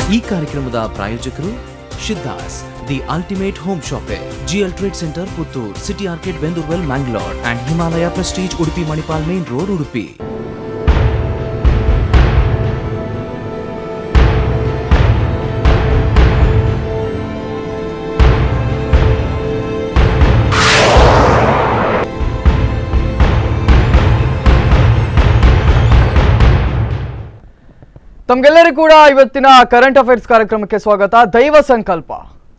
ಈ ಕಾರ್ಯಕ್ರಮದ ಪ್ರಾಯೋಜಕರು Shiddas the ultimate home shopping GL trade centre Puttur city arcade Bendoorwell Mangalore and Himalaya Prestige Udupi Manipal main road Udupi ತಮ್ಗೆಲ್ಲರಿಗೂ ಕೂಡ ಇವತ್ತಿನ ಕರೆಂಟ್ ಅಫೇರ್ಸ್ ಕಾರ್ಯಕ್ರಮಕ್ಕೆ ಸ್ವಾಗತ ದೈವ ಸಂಕಲ್ಪ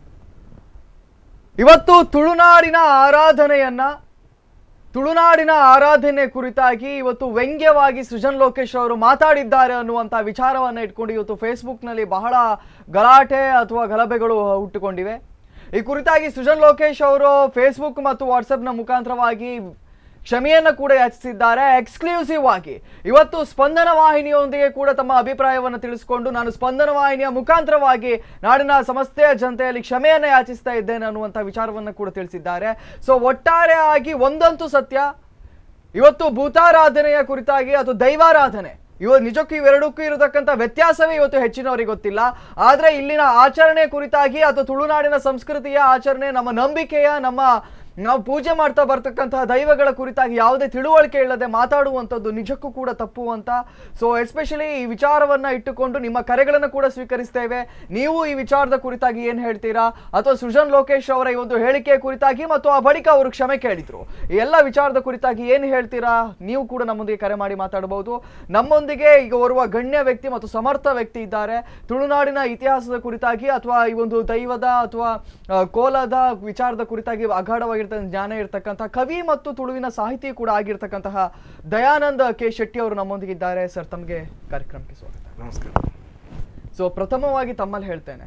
ಇವತ್ತು ತುಳುನಾಡಿನ ಆರಾಧನೆಯನ್ನ ತುಳುನಾಡಿನ ಆರಾಧನೆ ಕುರಿತಾಗಿ ಇವತ್ತು ವ್ಯಂಗ್ಯವಾಗಿ ಸೃಜನ್ ಲೋಕೇಶ್ ಅವರು ಮಾತಾಡಿದ್ದಾರೆ ಅನ್ನುವಂಥ ವಿಚಾರವನ್ನ ಇಟ್ಕೊಂಡು ಇವತ್ತು ಫೇಸ್ಬುಕ್ನಲ್ಲಿ ಬಹಳ ಗಲಾಟೆ ಅಥವಾ ಗಲಭೆಗಳು ಹುಟ್ಟುಕೊಂಡಿವೆ ಈ ಕುರಿತಾಗಿ ಸೃಜನ್ ಲೋಕೇಶ್ ಅವರು ಫೇಸ್ಬುಕ್ ಮತ್ತು ವಾಟ್ಸಪ್ನ ಮುಖಾಂತರವಾಗಿ ಕ್ಷಮೆಯನ್ನ ಕೂಡ ಯಾಚಿಸಿದ್ದಾರೆ ಎಕ್ಸ್ಕ್ಲೂಸಿವ್ ಆಗಿ ಇವತ್ತು ಸ್ಪಂದನ ವಾಹಿನಿಯೊಂದಿಗೆ ಕೂಡ ತಮ್ಮ ಅಭಿಪ್ರಾಯವನ್ನು ತಿಳಿಸಿಕೊಂಡು ನಾನು ಸ್ಪಂದನ ವಾಹಿನಿಯ ಮುಖಾಂತರವಾಗಿ ನಾಡಿನ ಸಮಸ್ತ ಜನತೆಯಲ್ಲಿ ಕ್ಷಮೆಯನ್ನ ಯಾಚಿಸ್ತಾ ಇದ್ದೇನೆ ಅನ್ನುವಂಥ ವಿಚಾರವನ್ನು ಕೂಡ ತಿಳಿಸಿದ್ದಾರೆ ಸೊ ಒಟ್ಟಾರೆಯಾಗಿ ಒಂದಂತೂ ಸತ್ಯ ಇವತ್ತು ಭೂತಾರಾಧನೆಯ ಕುರಿತಾಗಿ ಅಥವಾ ದೈವಾರಾಧನೆ ಇವ ನಿಜಕ್ಕೂ ಇವೆರಡಕ್ಕೂ ಇರತಕ್ಕಂಥ ವ್ಯತ್ಯಾಸವೇ ಇವತ್ತು ಹೆಚ್ಚಿನವರಿಗೆ ಗೊತ್ತಿಲ್ಲ ಆದ್ರೆ ಇಲ್ಲಿನ ಆಚರಣೆ ಕುರಿತಾಗಿ ಅಥವಾ ತುಳುನಾಡಿನ ಸಂಸ್ಕೃತಿಯ ಆಚರಣೆ ನಮ್ಮ ನಂಬಿಕೆಯ ನಮ್ಮ ನಾವು ಪೂಜೆ ಮಾಡ್ತಾ ಬರ್ತಕ್ಕಂತಹ ದೈವಗಳ ಕುರಿತಾಗಿ ಯಾವುದೇ ತಿಳುವಳಿಕೆ ಇಲ್ಲದೆ ಮಾತಾಡುವಂಥದ್ದು ನಿಜಕ್ಕೂ ಕೂಡ ತಪ್ಪು ಅಂತ ಸೊ ಎಸ್ಪೆಷಲಿ ಈ ವಿಚಾರವನ್ನ ಇಟ್ಟುಕೊಂಡು ನಿಮ್ಮ ಕರೆಗಳನ್ನು ಕೂಡ ಸ್ವೀಕರಿಸ್ತೇವೆ ನೀವು ಈ ವಿಚಾರದ ಕುರಿತಾಗಿ ಏನ್ ಹೇಳ್ತೀರಾ ಅಥವಾ ಸೃಜನ್ ಲೋಕೇಶ್ ಅವರ ಈ ಒಂದು ಹೇಳಿಕೆ ಕುರಿತಾಗಿ ಮತ್ತು ಆ ಬಳಿಕ ಅವರು ಕ್ಷಮೆ ಕೇಳಿದ್ರು ಈ ಎಲ್ಲ ವಿಚಾರದ ಕುರಿತಾಗಿ ಏನು ಹೇಳ್ತೀರಾ ನೀವು ಕೂಡ ನಮ್ಮೊಂದಿಗೆ ಕರೆ ಮಾಡಿ ಮಾತಾಡಬಹುದು ನಮ್ಮೊಂದಿಗೆ ಈಗ ಓರ್ವ ಗಣ್ಯ ವ್ಯಕ್ತಿ ಮತ್ತು ಸಮರ್ಥ ವ್ಯಕ್ತಿ ಇದ್ದಾರೆ ತುಳುನಾಡಿನ ಇತಿಹಾಸದ ಕುರಿತಾಗಿ ಅಥವಾ ಈ ಒಂದು ದೈವದ ಅಥವಾ ಆ, ಕೋಲದ ವಿಚಾರದ ಕುರಿತಾಗಿ ಅಗಾಢವಾಗಿರ್ತಕ್ಕಂಥ ಜ್ಞಾನ ಇರತಕ್ಕಂತಹ ಕವಿ ಮತ್ತು ತುಳುವಿನ ಸಾಹಿತಿ ಕೂಡ ಆಗಿರ್ತಕ್ಕಂತಹ ದಯಾನಂದ ಕೆ ಶೆಟ್ಟಿ ಅವರು ನಮ್ಮೊಂದಿಗಿದ್ದಾರೆ ಸರ್ ತಮಗೆ ಕಾರ್ಯಕ್ರಮಕ್ಕೆ ಸ್ವಾಗತ ನಮಸ್ಕಾರ ಸೊ ಪ್ರಥಮವಾಗಿ ತಮ್ಮಲ್ಲಿ ಹೇಳ್ತೇನೆ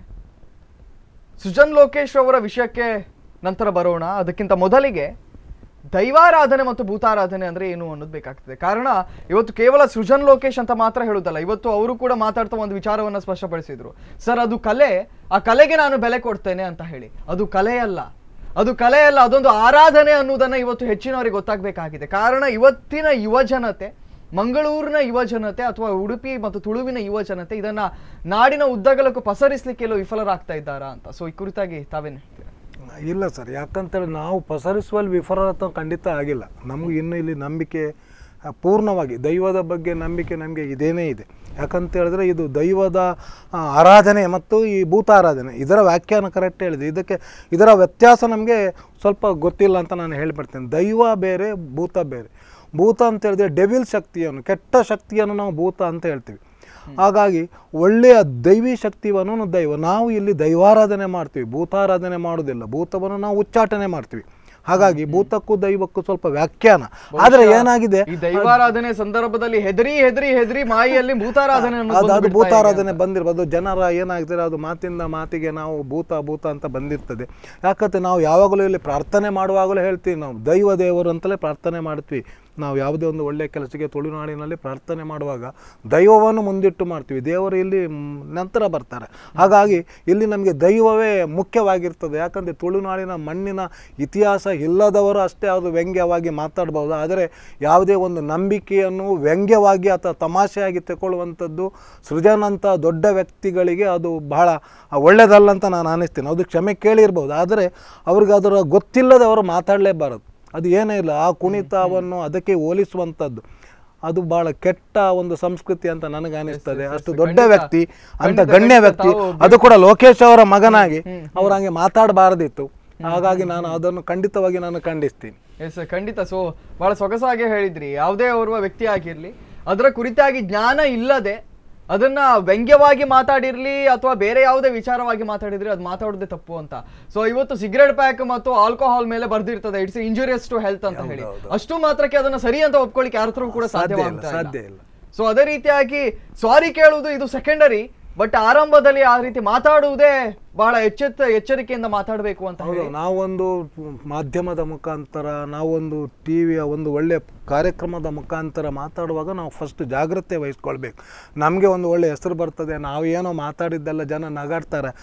ಸುಜನ್ ಲೋಕೇಶ್ ಅವರ ವಿಷಯಕ್ಕೆ ನಂತರ ಬರೋಣ ಅದಕ್ಕಿಂತ ಮೊದಲಿಗೆ ದೈವಾರಾಧನೆ ಮತ್ತು ಭೂತಾರಾಧನೆ ಅಂದ್ರೆ ಏನು ಅನ್ನೋದು ಬೇಕಾಗ್ತದೆ ಕಾರಣ ಇವತ್ತು ಕೇವಲ ಸೃಜನ್ ಲೋಕೇಶ್ ಅಂತ ಮಾತ್ರ ಹೇಳುದಲ್ಲ ಇವತ್ತು ಅವರು ಕೂಡ ಮಾತಾಡ್ತಾ ಒಂದು ವಿಚಾರವನ್ನ ಸ್ಪಷ್ಟಪಡಿಸಿದ್ರು ಸರ್ ಅದು ಕಲೆ ಆ ಕಲೆಗೆ ನಾನು ಬೆಲೆ ಕೊಡ್ತೇನೆ ಅಂತ ಹೇಳಿ ಅದು ಕಲೆಯಲ್ಲ ಅದು ಕಲೆಯಲ್ಲ ಅದೊಂದು ಆರಾಧನೆ ಅನ್ನೋದನ್ನ ಇವತ್ತು ಹೆಚ್ಚಿನವರಿಗೆ ಗೊತ್ತಾಗಬೇಕಾಗಿದೆ ಕಾರಣ ಇವತ್ತಿನ ಯುವ ಜನತೆ ಮಂಗಳೂರಿನ ಯುವ ಜನತೆ ಅಥವಾ ಉಡುಪಿ ಮತ್ತು ತುಳುವಿನ ಯುವ ಜನತೆ ಇದನ್ನ ನಾಡಿನ ಉದ್ದಗಲಕ್ಕೂ ಪಸರಿಸಲಿಕ್ಕೆ ಎಲ್ಲೋ ವಿಫಲರಾಗ್ತಾ ಇದ್ದಾರಾ ಅಂತ ಸೊ ಈ ಕುರಿತಾಗಿ ತಾವೇನು ಹೇಳ್ತೀರಾ ಇಲ್ಲ ಸರ್ ಯಾಕಂತೇಳಿ ನಾವು ಪಸರಿಸುವಲ್ಲಿ ವಿಫಲತ ಖಂಡಿತ ಆಗಿಲ್ಲ ನಮಗೂ ಇನ್ನು ಇಲ್ಲಿ ನಂಬಿಕೆ ಆ, ಪೂರ್ಣವಾಗಿ ದೈವದ ಬಗ್ಗೆ ನಂಬಿಕೆ ನಮಗೆ ಇದೇನೇ ಇದೆ ಯಾಕಂತ ಹೇಳಿದ್ರೆ ಇದು ದೈವದ ಆ, ಆರಾಧನೆ ಮತ್ತು ಈ ಭೂತಾರಾಧನೆ ಇದರ ವ್ಯಾಖ್ಯಾನ ಕರೆಕ್ಟ್ ಹೇಳಿದೆ ಇದಕ್ಕೆ ಇದರ ವ್ಯತ್ಯಾಸ ನಮಗೆ ಸ್ವಲ್ಪ ಗೊತ್ತಿಲ್ಲ ಅಂತ ನಾನು ಹೇಳಿಬಿಡ್ತೇನೆ ದೈವ ಬೇರೆ ಭೂತ ಬೇರೆ ಭೂತ ಅಂತ ಹೇಳಿದ್ರೆ ಡೆವಿಲ್ ಶಕ್ತಿಯನ್ನು ಕೆಟ್ಟ ಶಕ್ತಿಯನ್ನು ನಾವು ಭೂತ ಅಂತ ಹೇಳ್ತೀವಿ ಹಾಗಾಗಿ ಒಳ್ಳೆಯ ದೈವಿ ಶಕ್ತಿಯನ್ನು ದೈವ ನಾವು ಇಲ್ಲಿ ದೈವಾರಾಧನೆ ಮಾಡ್ತೀವಿ ಭೂತಾರಾಧನೆ ಮಾಡೋದಿಲ್ಲ ಭೂತವನ್ನು ನಾವು ಉಚ್ಚಾಟನೆ ಮಾಡ್ತೀವಿ ಹಾಗಾಗಿ ಭೂತಕ್ಕೂ ದೈವಕ್ಕೂ ಸ್ವಲ್ಪ ವ್ಯಾಖ್ಯಾನ ಆದರೆ ಏನಾಗಿದೆ ಈ ದೈವಾರಾಧನೆ ಸಂದರ್ಭದಲ್ಲಿ ಹೆದರಿ ಹೆದರಿ ಹೆದರಿ ಮಾಯಿಯಲ್ಲಿ ಭೂತಾರಾಧನೆ ಅನ್ನೋದು ಅದು ಅದು ಬಂದ್ಬಿಡ್ತಾ ಇದೆ ಭೂತಾರಾಧನೆ ಬಂದಿರ್ಬೋದು ಜನರ ಏನಾಗ್ತದೆ ಅದು ಮಾತಿಂದ ಮಾತಿಗೆ ನಾವು ಭೂತ ಭೂತ ಅಂತ ಬಂದಿರ್ತದೆ ಯಾಕಂದ್ರೆ ನಾವು ಯಾವಾಗಲೂ ಇಲ್ಲಿ ಪ್ರಾರ್ಥನೆ ಮಾಡುವಾಗಲೂ ಹೇಳ್ತೀವಿ ನಾವು ದೈವ ದೇವರು ಅಂತಲೇ ಪ್ರಾರ್ಥನೆ ಮಾಡ್ತೀವಿ ನಾವು ಯಾವುದೇ ಒಂದು ಒಳ್ಳೆಯ ಕೆಲಸಕ್ಕೆ ತುಳುನಾಡಿನಲ್ಲಿ ಪ್ರಾರ್ಥನೆ ಮಾಡುವಾಗ ದೈವವನ್ನು ಮುಂದಿಟ್ಟು ಮಾಡ್ತೀವಿ ದೇವರು ಇಲ್ಲಿ ಮ್, ನಂತರ ಬರ್ತಾರೆ ಹಾಗಾಗಿ ಇಲ್ಲಿ ನಮಗೆ ದೈವವೇ ಮುಖ್ಯವಾಗಿರ್ತದೆ ಯಾಕಂದರೆ ತುಳುನಾಡಿನ ಮಣ್ಣಿನ ಇತಿಹಾಸ ಇಲ್ಲದವರು ಅಷ್ಟೇ ಅದು ವ್ಯಂಗ್ಯವಾಗಿ ಮಾತಾಡ್ಬೋದು ಆದರೆ ಯಾವುದೇ ಒಂದು ನಂಬಿಕೆಯನ್ನು ವ್ಯಂಗ್ಯವಾಗಿ ಅಥವಾ ತಮಾಷೆಯಾಗಿ ತಗೊಳ್ಳುವಂಥದ್ದು ಸೃಜನಂಥ ದೊಡ್ಡ ವ್ಯಕ್ತಿಗಳಿಗೆ ಅದು ಬಹಳ ಒಳ್ಳೆಯದಲ್ಲ ಅಂತ ನಾನು ಅನ್ನಿಸ್ತೀನಿ ಅದು ಕ್ಷಮೆ ಕೇಳಿರ್ಬೋದು ಆದರೆ ಅವ್ರಿಗೆ ಅದರ ಗೊತ್ತಿಲ್ಲದವರು ಮಾತಾಡಲೇಬಾರದು ಅದು ಏನೇ ಇಲ್ಲ ಆ ಕುಣಿತವನ್ನು ಅದಕ್ಕೆ ಹೋಲಿಸುವಂಥದ್ದು ಅದು ಬಹಳ ಕೆಟ್ಟ ಒಂದು ಸಂಸ್ಕೃತಿ ಅಂತ ನನಗೆ ಅನಿಸ್ತದೆ ಅಷ್ಟು ದೊಡ್ಡ ಖಂಡಿತ. ವ್ಯಕ್ತಿ ಅಂತ ಖಂಡಿತ, ಗಣ್ಯ ಖಂಡಿತ ವ್ಯಕ್ತಿ ತಾವು ಅದು ಕೂಡ ಲೋಕೇಶ್ ಅವರ ಮಗನಾಗಿ ಅವ್ರು ಹಂಗೆ ಮಾತಾಡಬಾರದಿತ್ತು ಹಾಗಾಗಿ ನಾನು ಅದನ್ನು ಖಂಡಿತವಾಗಿ ನಾನು ಖಂಡಿಸ್ತೀನಿ ಎಸ್ ಖಂಡಿತ ಸೊ ಬಹಳ ಸೊಗಸಾಗಿ ಹೇಳಿದ್ರಿ ಯಾವುದೇ ಓರ್ವ ವ್ಯಕ್ತಿ ಆಗಿರ್ಲಿ ಅದರ ಕುರಿತಾಗಿ ಜ್ಞಾನ ಇಲ್ಲದೆ ಅದನ್ನ ವ್ಯಂಗ್ಯವಾಗಿ ಮಾತಾಡಿರ್ಲಿ ಅಥವಾ ಬೇರೆ ಯಾವುದೇ ವಿಚಾರವಾಗಿ ಮಾತಾಡಿದ್ರೆ ಅದು ಮಾತಾಡೋದೇ ತಪ್ಪು ಅಂತ ಸೊ ಇವತ್ತು ಸಿಗರೇಟ್ ಪ್ಯಾಕ್ ಮತ್ತು ಆಲ್ಕೋಹಾಲ್ ಮೇಲೆ ಬರ್ದಿರ್ತದೆ ಇಟ್ಸ್ ಇಂಜುರಿಯಸ್ ಟು ಹೆಲ್ತ್ ಅಂತ ಹೇಳಿ ಅಷ್ಟು ಮಾತ್ರಕ್ಕೆ ಅದನ್ನ ಸರಿ ಅಂತ ಒಪ್ಕೊಳ್ಳಿಕ್ಕೆ ಯಾರ ಕೂಡ ಸಾಧ್ಯ ಇಲ್ಲ ಸಾಧ್ಯವಾಗ್ತಾ ಸಾಧ್ಯ ಇಲ್ಲ ಇಲ್ಲ ಸೊ ಅದೇ ರೀತಿಯಾಗಿ ಸಾರಿ ಕೇಳುವುದು ಇದು ಸೆಕೆಂಡರಿ ಬಟ್ ಆರಂಭದಲ್ಲಿ ಆ ರೀತಿ ಮಾತಾಡುವುದೇ ಬಹಳ ಎಚ್ಚೆತ್ತ ಎಚ್ಚರಿಕೆಯಿಂದ ಮಾತಾಡಬೇಕು ಅಂತ ಹೌದು ಹೇಳಿ ನಾವೊಂದು ಮಾಧ್ಯಮದ ಮುಖಾಂತರ ನಾವೊಂದು ಟಿ ವಿಯ ಒಂದು ಒಳ್ಳೆಯ ಕಾರ್ಯಕ್ರಮದ ಮುಖಾಂತರ ಮಾತಾಡುವಾಗ ನಾವು ಫಸ್ಟ್ ಜಾಗ್ರತೆ ವಹಿಸ್ಕೊಳ್ಬೇಕು ನಮಗೆ ಒಂದು ಒಳ್ಳೆ ಹೆಸರು ಬರ್ತದೆ ನಾವು ಏನೋ ಮಾತಾಡಿದ್ದೆಲ್ಲ ಜನ ನಗಾಡ್ತಾರೆ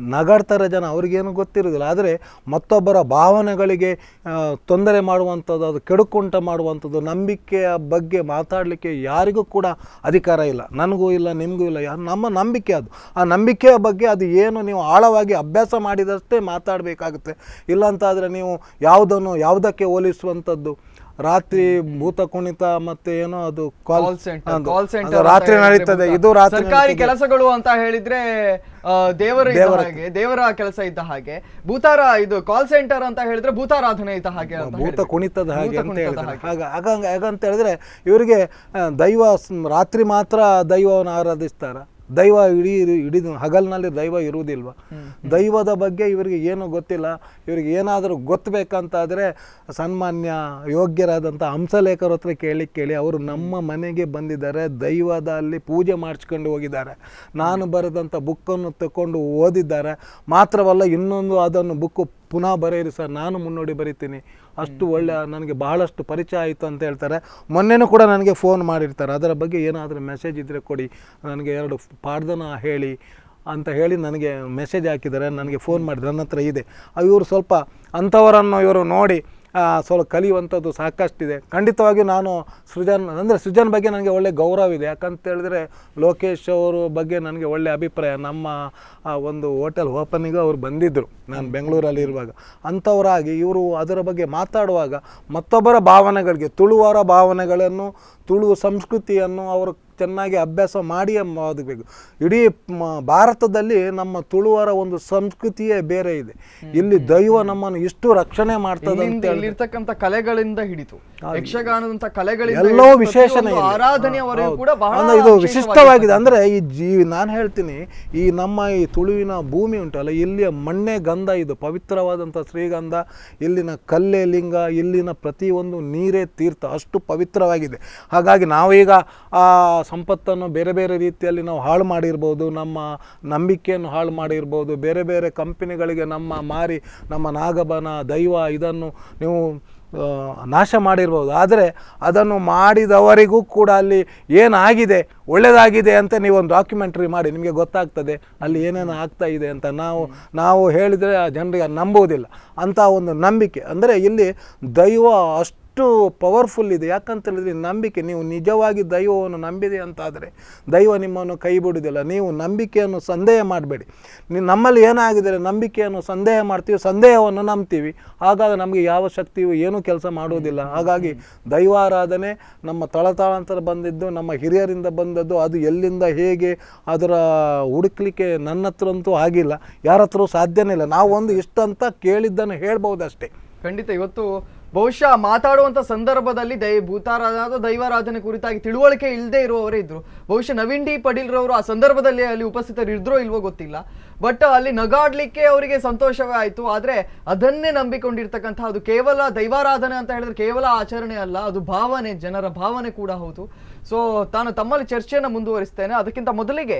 ನಗಾಡ್ತಾರೆ ಜನ ಅವ್ರಿಗೇನು ಗೊತ್ತಿರೋದಿಲ್ಲ ಆದರೆ ಮತ್ತೊಬ್ಬರ ಭಾವನೆಗಳಿಗೆ ಆ, ತೊಂದರೆ ಮಾಡುವಂಥದ್ದು ಅದು ಕೆಡುಕುಂಟ ಮಾಡುವಂಥದ್ದು ನಂಬಿಕೆಯ ಬಗ್ಗೆ ಮಾತಾಡಲಿಕ್ಕೆ ಯಾರಿಗೂ ಕೂಡ ಅಧಿಕಾರ ಇಲ್ಲ ನನಗೂ ಇಲ್ಲ ನಿಮಗೂ ಇಲ್ಲ ಯಾ- ನಮ್ಮ ನಂಬಿಕೆ ಅದು ಆ ನಂಬಿಕೆಯ ಬಗ್ಗೆ ಅದು ಏನು ನೀವು ಆಳವಾಗಿ ಅಭ್ಯಾಸ ಮಾಡಿದಷ್ಟೇ ಮಾತಾಡಬೇಕಾಗುತ್ತೆ ಇಲ್ಲಾಂತಾದರೆ ನೀವು ಯಾವುದನ್ನು ಯಾವುದಕ್ಕೆ ಹೋಲಿಸುವಂಥದ್ದು ರಾತ್ರಿ ಭೂತ ಕುಣಿತ ಮತ್ತೆ ಏನೋ ಅದು ಕಾಲ್ ಕಾಲ್ ಸೆಂಟರ್ ಅದು- ಕಾಲ್ ಅದು ಸೆಂಟರ್ ರಾತ್ರಿ ನಡೀತದೆ ಇದು ರಾತ್ರಿ ಸರ್ಕಾರಿ ನಡೀತದೆ. ಕೆಲಸಗಳು ಅಂತ ಹೇಳಿದ್ರೆ ಆ, ದೇವರ ಇದ್ದ ಹಾಗೆ ದೇವರ ಕೆಲಸ ಇದ್ದ ಹಾಗೆ ಭೂತಾರ ಇದು ಕಾಲ್ ಸೆಂಟರ್ ಅಂತ ಹೇಳಿದ್ರೆ ಭೂತಾರಾಧನೆ ಇದ್ದ ಹಾಗೆ ಅಂತ ಭೂತ ಹೇಳಿದ್ರು. ಕುಣಿತದ ಹಾಗೆ ಭೂತ ಅಂತ ಕುಣಿತದ ಹೇಳಿದ್ರೆ ಹಾಗೆ. ಹಾಗ ಹಾಗಂಗ ಹಾಗಂತ ಹೇಳಿದ್ರೆ ಇವರಿಗೆ ಆ, ದೈವ ಸ್- ರಾತ್ರಿ ಮಾತ್ರ ದೈವವನ್ನು ಆರಾಧಿಸ್ತಾರ ದೈವ ಇಡೀ ಇಡೀ ಹಗಲಿನಲ್ಲಿ ದೈವ ಇರುವುದಿಲ್ವ ದೈವದ ಬಗ್ಗೆ ಇವರಿಗೆ ಏನು ಗೊತ್ತಿಲ್ಲ ಇವರಿಗೆ ಏನಾದರೂ ಗೊತ್ತಬೇಕಂತಾದರೆ ಸನ್ಮಾನ್ಯ ಯೋಗ್ಯರಾದಂಥ ಹಂಸಲೇಖರ ಹತ್ರ ಕೇಳಿ ಕೇಳಿ ಅವರು ನಮ್ಮ ಮನೆಗೆ ಬಂದಿದ್ದಾರೆ ದೈವದಲ್ಲಿ ಪೂಜೆ ಮಾಡಿಸ್ಕೊಂಡು ಹೋಗಿದ್ದಾರೆ ನಾನು ಬರೆದಂಥ ಬುಕ್ಕನ್ನು ತಗೊಂಡು ಓದಿದ್ದಾರೆ ಮಾತ್ರವಲ್ಲ ಇನ್ನೊಂದು ಅದನ್ನು ಬುಕ್ಕು ಪುನಃ ಬರೆಯಿರಿ ಸರ್ ನಾನು ಮುನ್ನೋಡಿ ಬರಿತೀನಿ ಅಷ್ಟು ಒಳ್ಳೆ ನನಗೆ ಬಹಳಷ್ಟು ಪರಿಚಯ ಆಯಿತು ಅಂತ ಹೇಳ್ತಾರೆ ಮೊನ್ನೆನೂ ಕೂಡ ನನಗೆ ಫೋನ್ ಮಾಡಿರ್ತಾರೆ ಅದರ ಬಗ್ಗೆ ಏನಾದರೂ ಮೆಸೇಜ್ ಇದ್ದರೆ ಕೊಡಿ ನನಗೆ ಎರಡು ಪಾಡ್ದನ ಹೇಳಿ ಅಂತ ಹೇಳಿ ನನಗೆ ಮೆಸೇಜ್ ಹಾಕಿದ್ದಾರೆ ನನಗೆ ಫೋನ್ ಮಾಡಿದ್ರು ನನ್ನ ಹತ್ರ ಇದೆ ಇವರು ಸ್ವಲ್ಪ ಅಂಥವರನ್ನು ಇವರು ನೋಡಿ ಆ, ಸ್ವಲ್ಪ ಕಲಿಯುವಂಥದ್ದು ಸಾಕಷ್ಟಿದೆ ಖಂಡಿತವಾಗಿಯೂ ನಾನು ಸೃಜನ್ ಅಂದರೆ ಸೃಜನ್ ಬಗ್ಗೆ ನನಗೆ ಒಳ್ಳೆ ಗೌರವ ಇದೆ ಯಾಕಂತ ಹೇಳಿದ್ರೆ ಲೋಕೇಶ್ ಅವರು ಬಗ್ಗೆ ನನಗೆ ಒಳ್ಳೆ ಅಭಿಪ್ರಾಯ ನಮ್ಮ ಆ ಒಂದು ಹೋಟೆಲ್ ಓಪನಿಗೂ ಅವ್ರು ಬಂದಿದ್ದರು ನಾನು ಬೆಂಗಳೂರಲ್ಲಿ ಇರುವಾಗ ಅಂಥವರಾಗಿ ಇವರು ಅದರ ಬಗ್ಗೆ ಮಾತಾಡುವಾಗ ಮತ್ತೊಬ್ಬರ ಭಾವನೆಗಳಿಗೆ ತುಳುವರ ಭಾವನೆಗಳನ್ನು ತುಳು ಸಂಸ್ಕೃತಿಯನ್ನು ಅವರು ಚೆನ್ನಾಗಿ ಅಭ್ಯಾಸ ಮಾಡಿ ಓದಬೇಕು ಇಡೀ ಮ- ಭಾರತದಲ್ಲಿ ನಮ್ಮ ತುಳುವರ ಒಂದು ಸಂಸ್ಕೃತಿಯೇ ಬೇರೆ ಇದೆ ಇಲ್ಲಿ ದೈವ ನಮ್ಮನ್ನು ಇಷ್ಟು ರಕ್ಷಣೆ ಮಾಡ್ತದೆ ಅಂತ ಇಲ್ಲಿಂದ ಹೇಳಿದ್ರೆ ಇಲ್ಲಿರ್ತಕ್ಕಂಥ ಕಲೆಗಳಿಂದ ಹಿಡಿತು ಯಕ್ಷಗಾನದಂತ ಕಲೆಗಳಿಂದ ಎಲ್ಲೋ ಹಿಡಿದು ವಿಶೇಷಣೆ ಪ್ರತಿಯೊಂದು ಇದೆ. ಆರಾಧನೆಯವರೆಗೂ ಹೌದು. ಕೂಡ ಬಹಳ ಅಂದ್ರೆ ಇದು ವಿಶಿಷ್ಟವಾಗಿದೆ ವಿಶೇಷವಾಗಿರ್ತಕ್ಕಂಥದ್ದು. ಅಂದ್ರೆ ಈ ಜೀವಿ ನಾನು ಹೇಳ್ತೀನಿ ಈ ನಮ್ಮ ಈ ತುಳುವಿನ ಭೂಮಿ ಉಂಟಲ್ಲ ಇಲ್ಲಿಯ ಮಣ್ಣೆ ಗಂಧ ಇದು ಪವಿತ್ರವಾದಂಥ ಶ್ರೀಗಂಧ ಇಲ್ಲಿನ ಕಲ್ಲೇ ಲಿಂಗ ಇಲ್ಲಿನ ಪ್ರತಿಯೊಂದು ನೀರೇ ತೀರ್ಥ ಅಷ್ಟು ಪವಿತ್ರವಾಗಿದೆ ಹಾಗಾಗಿ ನಾವೀಗ ಆ ಸಂಪತ್ತನ್ನು ಬೇರೆ ಬೇರೆ ರೀತಿಯಲ್ಲಿ ನಾವು ಹಾಳು ಮಾಡಿರ್ಬೋದು ನಮ್ಮ ನಂಬಿಕೆಯನ್ನು ಹಾಳು ಮಾಡಿರ್ಬೋದು ಬೇರೆ ಬೇರೆ ಕಂಪನಿಗಳಿಗೆ ನಮ್ಮ ಮಾರಿ ನಮ್ಮ ನಾಗಬನ ದೈವ ಇದನ್ನು ನೀವು ಆ, ನಾಶ ಮಾಡಿರ್ಬೋದು ಆದರೆ ಅದನ್ನು ಮಾಡಿದವರಿಗೂ ಕೂಡ ಅಲ್ಲಿ ಏನಾಗಿದೆ ಒಳ್ಳೆಯದಾಗಿದೆ ಅಂತ ನೀವು ಒಂದು ಡಾಕ್ಯುಮೆಂಟ್ರಿ ಮಾಡಿ ನಿಮಗೆ ಗೊತ್ತಾಗ್ತದೆ ಅಲ್ಲಿ ಏನೇನು ಆಗ್ತಾ ಇದೆ ಅಂತ ನಾವು ನಾವು ಹೇಳಿದರೆ ಆ ಜನರಿಗೆ ನಂಬುವುದಿಲ್ಲ ಅಂತ ಒಂದು ನಂಬಿಕೆ ಅಂದರೆ ಇಲ್ಲಿ ದೈವ ಅಷ್ಟು ಪವರ್ಫುಲ್ ಇದೆ ಯಾಕಂತ ಹೇಳಿದ್ರೆ ನಂಬಿಕೆ ನೀವು ನಿಜವಾಗಿ ದೈವವನ್ನು ನಂಬಿದೆ ಅಂತಾದರೆ ದೈವ ನಿಮ್ಮನ್ನು ಕೈ ಬಿಡುವುದಿಲ್ಲ ನೀವು ನಂಬಿಕೆಯನ್ನು ಸಂದೇಹ ಮಾಡಬೇಡಿ ನೀವು ನಮ್ಮಲ್ಲಿ ಏನಾಗಿದೆ ನಂಬಿಕೆಯನ್ನು ಸಂದೇಹ ಮಾಡ್ತೀವಿ ಸಂದೇಹವನ್ನು ನಂಬ್ತೀವಿ ಆಗಾಗ ನಮಗೆ ಯಾವ ಶಕ್ತಿಯು ಏನೂ ಕೆಲಸ ಮಾಡುವುದಿಲ್ಲ ಹಾಗಾಗಿ ದೈವಾರಾಧನೆ ನಮ್ಮ ತಳತಳಾಂತರ ಬಂದಿದ್ದು ನಮ್ಮ ಹಿರಿಯರಿಂದ ಬಂದದ್ದು ಅದು ಎಲ್ಲಿಂದ ಹೇಗೆ ಅದರ ಹುಡುಕ್ಲಿಕ್ಕೆ ನನ್ನ ಹತ್ರ ಅಂತೂ ಆಗಿಲ್ಲ ಯಾರ ಹತ್ರ ಸಾಧ್ಯನೇ ಇಲ್ಲ ನಾವು ಒಂದು ಇಷ್ಟಂತ ಕೇಳಿದ್ದನ್ನು ಹೇಳ್ಬೋದಷ್ಟೇ ಖಂಡಿತ ಇವತ್ತು ಬಹುಶಃ ಮಾತಾಡುವಂತ ಸಂದರ್ಭದಲ್ಲಿ ದೈ ಭೂತಾರಾಧನೆ ದೈವಾರಾಧನೆ ಕುರಿತಾಗಿ ತಿಳುವಳಿಕೆ ಇಲ್ಲದೆ ಇರುವವರೇ ಇದ್ರು ಬಹುಶಃ ನವೀನ್ ಡಿ ಪಟೀಲ್ ರವರು ಆ ಸಂದರ್ಭದಲ್ಲಿ ಅಲ್ಲಿ ಉಪಸ್ಥಿತರಿದ್ರೋ ಇಲ್ವೋ ಗೊತ್ತಿಲ್ಲ ಬಟ್ ಅಲ್ಲಿ ನಗಾಡ್ಲಿಕ್ಕೆ ಅವರಿಗೆ ಸಂತೋಷವೇ ಆಯ್ತು ಆದ್ರೆ ಅದನ್ನೇ ನಂಬಿಕೊಂಡಿರ್ತಕ್ಕಂಥ ಅದು ಕೇವಲ ದೈವಾರಾಧನೆ ಅಂತ ಹೇಳಿದ್ರೆ ಕೇವಲ ಆಚರಣೆ ಅಲ್ಲ ಅದು ಭಾವನೆ ಜನರ ಭಾವನೆ ಕೂಡ ಹೌದು ಸೊ ತಾನು ತಮ್ಮಲ್ಲಿ ಚರ್ಚೆಯನ್ನು ಮುಂದುವರಿಸ್ತೇನೆ ಅದಕ್ಕಿಂತ ಮೊದಲಿಗೆ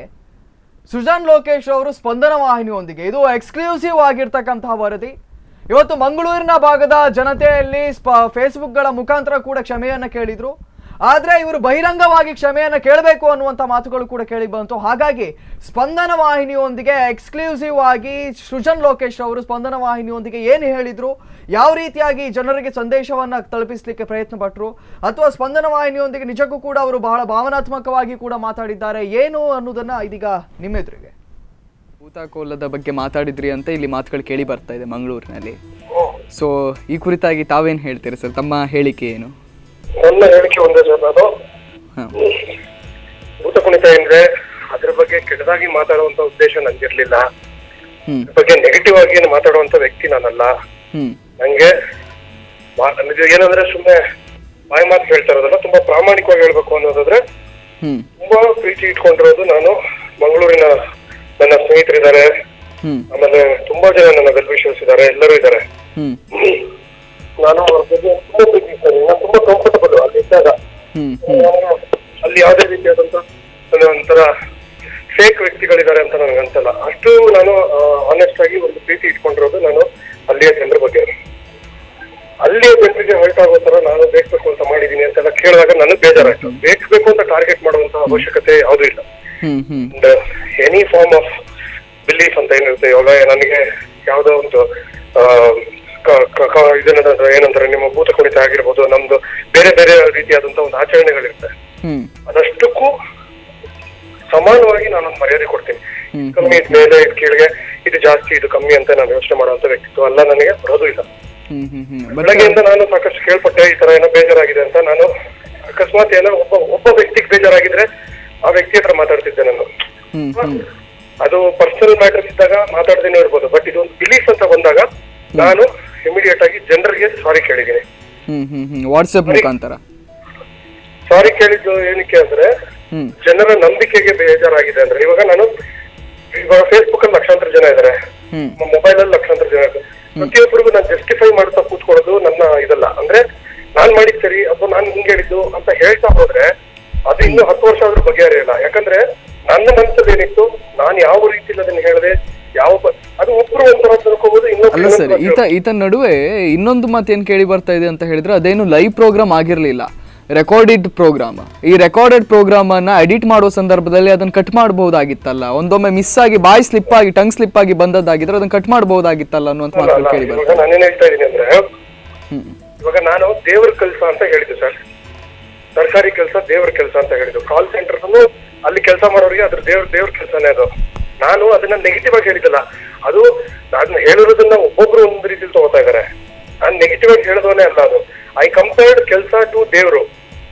ಸುಜಾನ್ ಲೋಕೇಶ್ ಅವರು ಸ್ಪಂದನ ವಾಹಿನಿಯೊಂದಿಗೆ ಇದು ಎಕ್ಸ್ಕ್ಲೂಸಿವ್ ಆಗಿರ್ತಕ್ಕಂತಹ ವರದಿ ಇವತ್ತು ಮಂಗಳೂರಿನ ಭಾಗದ ಜನತೆಯಲ್ಲಿ ಸ್ಪ ಫೇಸ್ಬುಕ್ಗಳ ಮುಖಾಂತರ ಕೂಡ ಕ್ಷಮೆಯನ್ನ ಕೇಳಿದ್ರು ಆದ್ರೆ ಇವರು ಬಹಿರಂಗವಾಗಿ ಕ್ಷಮೆಯನ್ನ ಕೇಳಬೇಕು ಅನ್ನುವಂಥ ಮಾತುಗಳು ಕೂಡ ಕೇಳಿ ಬಂತು ಹಾಗಾಗಿ ಸ್ಪಂದನ ವಾಹಿನಿಯೊಂದಿಗೆ ಎಕ್ಸ್ಕ್ಲೂಸಿವ್ ಆಗಿ ಸೃಜನ್ ಲೋಕೇಶ್ ಅವರು ಸ್ಪಂದನ ವಾಹಿನಿಯೊಂದಿಗೆ ಏನು ಹೇಳಿದ್ರು ಯಾವ ರೀತಿಯಾಗಿ ಜನರಿಗೆ ಸಂದೇಶವನ್ನ ತಲುಪಿಸಲಿಕ್ಕೆ ಪ್ರಯತ್ನ ಪಟ್ಟರು ಅಥವಾ ಸ್ಪಂದನ ವಾಹಿನಿಯೊಂದಿಗೆ ನಿಜಕ್ಕೂ ಕೂಡ ಅವರು ಬಹಳ ಭಾವನಾತ್ಮಕವಾಗಿ ಕೂಡ ಮಾತಾಡಿದ್ದಾರೆ ಏನು ಅನ್ನೋದನ್ನ ಇದೀಗ ನಿಮ್ಮೆದುರಿಗೆ ಭೂತಾಕೋಲದ ಬಗ್ಗೆ ಮಾತಾಡಿದ್ರಿ ಅಂತ ಇಲ್ಲಿ ಮಾತುಗಳು ಕೇಳಿ ಬರ್ತಾ ಇದೆ ಮಂಗಳೂರಿನಲ್ಲಿ ಸೊ ಈ ಕುರಿತಾಗಿ ತಾವೇನು ಹೇಳ್ತೀರಿ ಸರ್ ತಮ್ಮ ಹೇಳಿಕೆ ಏನು ನನ್ನ ಹೇಳಿಕೆ ಒಂದೇ ಸರ್ ನಾನು ಹಾಂ ಭೂತ ಕುಣಿತ ಅಂದ್ರೆ ಅದ್ರ ಬಗ್ಗೆ ಕೆಟ್ಟದಾಗಿ ಮಾತಾಡುವಂತ ಉದ್ದೇಶ ನಂಗಿರ್ಲಿಲ್ಲ ಹ್ಞೂ ಅದ್ರ ಬಗ್ಗೆ ನೆಗೆಟಿವ್ ಆಗಿ ಏನು ಮಾತಾಡುವಂತ ವ್ಯಕ್ತಿ ನಾನಲ್ಲ ಹ್ಞೂ ನಂಗೆ ಮಾ- ಇದು ಏನಂದ್ರೆ ಸುಮ್ಮನೆ ಬಾಯಿ ಮಾತು ಹೇಳ್ತಾ ಇರೋದಲ್ಲ ತುಂಬಾ ಪ್ರಾಮಾಣಿಕವಾಗಿ ಹೇಳ್ಬೇಕು ಅನ್ನೋದಾದ್ರೆ ಹ್ಞೂ ತುಂಬಾ ಪ್ರೀತಿ ಇಟ್ಕೊಂಡಿರೋದು ನಾನು ಮಂಗಳೂರಿನ ನನ್ನ ಸ್ನೇಹಿತರಿದ್ದಾರೆ ಹ್ಞೂ ಆಮೇಲೆ ತುಂಬಾ ಜನ ನನ್ನ ವೆಲ್ ವಿಷರ್ಸ್ ಇದ್ದಾರೆ ಎಲ್ಲರೂ ಇದ್ದಾರೆ ಹ್ಞೂ ನಾನು ಅವ್ರ ಬಗ್ಗೆ ತುಂಬಾ ಪ್ರೀತಿ ಇರ್ತೇನೆ ನಾನು ತುಂಬಾ ಕಂಫರ್ಟಬಲ್ ಅಲ್ಲಿ ಇದ್ದಾಗ ಹ್ಞೂ ಹ್ಞೂ ನಾನು ಅಲ್ಲಿ ಯಾವುದೇ ರೀತಿಯಾದಂತ ನನ್ನ ಒಂಥರ ಫೇಕ್ ವ್ಯಕ್ತಿಗಳಿದ್ದಾರೆ ಅಂತ ನನಗೆ ಅನ್ಸಲ್ಲ ಅಷ್ಟು ನಾನು ಆನೆಸ್ಟ್ ಆಗಿ ಒಂದು ಪ್ರೀತಿ ಇಟ್ಕೊಂಡಿರೋದು ನಾನು ಅಲ್ಲಿಯ ಜನರ ಬಗ್ಗೆ ಅಲ್ಲಿಯ ಜನರಿಗೆ ಹರ್ಟ್ ಆಗೋ ತರ ನಾನು ಬೇಕಬೇಕು ಅಂತ ಮಾಡಿದೀನಿ ಅಂತೆಲ್ಲ ಕೇಳಿದಾಗ ನನಗೆ ಬೇಜಾರಾಯ್ತು ಬೇಕಬೇಕು ಅಂತ ಟಾರ್ಗೆಟ್ ಮಾಡುವಂತ ಅವಶ್ಯಕತೆ ಯಾವುದೂ ಇಲ್ಲ ಹ್ಞೂ ಹ್ಞೂ ಎನಿ ಫಾರ್ಮ್ ಆಫ್ ಬಿಲೀಫ್ ಅಂತ ಏನಿರುತ್ತೆ ಇವಾಗ ನನಗೆ ಯಾವುದೋ ಒಂದು ಆ, ಕ- ಕ- ಕ- ಇದೇನಂದ್ರೆ ಏನಂತಾರೆ ನಿಮ್ಮ ಭೂತ ಕುಣಿತ ಆಗಿರ್ಬೋದು ನಮ್ದು ಬೇರೆ ಬೇರೆ ರೀತಿಯಾದಂತ ಒಂದು ಆಚರಣೆಗಳಿರುತ್ತೆ ಹ್ಮ್ ಅದಷ್ಟಕ್ಕೂ ಸಮಾನವಾಗಿ ನಾನೊಂದು ಮರ್ಯಾದೆ ಕೊಡ್ತೀನಿ ಹ್ಮ್. ಕಮ್ಮಿ ಇದ್ ಮೇಲೆ ಇದ್ ಕೀಳಿಗೆ ಇದು ಜಾಸ್ತಿ ಇದು ಕಮ್ಮಿ ಅಂತ ನಾನು ಯೋಚನೆ ಮಾಡುವಂತ ವ್ಯಕ್ತಿತ್ವ ಅಲ್ಲ ನನಗೆ ಬರೋದು ಇಲ್ಲ ಹ್ಮ್ ಹ್ಮ್ ಹ್ಮ್ ಬಟ್ ಬೆಳಗ್ಗೆಯಿಂದ ನಾನು ಸಾಕಷ್ಟು ಕೇಳ್ಪಟ್ಟೆ ಈ ತರ ಏನೋ ಬೇಜಾರಾಗಿದೆ ಅಂತ ನಾನು ಅಕಸ್ಮಾತ್ ಏನೋ ಒಬ್ಬ ಒಬ್ಬ ವ್ಯಕ್ತಿಗೆ ಬೇಜಾರಾಗಿದ್ರೆ ಆ ವ್ಯಕ್ತಿ ಹತ್ರ ಮಾತಾಡ್ತಿದ್ದೆ ನಾನು ಹ್ಮ್ ಹ್ಮ್ ಅದು ಪರ್ಸನಲ್ ಮ್ಯಾಟರ್ಸ್ ಇದ್ದಾಗ ಮಾತಾಡ್ದೇನೆ ಇರ್ಬೋದು ಬಟ್ ಇದೊಂದು ಬಿಲೀಫ್ ಅಂತ ಬಂದಾಗ ನಾನು ಇಮಿಡಿಯೇಟ್ ಆಗಿ ಜನರಿಗೆ ಸಾರಿ ಕೇಳಿದ್ದೀನಿ ಹ್ಮ್ ಹ್ಮ್ ಹ್ಮ್ ವಾಟ್ಸಪ್ ಮುಖಾಂತರ ಸಾರಿ ಕೇಳಿದ್ದು ಏನಕ್ಕೆ ಅಂದ್ರೆ ಹ್ಮ್ ಜನರ ನಂಬಿಕೆಗೆ ಬೇಜಾರಾಗಿದೆ ಅಂದ್ರೆ ಇವಾಗ ನಾನು ಇವಾಗ ಫೇಸ್ಬುಕ್ ಅಲ್ಲಿ ಲಕ್ಷಾಂತರ ಜನ ಇದಾರೆ ಹ್ಮ್ ಮೊಬೈಲ್ ಅಲ್ಲಿ ಲಕ್ಷಾಂತರ ಜನ ಇದ್ದಾರೆ ಪ್ರತಿಯೊಬ್ಬರಿಗೂ ನಾನು ಜಸ್ಟಿಫೈ ಮಾಡ್ತಾ ಕೂತ್ಕೊಳ್ಳೋದು ನನ್ನ ಇದಲ್ಲ ಅಂದ್ರೆ ನಾನ್ ಮಾಡಿದ್ ಸರಿ ಅಥವಾ ನಾನ್ ಹಿಂಗ್ ಹೇಳಿದ್ದು ಅಂತ ಹೇಳ್ತಾ ಹೋದ್ರೆ ಅದು ಇನ್ನು ಹತ್ತು ವರ್ಷ ಆದ್ರೂ ಬಗೆಹರಿಯಲ್ಲ ಯಾಕಂದ್ರೆ ನನ್ನ ಮನಸ್ಸಲ್ಲಿ ಏನಿತ್ತು ನಾನು ಯಾವ ರೀತಿಲಿ ಅದನ್ನ ಹೇಳಿದೆ ಯಾವ ಬ- ಅದು ಒಬ್ರು ಒಂಥರ ತಿಳ್ಕೊಬಹುದು ಅಲ್ಲ ಇನ್ನೊಬ್ರು ಸರ್ ಇನ್ನೊಂದ್ ಈತ ಈತ ನಡುವೆ ಇನ್ನೊಂದು ಮಾತು ಏನು ಕೇಳಿ ಬರ್ತಾ ಇದೆ ಅಂತ ಹೇಳಿದ್ರೆ ಅದೇನು ಲೈವ್ ಪ್ರೋಗ್ರಾಮ್ ಆಗಿರಲಿಲ್ಲ ರೆಕಾರ್ಡೆಡ್ ಪ್ರೋಗ್ರಾಮ್ ಈ ರೆಕಾರ್ಡೆಡ್ ಪ್ರೋಗ್ರಾಮ್ ಅನ್ನ ಎಡಿಟ್ ಮಾಡೋ ಸಂದರ್ಭದಲ್ಲಿ ಅದನ್ನ ಕಟ್ ಮಾಡಬಹುದಾಗಿತ್ತಲ್ಲ ಒಂದೊಮ್ಮೆ ಮಿಸ್ ಆಗಿ ಬಾಯ್ ಸ್ಲಿಪ್ ಆಗಿ ಟಂಗ್ ಸ್ಲಿಪ್ ಆಗಿ ಬಂದದ್ದಾಗಿದ್ರೆ ಅದನ್ನ ಕಟ್ ಮಾಡಬಹುದಾಗಿತ್ತಲ್ಲ ಅನ್ನುವಂಥ ಮಾತುಗಳು ಅಲ್ಲ, ಕೇಳಿ ಇವಾಗ ಬರ್ತದೆ ನಾನೇನ್ ಹೇಳ್ತಾ ಇದೀನಿ ಅಂದ್ರೆ ಹ್ಮ್ ಇವಾಗ ನಾನು ದೇವ್ರ ಕೆಲಸ ಅಂತ ಹೇಳಿದ್ದು ಸರ್ ಸರ್ಕಾರಿ ಕೆಲಸ ದೇವ್ರ ಕೆಲಸ ಅಂತ ಹೇಳಿದ್ದು ಕಾಲ್ ಸೆಂಟರ್ ಅಲ್ಲಿ ಕೆಲಸ ಮಾಡೋರಿಗೆ ಅದ್ರ ದೇವ್ರ ದೇವ್ರ ಕೆಲಸನೇ ಅದು ನಾನು ಅದನ್ನ ನೆಗೆಟಿವ್ ಆಗಿ ಹೇಳಿದ್ದಲ್ಲ ಅದು ನಾನು ಹೇಳಿರೋದನ್ನ ಒಬ್ಬೊಬ್ರು ಒಂದ್ ರೀತಿಲಿ ತಗೋತಾ ಇದಾರೆ ನಾನು ನೆಗೆಟಿವ್ ಆಗಿ ಹೇಳಿದವನೇ ಅಲ್ಲ ಅದು ಐ ಕಂಪೇರ್ಡ್ ಕೆಲಸ ಟು ದೇವ್ರು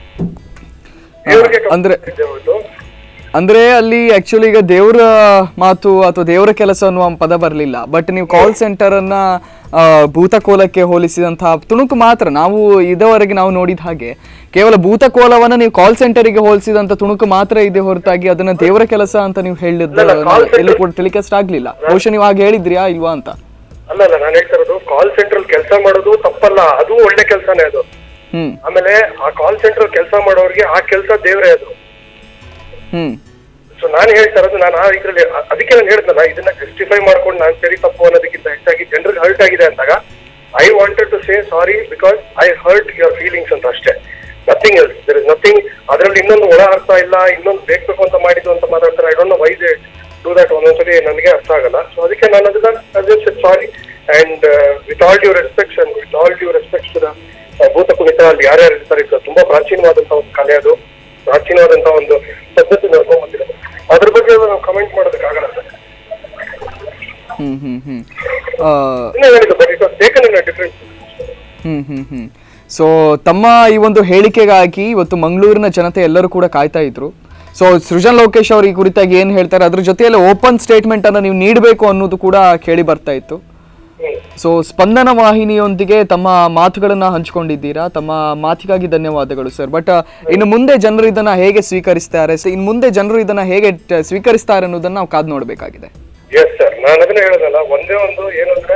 ದೇವ್ರಿಗೆ ಅಂದ್ರೆ- compare ಹೊರ್ತು ಅಂದ್ರೆ ಅಲ್ಲಿ ಆಕ್ಚುಲಿ ಈಗ ದೇವರ ಮಾತು ಅಥವಾ ದೇವರ ಕೆಲಸ ಅನ್ನುವ ಪದ ಬರಲಿಲ್ಲ ಬಟ್ ನೀವು ಕಾಲ್ ಸೆಂಟರ್ ಅನ್ನ ಆ, ಭೂತಕೋಲಕ್ಕೆ ಹೋಲಿಸಿದಂತಹ ತುಣುಕು ಮಾತ್ರ ನಾವು ಇದುವರೆಗೆ ನಾವು ನೋಡಿದ ಹಾಗೆ ಕೇವಲ ಭೂತಕೋಲವನ್ನ ನೀವು ಕಾಲ್ ಸೆಂಟರಿಗೆ ಹೋಲಿಸಿದಂತ ತುಣುಕು ಮಾತ್ರ ಇದೆ ಹೊರತಾಗಿ ಅದನ್ನ ದೇವರ ಕೆಲಸ ಅಂತ ನೀವು ಹೇಳಿದ್ದ ಇಲ್ಲ, call center- ಎಲ್ಲೂ ಕೂಡ ಟೆಲಿಕಾಸ್ಟ್ ಆಗ್ಲಿಲ್ಲ ಬಹುಶಃ ನೀವು ಹಾಗೆ ಹೇಳಿದ್ರಿಯಾ ಇಲ್ವಾ ಅಂತ ಅಲ್ಲ ಅಲ್ಲ ನಾನು ಹೇಳ್ತಾ ಇರೋದು ಕಾಲ್ ಸೆಂಟರ್ ಕೆಲಸ ಮಾಡೋದು ತಪ್ಪಲ್ಲ ಅದು ಒಳ್ಳೆ ಕೆಲಸನೇ ಅದು ಹ್ಮ್ ಆಮೇಲೆ ಆ ಕಾಲ್ ಸೆಂಟರ್ ಕೆಲಸ ಮಾಡೋರಿಗೆ ಆ ಕೆಲಸ ದೇವ್ರೇ ಅದು ಹ್ಮ್ ಸೊ ನಾನು ಹೇಳ್ತಾ ಇರೋದು ನಾನು ಆ ಇದ್ರಲ್ಲಿ ಅ- ಅದಕ್ಕೆ ನಾನು ಹೇಳ್ದಲ್ಲ ಇದನ್ನ ಜಸ್ಟಿಫೈ ಮಾಡ್ಕೊಂಡು ನಾನು ಸರಿ ತಪ್ಪು ಅನ್ನೋದಕ್ಕಿಂತ ಹೆಚ್ಚಾಗಿ ಜನರಿಗೆ ಹರ್ಟ್ ಆಗಿದೆ ಅಂದಾಗ I wanted to say sorry because I hurt your feelings ಅಂತ ಅಷ್ಟೇ nothing else there is nothing ಅದರಲ್ಲಿ ಇನ್ನೊಂದು ಒಳ ಅರ್ಥ ಇಲ್ಲ ಇನ್ನೊಂದು ಬೇಕು ಅಂತ ಮಾಡಿದ್ದು ಅಂತ ಮಾತಾಡ್ತಾರೆ I don't know why they do that ಒಂದೊಂದ್ಸಲಿ ನನಗೆ ಅರ್ಥ ಆಗಲ್ಲ ಸೊ ಅದಕ್ಕೆ ನಾನು ಅದನ್ನ sorry and with all due respects and with all due respects to the Bhoota Kunita ಅಲ್ಲಿ ಯಾರ್ಯಾರು ಇರ್ತಾರೆ ಇದು ತುಂಬಾ ಪ್ರಾಚೀನವಾದಂತಹ ಒಂದು ಕಲೆ ಅದು ಪ್ರಾಚೀನವಾದಂತಹ ಒಂದು ಪದ್ಧತಿ ನಡ್ಕೊಂಡ್ ಬಂದಿದೆ ಅದ್ರ ಬಗ್ಗೆ ನಾವು ಕಮೆಂಟ್ ಮಾಡೋದಕ್ಕಾಗಲ್ಲ ಸರ್ ಹ್ಮ್ ಹ್ಮ್ ಹ್ಮ್ ಆ, ಇನ್ನೇ ಹೇಳಿದ್ದು but it was taken in different hmm hmm hmm so ತಮ್ಮ ಈ ಒಂದು ಹೇಳಿಕೆಗಾಗಿ ಇವತ್ತು ಮಂಗಳೂರಿನ ಜನತೆ ಎಲ್ಲರೂ ಕೂಡ ಕಾಯ್ತಾ ಇದ್ರು ಸೊ ಸೃಜನ್ ಲೋಕೇಶ್ ಅವರು ಈ ಕುರಿತಾಗಿ ಏನ್ ಹೇಳ್ತಾರೆ ಅದ್ರ ಜೊತೆಯಲ್ಲಿ ಓಪನ್ ಸ್ಟೇಟ್ಮೆಂಟ್ ಅನ್ನ ನೀವು ನೀಡಬೇಕು ಅನ್ನೋದು ಕೂಡ ಕೇಳಿ ಬರ್ತಾ ಇತ್ತು ಸೊ ಸ್ಪಂದನ ವಾಹಿನಿಯೊಂದಿಗೆ ತಮ್ಮ ಮಾತುಗಳನ್ನ ಹಂಚಿಕೊಂಡಿದ್ದೀರಾ ತಮ್ಮ ಮಾತಿಗಾಗಿ ಧನ್ಯವಾದಗಳು ಸರ್ ಬಟ್ ಇನ್ನು ಮುಂದೆ ಜನರು ಇದನ್ನ ಹೇಗೆ ಸ್ವೀಕರಿಸ್ತಾರೆ ಸೊ ಇನ್ನು ಮುಂದೆ ಜನರು ಇದನ್ನ ಹೇಗೆ ಟ- ಸ್ವೀಕರಿಸ್ತಾರೆ ಅನ್ನೋದನ್ನ ನಾವು ಕಾದು ನೋಡಬೇಕಾಗಿದೆ ಎಸ್ ಸರ್ ನಾನು ಅದನ್ನ ಹೇಳೋದಲ್ಲ ಒಂದೇ ಒಂದು ಏನು ಅಂದ್ರೆ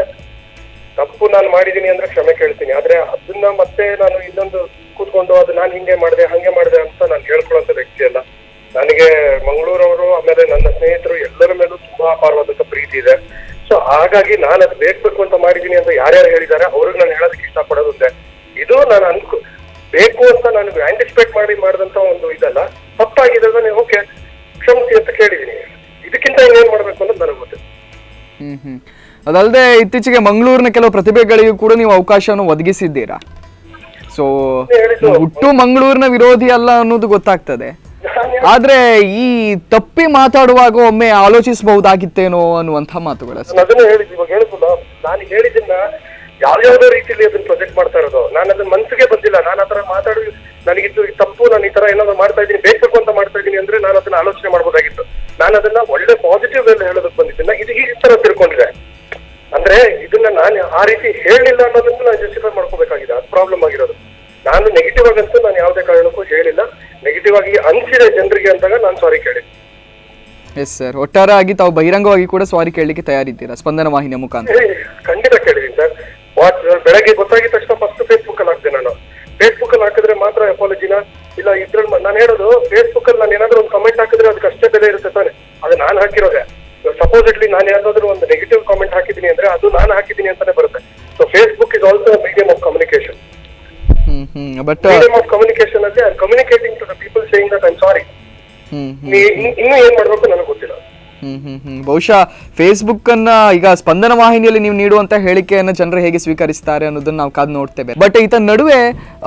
ತಪ್ಪು ನಾನು ಮಾಡಿದೀನಿ ಅಂದ್ರೆ ಕ್ಷಮೆ ಕೇಳ್ತೀನಿ ಆದ್ರೆ ಅದನ್ನ ಮತ್ತೆ ನಾನು ಇನ್ನೊಂದು ಕೂತ್ಕೊಂಡು ಅದು ನಾನು ಹಿಂಗೆ ಮಾಡಿದೆ ಹಂಗೆ ಮಾಡಿದೆ ಅಂತ ನಾನು ಹೇಳ್ಕೊಳ್ಳೋಂಥ ವ್ಯಕ್ತಿ ಅಲ್ಲ ನನಗೆ ಮಂಗಳೂರವರು ಆಮೇಲೆ ನನ್ನ ಸ್ನೇಹಿತರು ಎಲ್ಲರ ಮೇಲೂ ತುಂಬಾ ಅಪಾರವಾದಂತ ಪ್ರೀತಿ ಇದೆ ಸೊ ಹಾಗಾಗಿ ನಾನು ಅದು ಬೇಕು ಬೇಕು ಅಂತ ಮಾಡಿದೀನಿ ಅಂತ ಯಾರ್ಯಾರು ಹೇಳಿದ್ದಾರೆ ಅವ್ರಿಗೆ ನಾನು ಹೇಳೋದಕ್ಕೆ ಇಷ್ಟಪಡೋದು ಒಂದೇ ಇದು ನಾನು ಅನ್ಕೊ ಬೇಕು ಅಂತ ನಾನು ಆಂಟಿಸಿಪೇಟ್ ಮಾಡಿ ಮಾಡಿದಂತ ಒಂದು ಇದಲ್ಲ ತಪ್ಪಾಗಿದೆ ನೀವು ಓಕೆ ಕ್ಷಮಿಸಿ ಅಂತ ಕೇಳಿದೀನಿ ಇದಕ್ಕಿಂತ ಇನ್ನೇನ್ ಮಾಡ್ಬೇಕು ಅನ್ನೋದು ನನಗೆ ಗೊತ್ತಿಲ್ಲ ಹ್ಮ್ ಹ್ಮ್ ಅದಲ್ಲದೆ ಇತ್ತೀಚೆಗೆ ಮಂಗಳೂರಿನ ಕೆಲವು ಪ್ರತಿಭೆಗಳಿಗೂ ಕೂಡ ನೀವು ಅವಕಾಶವನ್ನು ಒದಗಿಸಿದ್ದೀರಾ ಸೊ ಹೇಳಿದ್ದು ಹುಟ್ಟು ಮಂಗಳೂರಿನ ವಿರೋಧಿ ಅಲ್ಲ ಅನ್ನೋದು ಗೊತ್ತಾಗ್ತದೆ ಆದ್ರೆ ಈ ತಪ್ಪಿ ಮಾತಾಡುವಾಗ ಒಮ್ಮೆ ಆಲೋಚಿಸಬಹುದಾಗಿತ್ತೇನೋ ಅನ್ನುವಂಥ ಮಾತುಗಳು ಅಷ್ಟೇ. ನಾನು ಅದನ್ನ ಹೇಳಿದ್ದು ಇವಾಗ ಹೇಳಿದ್ನಲ್ಲ ನಾನು ಹೇಳಿದ್ದನ್ನ ಯಾವ್ಯಾವ್ದೋ ರೀತಿಯಲ್ಲಿ ಅದನ್ನ ಪ್ರೊಜೆಕ್ಟ್ ಮಾಡ್ತಾ ಇರೋದು ನಾನು ಅದನ್ನ ಮನ್ಸಿಗೆ ಬಂದಿಲ್ಲ ನಾನು ಆತರ ಮಾತಾಡಿ ನನಗಿದ್ದು ಈ ತಪ್ಪು ನಾನು ಈ ತರ ಏನಾದ್ರು ಮಾಡ್ತಾ ಇದ್ದೀನಿ ಬೇಕು ಅಂತ ಮಾಡ್ತಾ ಇದ್ದೀನಿ ಅಂದ್ರೆ ನಾನು ಅದನ್ನ ಆಲೋಚನೆ ಮಾಡ್ಬೋದಾಗಿತ್ತು ನಾನು ಅದನ್ನ ಒಳ್ಳೆ ಪಾಸಿಟಿವ್ ವೇಲ್ ಹೇಳೋದಕ್ಕೆ ಬಂದಿದ್ದೆ ಇದು ಈ ತರ ತಿಳ್ಕೊಂಡಿದೆ ಅಂದ್ರೆ ಇದನ್ನ ನಾನು ಆ ರೀತಿ ಹೇಳಿಲ್ಲ ಅನ್ನೋದನ್ನ ನಾನು ಜಸ್ಟಿಫೈ ಮಾಡ್ಕೋಬೇಕಾಗಿದೆ ಅದು ಪ್ರಾಬ್ಲಮ್ ಆಗಿರೋದು ನಾನು ನೆಗೆಟಿವ್ ಆಗಂತೂ ನಾನು ಯಾವುದೇ ಕಾರಣಕ್ಕೂ ಹೇಳಿಲ್ಲ ನೆಗೆಟಿವ್ ಆಗಿ ಅನ್ಸಿದೆ ಜನರಿಗೆ ಅಂದಾಗ ನಾನು ಸಾರಿ ಕೇಳಿದ್ದೆ ಎಸ್ ಸರ್ ಒಟ್ಟಾರೆಯಾಗಿ ತಾವು ಬಹಿರಂಗವಾಗಿ ಕೂಡ ಸಾರಿ ಕೇಳಲಿಕ್ಕೆ ತಯಾರಿದ್ದೀರಾ ಸ್ಪಂದನ ವಾಹಿನಿಯ ಮುಖಾಂತರ ಏ, ಖಂಡಿತ ಕೇಳಿದೀನಿ ಸರ್ ವಾಟ್ ಬೆಳಗ್ಗೆ ಗೊತ್ತಾಗಿದ ತಕ್ಷಣ ಫಸ್ಟ್ ಫೇಸ್ಬುಕ್ ಅಲ್ಲಿ ಹಾಕ್ದೆ ನಾನು ಫೇಸ್ಬುಕ್ ಅಲ್ಲಿ ಹಾಕಿದ್ರೆ ಮಾತ್ರ ಅಪಾಲಜಿನ ಇಲ್ಲ ಇದ್ರಲ್ಲಿ ನಾನು ಹೇಳೋದು ಫೇಸ್ಬುಕ್ ಅಲ್ಲಿ ನಾನು ಏನಾದ್ರು ಒಂದು ಕಮೆಂಟ್ ಹಾಕಿದ್ರೆ ಅದಕ್ಕೆ ಅಷ್ಟೇ ಬೆಲೆ ಇರುತ್ತೆ ತಾನೆ ಅದು ನಾನು ಹಾಕಿರೋದೆ ಸಪೋಸಿಟ್ಲಿ ನಾನು ಯಾವ್ದಾದ್ರು ಒಂದು ನೆಗೆಟಿವ್ ಕಾಮೆಂಟ್ ಹಾಕಿದ್ದೀನಿ ಅಂದ್ರೆ ಅದು ನಾನು ಹಾಕಿದ್ದೀನಿ ಅಂತಾನೆ ಬರುತ್ತೆ so Facebook is also medium of communication hmm hmm but medium of communication ಅಲ್ಲಿ I communicating to the people saying that I'm sorry hmm hmm ಇನ್ನೂ ಏನ್ ಮಾಡ್ಬೇಕು ನನಗೆ ಗೊತ್ತಿಲ್ಲ ಹ್ಮ್ ಹ್ಮ್ ಹ್ಮ್ ಬಹುಶಃ ಫೇಸ್ಬುಕ್ ಅನ್ನ ಈಗ ಸ್ಪಂದನ ವಾಹಿನಿಯಲ್ಲಿ ನೀವು ನೀಡುವಂತ ಹೇಳಿಕೆಯನ್ನ ಜನರು ಹೇಗೆ ಸ್ವೀಕರಿಸ್ತಾರೆ ಅನ್ನೋದನ್ನ ನಾವು ಕಾದು ನೋಡ್ತೇವೆ ಬಟ್ ಈತ ನಡುವೆ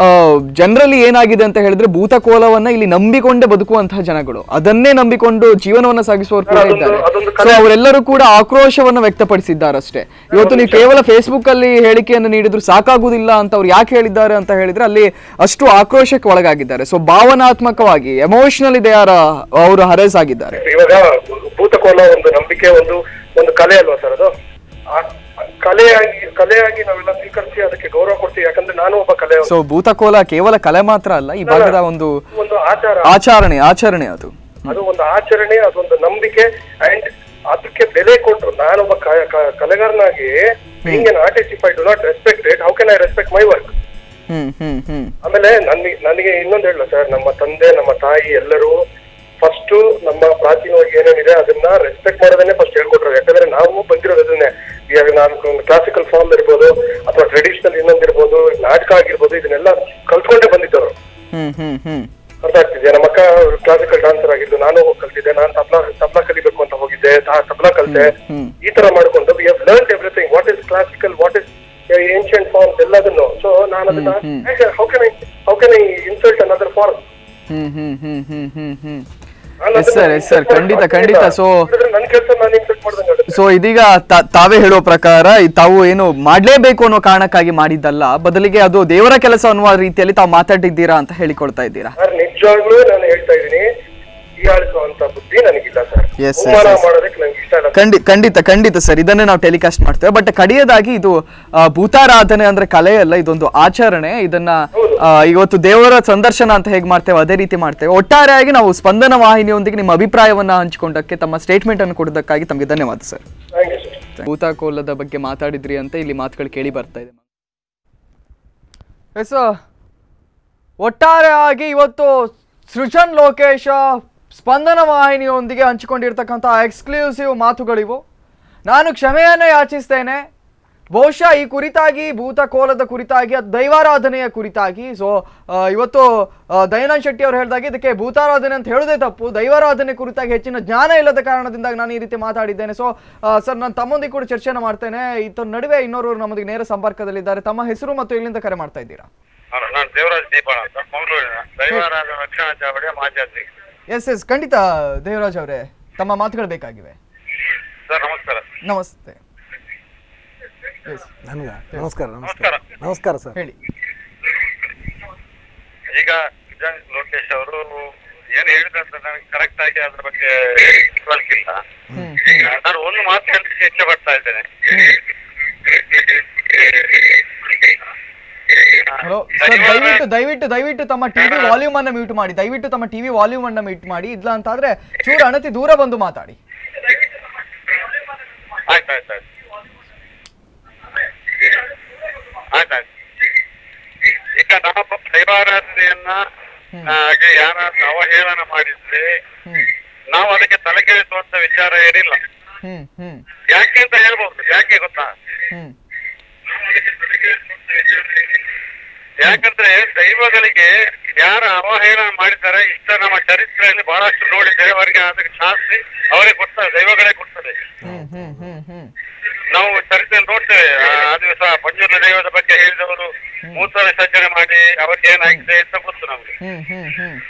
ಜನರಲ್ಲಿ ಏನಾಗಿದೆ ಅಂತ ಹೇಳಿದ್ರೆ ಭೂತಕೋಲವನ್ನ ಇಲ್ಲಿ ನಂಬಿಕೊಂಡೇ ಬದುಕುವಂತಹ ಜನಗಳು ಅದನ್ನೇ ನಂಬಿಕೊಂಡು ಜೀವನವನ್ನ ಸಾಗಿಸುವವರು ಕೂಡ ಅದೊಂದು- ಇದ್ದಾರೆ ಅದೊಂದು ಸೊ ಅವರೆಲ್ಲರೂ ಕೂಡ ಆಕ್ರೋಶವನ್ನ ವ್ಯಕ್ತಪಡಿಸಿದ್ದಾರಷ್ಟೇ ಇವತ್ತು ನೀವು ಕೇವಲ ಫೇಸ್ಬುಕ್ ಅಲ್ಲಿ ಹೇಳಿಕೆಯನ್ನು ನೀಡಿದ್ರು ಸಾಕಾಗುವುದಿಲ್ಲ ಅಂತ ಅವ್ರು ಯಾಕೆ ಹೇಳಿದ್ದಾರೆ ಅಂತ ಹೇಳಿದ್ರೆ ಅಲ್ಲಿ ಅಷ್ಟು ಆಕ್ರೋಶಕ್ಕೆ ಒಳಗಾಗಿದ್ದಾರೆ ಸೊ ಭಾವನಾತ್ಮಕವಾಗಿ ಎಮೋಷನಲಿ ದೇ ಆರ್ ಅವರು ಹರೇಸ್ ಆಗಿದ್ದಾರೆ ಇವಾಗ ಭೂತಕೋಲ ಒಂದು ನಂಬಿಕೆ ಒಂದು ಒಂದು ಕಲೆ ಅಲ್ವಾ ಸರ್ ಅದು ಆ ಕಲೆಯಾಗಿ ಕಲೆಯಾಗಿ ನಾವೆಲ್ಲ ಸ್ವೀಕರಿಸಿ ಅದಕ್ಕೆ ಗೌರವ ಕೊಡ್ತೀವಿ ಯಾಕಂದ್ರೆ ನಾನು ಒಬ್ಬ ಕಲೆ ಸೊ ಭೂತಕೋಲ ಕೇವಲ ಕಲೆ ಮಾತ್ರ ಅಲ್ಲ ಈ ಭಾಗದ ಒಂದು ಒಂದು ಆಚಾರ ಆಚರಣೆ ಆಚರಣೆ ಅದು ಅದು ಒಂದು ಆಚರಣೆ ಅದೊಂದು ನಂಬಿಕೆ ಅಂಡ್ ಅದಕ್ಕೆ ಬೆಲೆ ಕೊಟ್ರು ನಾನೊಬ್ಬ ಕ- ಕ- ಕಲೆಗಾರನಾಗಿ being an artist if I do not respect it how can I respect my work hmm hmm hmm ಆಮೇಲೆ ನನಗೆ ನನಗೆ ಇನ್ನೊಂದು ಹೇಳಲ್ಲ ಸರ್ ನಮ್ಮ ತಂದೆ ನಮ್ಮ ತಾಯಿ ಎಲ್ಲರೂ ಫಸ್ಟ್ ನಮ್ಮ ಪ್ರಾಚೀನವಾಗಿ ಏನೇನಿದೆ ಅದನ್ನ ರೆಸ್ಪೆಕ್ಟ್ ಮಾಡೋದನ್ನೇ ಫಸ್ಟ್ ಹೇಳ್ಕೊಟ್ರು ಯಾಕಂದ್ರೆ ನಾವು ಬಂದಿರೋದು ಅದನ್ನೇ ಇವಾಗ ನಾನು ಒಂದು ಕ್ಲಾಸಿಕಲ್ ಫಾರ್ಮ್ ಇರ್ಬೋದು ಅಥವಾ ಟ್ರೆಡಿಷನಲ್ ಇನ್ನೊಂದಿರ್ಬೋದು ನಾಟಕ ಆಗಿರ್ಬೋದು ಇದನ್ನೆಲ್ಲ ಕಲ್ತ್ಕೊಂಡೇ ಬಂದಿದ್ದವರು ಹ್ಮ್ ಹ್ಮ್ ಹ್ಮ್ ಅರ್ಥ ಆಗ್ತಿದೆ ನಮ್ಮ ಅಕ್ಕ ಕ್ಲಾಸಿಕಲ್ ಡಾನ್ಸರ್ ಆಗಿದ್ದು ನಾನು ಹೋಗಿ ಕಲ್ತಿದ್ದೆ ನಾನು ತಬ್ಲಾ ತಬ್ಲಾ ಕಲಿಬೇಕು ಅಂತ ಹೋಗಿದ್ದೆ ತಾ- ತಬ್ಲಾ ಕಲಿತೆ ಈ ತರ ಮಾಡ್ಕೊಂಡು we have learn everything what is classical what is ancient forms ಎಲ್ಲದನ್ನು ಸೊ ನಾನು ಅದನ್ನ how can I how can I insult another form hmm hmm hmm hmm hmm hmm yes sir yes sir ಖಂಡಿತ ಖಂಡಿತ so ನನ್ನ ಕೆಲಸ ನಾನು insult ಮಾಡ್ದಂಗೆ so ಇದೀಗ ತಾ- ತಾವೇ ಹೇಳೋ ಪ್ರಕಾರ ಈ ತಾವು ಏನು ಮಾಡ್ಲೇಬೇಕು ಅನ್ನೋ ಕಾರಣಕ್ಕಾಗಿ ಮಾಡಿದ್ದಲ್ಲ ಬದಲಿಗೆ ಅದು ದೇವರ ಕೆಲಸ ಅನ್ನುವ ರೀತಿಯಲ್ಲಿ ತಾವು ಮಾತಾಡಿದ್ದೀರಾ ಅಂತ ಹೇಳಿಕೊಳ್ತಾ ಇದ್ದೀರಾ ಸರ್ ನಿಜವಾಗ್ಲೂ ನಾನು ಹೇಳ್ತಾ ಇದ್ದೀನಿ ಹೀಯಾಳಿಸುವಂತ ಬುದ್ಧಿ ನನಗಿಲ್ಲ ಸರ್ Yes, yes, ಅವಮಾನ yes. ಮಾಡೋದಕ್ಕೆ ನಂಗೆ ಇಷ್ಟ ಇಲ್ಲ ಖಂಡಿ ಖಂಡಿತ ಖಂಡಿತ ಸರ್ ಇದನ್ನೇ ನಾವು ಟೆಲಿಕಾಸ್ಟ್ ಮಾಡ್ತೇವೆ ಬಟ್ ಕಡೆಯದಾಗಿ ಇದು ಆ, ಭೂತಾರಾಧನೆ ಅಂದ್ರೆ ಕಲೆ ಅಲ್ಲ ಇದೊಂದು ಆಚರಣೆ ಇದನ್ನ ಆ, ಇವತ್ತು ದೇವರ ಸಂದರ್ಶನ ಅಂತ ಹೇಗೆ ಮಾಡ್ತೇವೆ ಅದೇ ರೀತಿ ಮಾಡ್ತೇವೆ ಒಟ್ಟಾರೆಯಾಗಿ ನಾವು ಸ್ಪಂದನ ವಾಹಿನಿಯೊಂದಿಗೆ ನಿಮ್ಮ ಅಭಿಪ್ರಾಯವನ್ನ ಹಂಚಿಕೊಂಡಕ್ಕೆ ತಮ್ಮ ಸ್ಟೇಟ್ಮೆಂಟ್ ಅನ್ನು ಕೊಡೋದಕ್ಕಾಗಿ ತಮಗೆ ಧನ್ಯವಾದ ಸರ್ ಥ್ಯಾಂಕ್ ಯು ಸರ್ ಭೂತಾಕೋಲದ ಬಗ್ಗೆ ಮಾತಾಡಿದ್ರಿ ಅಂತ ಇಲ್ಲಿ ಮಾತುಗಳು ಕೇಳಿ ಬರ್ತಾ ಇದೆ ಎಸ್ ಒಟ್ಟಾರೆಯಾಗಿ ಇವತ್ತು ಸೃಜನ್ ಲೋಕೇಶ ಸ್ಪಂದನ ವಾಹಿನಿಯೊಂದಿಗೆ ಹಂಚಿಕೊಂಡಿರ್ತಕ್ಕಂಥ ಎಕ್ಸ್ಕ್ಲೂಸಿವ್ ಮಾತುಗಳಿವು ನಾನು ಕ್ಷಮೆಯನ್ನು ಯಾಚಿಸ್ತೇನೆ ಬಹುಶಃ ಈ ಕುರಿತಾಗಿ ಭೂತಕೋಲದ ಕುರಿತಾಗಿ ಅದು ದೈವಾರಾಧನೆಯ ಕುರಿತಾಗಿ ಸೊ ಇವತ್ತು ಆ, ದಯಾನಂದ್ ಶೆಟ್ಟಿ ಅವರು ಹೇಳಿದಾಗೆ ಇದಕ್ಕೆ ಭೂತಾರಾಧನೆ ಅಂತ ಹೇಳೋದೇ ತಪ್ಪು ದೈವಾರಾಧನೆ ಕುರಿತಾಗಿ ಹೆಚ್ಚಿನ ಜ್ಞಾನ ಇಲ್ಲದ ಕಾರಣದಿಂದ ನಾನು ಈ ರೀತಿ ಮಾತಾಡಿದ್ದೇನೆ ಸೊ ಸರ್ ನಾನು ತಮ್ಮೊಂದಿಗೆ ಕೂಡ ಚರ್ಚೆನ ಮಾಡ್ತೇನೆ ಇತ್ತ ನಡುವೆ ಇನ್ನೋರು ನಮ್ಮೊಂದಿಗೆ ನೇರ ಸಂಪರ್ಕದಲ್ಲಿದ್ದಾರೆ ತಮ್ಮ ಹೆಸರು ಮತ್ತು ಎಲ್ಲಿಂದ ಕರೆ ಮಾಡ್ತಾ ಇದ್ದೀರಾ ಹಲೋ ನಾನು ದೇವರಾಜ್ ದೀಪಾಳ ಅಂತ ಮಂಗಳೂರಿನ ದೈವಾರಾಧ ರಕ್ಷಣಾ ಚಾವಡಿಯ ಮಾಜಿ ಅಧ್ಯಕ್ಷ ಎಸ್ ಎಸ್ ಖಂಡಿತ ದೇವರಾಜ್ ಅವರೇ ತಮ್ಮ ಮಾತುಗಳು ಬೇಕಾಗಿವೆ ಸರ್ ನಮಸ್ಕಾರ ನಮಸ್ತೆ ಎಸ್ ನನಗ ನಮಸ್ಕಾರ ನಮಸ್ಕಾರ ನಮಸ್ಕಾರ ಸರ್ ಹೇಳಿ ಈಗ ನಿಜಾಮ್ ಲೋಕೇಶ್ ಅವರು ಏನು ಹೇಳಿದ್ರೆ ಅಂತ ನನಗೆ ಕರೆಕ್ಟ್ ಆಗಿ ಅದ್ರ ಬಗ್ಗೆ ತಿಳ್ವಳಿಕಿಲ್ಲ ಹ್ಮ್ ನಾನು ಒಂದು ಮಾತು ಹೇಳಲಿಕ್ಕೆ ಇಚ್ಛೆ ಪಡ್ತಾ ಇದ್ದೇನೆ ಹಲೋ ಸರ್ ದಯವಿಟ್ಟು ದಯವಿಟ್ಟು ದಯವಿಟ್ಟು ತಮ್ಮ ಟಿವಿ ವಾಲ್ಯೂಮ್ ಅನ್ನ ಮ್ಯೂಟ್ ಮಾಡಿ ದಯವಿಟ್ಟು ತಮ್ಮ ಟಿವಿ ವಾಲ್ಯೂಮ್ ಅನ್ನ ಮ್ಯೂಟ್ ಮಾಡಿ ಇಲ್ಲ ಅಂತಾದ್ರೆ ಚೂರು ಅಣತಿ ದೂರ ಬಂದು ಮಾತಾಡಿ ಆಯ್ತು ಆಯ್ತು ಆಯ್ತು ಆಯ್ತಾಯ್ತು ಈಗ ನಾವು ದೈವಾರಾಧನೆಯನ್ನ ಹಾಗೆ ಯಾರಾದ್ರೂ ಅವಹೇಳನ ಮಾಡಿದ್ರೆ ಹ್ಮ್ ನಾವು ಅದಕ್ಕೆ ತಲೆಕೆಡಿಸುವಂತ ವಿಚಾರ ಏನಿಲ್ಲ ಹ್ಮ್ ಹ್ಮ್ ಯಾಕೆ ಅಂತ ಹೇಳ್ಬೋದು ಯಾಕೆ ಗೊತ್ತಾ ಹ್ಮ್ ಯಾಕಂದ್ರೆ ದೈವಗಳಿಗೆ ಯಾರ ಅವಹೇಳನ ಮಾಡಿದ್ದಾರೆ ಇಷ್ಟ ನಮ್ಮ ಚರಿತ್ರೆಯಲ್ಲಿ ಬಹಳಷ್ಟು ನೋಡಿದ್ದೇವೆ ಅವರಿಗೆ ಅದಕ್ಕೆ ಶಾಸ್ತಿ ಅವರೇ ಕೊಡ್ತಾರೆ ದೈವಗಳೇ ಕೊಡ್ತದೆ ಹ್ಮ್ ಹ್ಮ್ ಹ್ಮ್ ಹ್ಮ್ ನಾವು ಚರಿತ್ರೆಯಲ್ಲಿ ನೋಡ್ತೇವೆ ಆ ಆ ದಿವಸ ಪಂಜುರ್ಲ ದೈವದ ಬಗ್ಗೆ ಹೇಳಿದವರು ಮೂತ್ರ ವಿಸರ್ಜನೆ ಮಾಡಿ ಅವ್ರಿಗೆ ಏನಾಗಿದೆ ಅಂತ ಗೊತ್ತು ನಮ್ಗೆ ಹ್ಮ್ ಹ್ಮ್ ಹ್ಮ್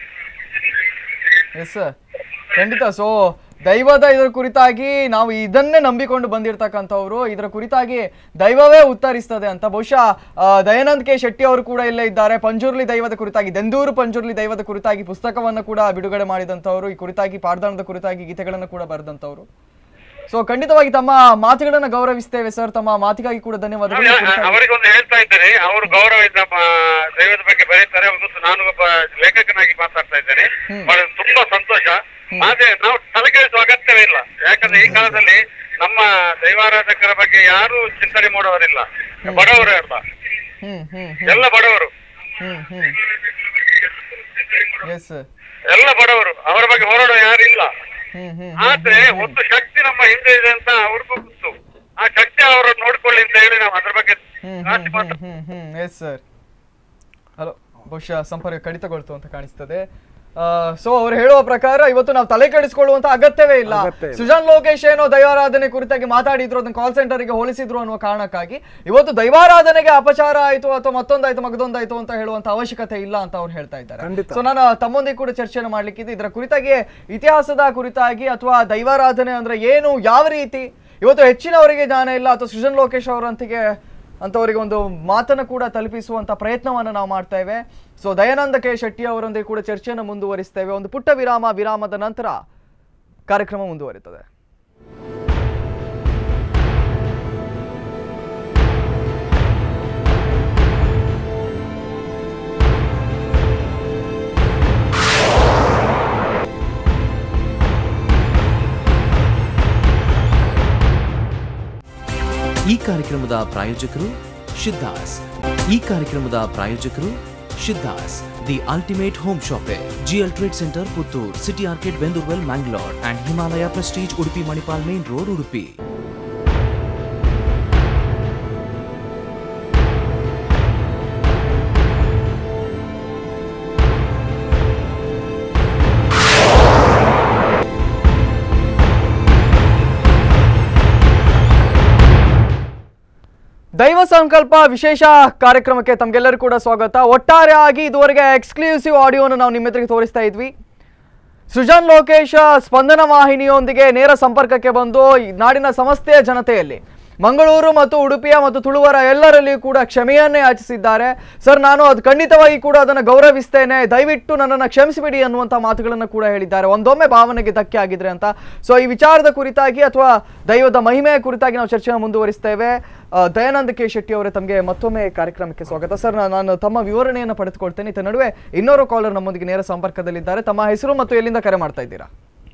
ಎಸ್ ಖಂಡಿತ ಸೊ ದೈವದ ಇದರ ಕುರಿತಾಗಿ ನಾವು ಇದನ್ನೇ ನಂಬಿಕೊಂಡು ಬಂದಿರತಕ್ಕಂಥವ್ರು ಇದರ ಕುರಿತಾಗಿ ದೈವವೇ ಉತ್ತರಿಸ್ತದೆ ಅಂತ ಬಹುಶಃ ಆ, ದಯಾನಂದ್ ಕೆ ಶೆಟ್ಟಿ ಅವರು ಕೂಡ ಇಲ್ಲೇ ಇದ್ದಾರೆ ಪಂಜುರ್ಲಿ ದೈವದ ಕುರಿತಾಗಿ ದೆಂದೂರು ಪಂಜುರ್ಲಿ ದೈವದ ಕುರಿತಾಗಿ ಪುಸ್ತಕವನ್ನು ಕೂಡ ಬಿಡುಗಡೆ ಮಾಡಿದಂಥವ್ರು ಈ ಕುರಿತಾಗಿ ಪಾಡ್ದಾಣದ ಕುರಿತಾಗಿ ಗೀತೆಗಳನ್ನು ಕೂಡ ಬರೆದಂಥವ್ರು ಸೊ ಖಂಡಿತವಾಗಿ ತಮ್ಮ ಮಾತುಗಳನ್ನು ಗೌರವಿಸ್ತೇವೆ ಸರ್ ತಮ್ಮ ಮಾತಿಗಾಗಿ ಕೂಡ ಧನ್ಯವಾದಗಳು ಈ ಕುರಿತಾಗಿ- ಅವರಿಗೊಂದು ಹೇಳ್ತಾ ಇದ್ದೇನೆ ಅವರು ಗೌರವದಿಂದ ಮ- ದೈವದ ಬಗ್ಗೆ ಬರೀತಾರೆ ಒಂದು ನಾನು ಒಬ್ಬ ಲೇಖಕನಾಗಿ ಮಾತಾಡ್ತಾ ಇದ್ದೇನೆ ಬಹಳ ತುಂಬಾ ಸಂತೋಷ ಆದ್ರೆ ನಾವು ತಲೆಕೆಡಿಸುವ ಅಗತ್ಯವೇ ಇಲ್ಲ ಯಾಕಂದ್ರೆ ಈ ಕಾಲದಲ್ಲಿ ನಮ್ಮ ದೈವಾರಾಧಕರ ಬಗ್ಗೆ ಯಾರು ಚಿಂತನೆ ಮಾಡುವವರಿಲ್ಲ ಬಡವರು ಅಲ್ಲ ಹ್ಮ್ ಹ್ಮ್ ಎಲ್ಲ ಬಡವರು ಹ್ಮ್ ಹ್ಮ್ ಎಸ್ ಎಲ್ಲ ಬಡವರು ಅವರ ಬಗ್ಗೆ ಹೋರಾಡೋ ಯಾರು ಇಲ್ಲ ಹ್ಮ್ ಹ್ಮ್ ಆದ್ರೆ ಒಂದು ಶಕ್ತಿ ನಮ್ಮ ಹಿಂದೆ ಇದೆ ಅಂತ ಅವ್ರಿಗೂ ಗೊತ್ತು ಆ ಶಕ್ತಿ ಅವರನ್ನು ನೋಡ್ಕೊಳ್ಳಿ ಅಂತ ಹೇಳಿ ನಾವು ಅದ್ರ ಬಗ್ಗೆ ಹ್ಮ್ ಜಾಸ್ತಿ ಹ್ಮ್ ಮಾತಾಡ್ತೀವಿ. ಹ್ಮ್ ಹ್ಮ್ ಎಸ್ ಸರ್ ಹಲೋ ಬಹುಶಃ ಸಂಪರ್ಕ ಕಡಿತಗೊಳ್ತು ಅಂತ ಕಾಣಿಸ್ತದೆ ಸೊ ಅವ್ರು ಹೇಳುವ ಪ್ರಕಾರ ಇವತ್ತು ನಾವು ತಲೆ ಕೆಡಿಸ್ಕೊಳ್ಳುವಂತ ಅಗತ್ಯವೇ ಇಲ್ಲ ಅಗತ್ಯ ಇಲ್ಲ. ಸುಜಾನ್ ಲೋಕೇಶ್ ಏನೋ ದೈವಾರಾಧನೆ ಕುರಿತಾಗಿ ಮಾತಾಡಿದ್ರು ಅದನ್ನ ಕಾಲ್ ಸೆಂಟರ್ಗೆ ಹೋಲಿಸಿದ್ರು ಅನ್ನುವ ಕಾರಣಕ್ಕಾಗಿ ಇವತ್ತು ದೈವಾರಾಧನೆಗೆ ಅಪಚಾರ ಆಯ್ತು ಅಥವಾ ಮತ್ತೊಂದಾಯ್ತು ಮಗದೊಂದಾಯ್ತು ಅಂತ ಹೇಳುವಂತ ಅವಶ್ಯಕತೆ ಇಲ್ಲ ಅಂತ ಅವ್ರು ಹೇಳ್ತಾ ಇದ್ದಾರೆ ಖಂಡಿತ. ಸೊ ನಾನು ತಮ್ಮೊಂದಿಗೆ ಕೂಡ ಚರ್ಚೆಯನ್ನು ಮಾಡ್ಲಿಕ್ಕಿದೆ ಇದರ ಕುರಿತಾಗಿ ಇತಿಹಾಸದ ಕುರಿತಾಗಿ ಅಥವಾ ದೈವಾರಾಧನೆ ಅಂದ್ರೆ ಏನು ಯಾವ ರೀತಿ ಇವತ್ತು ಹೆಚ್ಚಿನವರಿಗೆ ಜ್ಞಾನ ಇಲ್ಲ ಅಥವಾ ಸೃಜನ್ ಲೋಕೇಶ್ ಅವರಂತಿಗೆ ಅಂತವರಿಗೆ ಒಂದು ಮಾತನ್ನು ಕೂಡ ತಲುಪಿಸುವಂತ ಪ್ರಯತ್ನವನ್ನು ನಾವು ಮಾಡ್ತೇವೆ ಸೊ ದಯಾನಂದ ಕೆ ಶೆಟ್ಟಿ ಅವರೊಂದಿಗೆ ಕೂಡ ಚರ್ಚೆಯನ್ನು ಮುಂದುವರಿಸ್ತೇವೆ ಒಂದು ಪುಟ್ಟ ವಿರಾಮ ವಿರಾಮದ ನಂತರ ಕಾರ್ಯಕ್ರಮ ಮುಂದುವರಿತದೆ ಈ ಕಾರ್ಯಕ್ರಮದ ಪ್ರಾಯೋಜಕರು ಶಿದ್ದಾಸ್ ಈ ಕಾರ್ಯಕ್ರಮದ ಪ್ರಾಯೋಜಕರು Shiddas the ultimate home shoppe GL trade centre Puttur city arcade Bendoorwell Mangalore and Himalaya Prestige Udupi Manipal main road Udupi ದೈವ ಸಂಕಲ್ಪ ವಿಶೇಷ ಕಾರ್ಯಕ್ರಮಕ್ಕೆ ತಮಗೆಲ್ಲರೂ ಕೂಡ ಸ್ವಾಗತ ಒಟ್ಟಾರೆಯಾಗಿ ಇದುವರೆಗೆ ಎಕ್ಸ್ಕ್ಲೂಸಿವ್ ಆಡಿಯೋನ ನಾವು ನಿಮ್ಮ ಎದುರಿಗೆ ತೋರಿಸ್ತಾ ಇದ್ವಿ ಸೃಜನ್ ಲೋಕೇಶ ಸ್ಪಂದನ ವಾಹಿನಿಯೊಂದಿಗೆ ನೇರ ಸಂಪರ್ಕಕ್ಕೆ ಬಂದು ಈ ನಾಡಿನ ಸಮಸ್ತೆಯ ಜನತೆಯಲ್ಲಿ ಮಂಗಳೂರು ಮತ್ತು ಉಡುಪಿಯ ಮತ್ತು ತುಳುವರ ಎಲ್ಲರಲ್ಲಿಯೂ ಕೂಡ ಕ್ಷಮೆಯನ್ನೇ ಯಾಚಿಸಿದ್ದಾರೆ ಸರ್ ನಾನು ಅದು ಖಂಡಿತವಾಗಿ ಕೂಡ ಅದನ್ನು ಗೌರವಿಸ್ತೇನೆ ದಯವಿಟ್ಟು ನನ್ನನ್ನು ಕ್ಷಮಿಸಿಬಿಡಿ ಅನ್ನುವಂಥ ಮಾತುಗಳನ್ನು ಕೂಡ ಹೇಳಿದ್ದಾರೆ ಒಂದೊಮ್ಮೆ ಭಾವನೆಗೆ ಧಕ್ಕೆ ಆಗಿದ್ರೆ ಅಂತ ಸೊ ಈ ವಿಚಾರದ ಕುರಿತಾಗಿ ಅಥವಾ ದೈವದ ಮಹಿಮೆಯ ಕುರಿತಾಗಿ ನಾವು ಚರ್ಚೆಯನ್ನು ಮುಂದುವರಿಸ್ತೇವೆ ಆ, ದಯಾನಂದ ಕೆ ಶೆಟ್ಟಿ ಅವರೇ ತಮಗೆ ಮತ್ತೊಮ್ಮೆ ಕಾರ್ಯಕ್ರಮಕ್ಕೆ ಸ್ವಾಗತ ಸರ್ ನಾ- ನಾನು ತಮ್ಮ ವಿವರಣೆಯನ್ನು ಪಡೆದುಕೊಳ್ತೇನೆ ಇದರ ನಡುವೆ ಇನ್ನೋರು ಕಾಲರ್ ನಮ್ಮೊಂದಿಗೆ ನೇರ ಸಂಪರ್ಕದಲ್ಲಿದ್ದಾರೆ ತಮ್ಮ ಹೆಸರು ಮತ್ತು ಎಲ್ಲಿಂದ ಕರೆ ಮಾಡ್ತಾ ಇದ್ದೀರಾ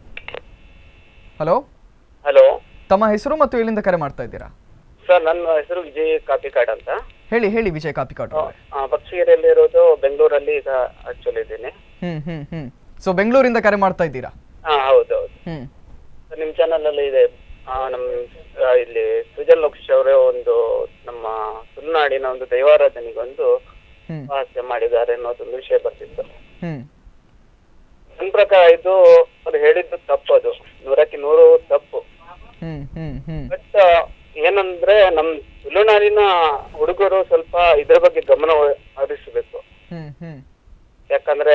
ಹಲೋ ಹಲೋ ತಮ್ಮ ಹೆಸರು ಮತ್ತು ಎಲ್ಲಿಂದ ಕರೆ ಮಾಡ್ತಾ ಇದ್ದೀರಾ ಸರ್ ನನ್ನ ಹೆಸರು ವಿಜಯ್ ಕಾಪಿಕಾಡ್ ಅಂತ ಹೇಳಿ ಹೇಳಿ ವಿಜಯ್ ಕಾಪಿಕಾಟ್ ಅವರೇ ಆ, ಪಕ್ಷಿಗೆರೆಯಲ್ಲಿ ಇರೋದು ಬೆಂಗಳೂರಲ್ಲಿ ಈಗ ಆಕ್ಚುಲಿ ಇದ್ದೀನಿ ಹ್ಮ್ ಹ್ಮ್ ಹ್ಮ್ ಸೊ ಬೆಂಗಳೂರಿಂದ ಕರೆ ಮಾಡ್ತಾ ಇದ್ದೀರಾ ಹಾ ಹೌದು ಹೌದು ಹ್ಮ್ ಸರ್, ನಿಮ್ ಚಾನಲ್ ಅಲ್ಲಿ ಇದೆ ಆ, ನಮ್ ಆ, ಇಲ್ಲಿ ಸೃಜನ್ ಲೋಕೇಶ್ ಅವರೇ ಒಂದು ನಮ್ಮ ತುಳುನಾಡಿನ ಒಂದು ದೈವಾರಾಧನೆಗೆ ಒಂದು ಹ್ಮ್ ಹಾಸ್ಯ ಮಾಡಿದ್ದಾರೆ ಅನ್ನೋದೊಂದು ವಿಷಯ ಬರ್ತಿತ್ತು ಹ್ಮ್ ನನ್ನ ಪ್ರಕಾರ ಇದು ಅವ್ರು ಹೇಳಿದ್ದು ತಪ್ಪು ಅದು ನೂರಕ್ಕೆ ನೂರು ತಪ್ಪು ಹ್ಮ್ ಹ್ಮ್ ಹ್ಮ್ ಬಟ್ ಏನಂದ್ರೆ ನಮ್ ತುಳುನಾಡಿನ ಹುಡುಗರು ಸ್ವಲ್ಪ ಇದ್ರ ಬಗ್ಗೆ ಗಮನ ಹರಿಸಬೇಕು ಹ್ಮ್ ಹ್ಮ್ ಯಾಕಂದ್ರೆ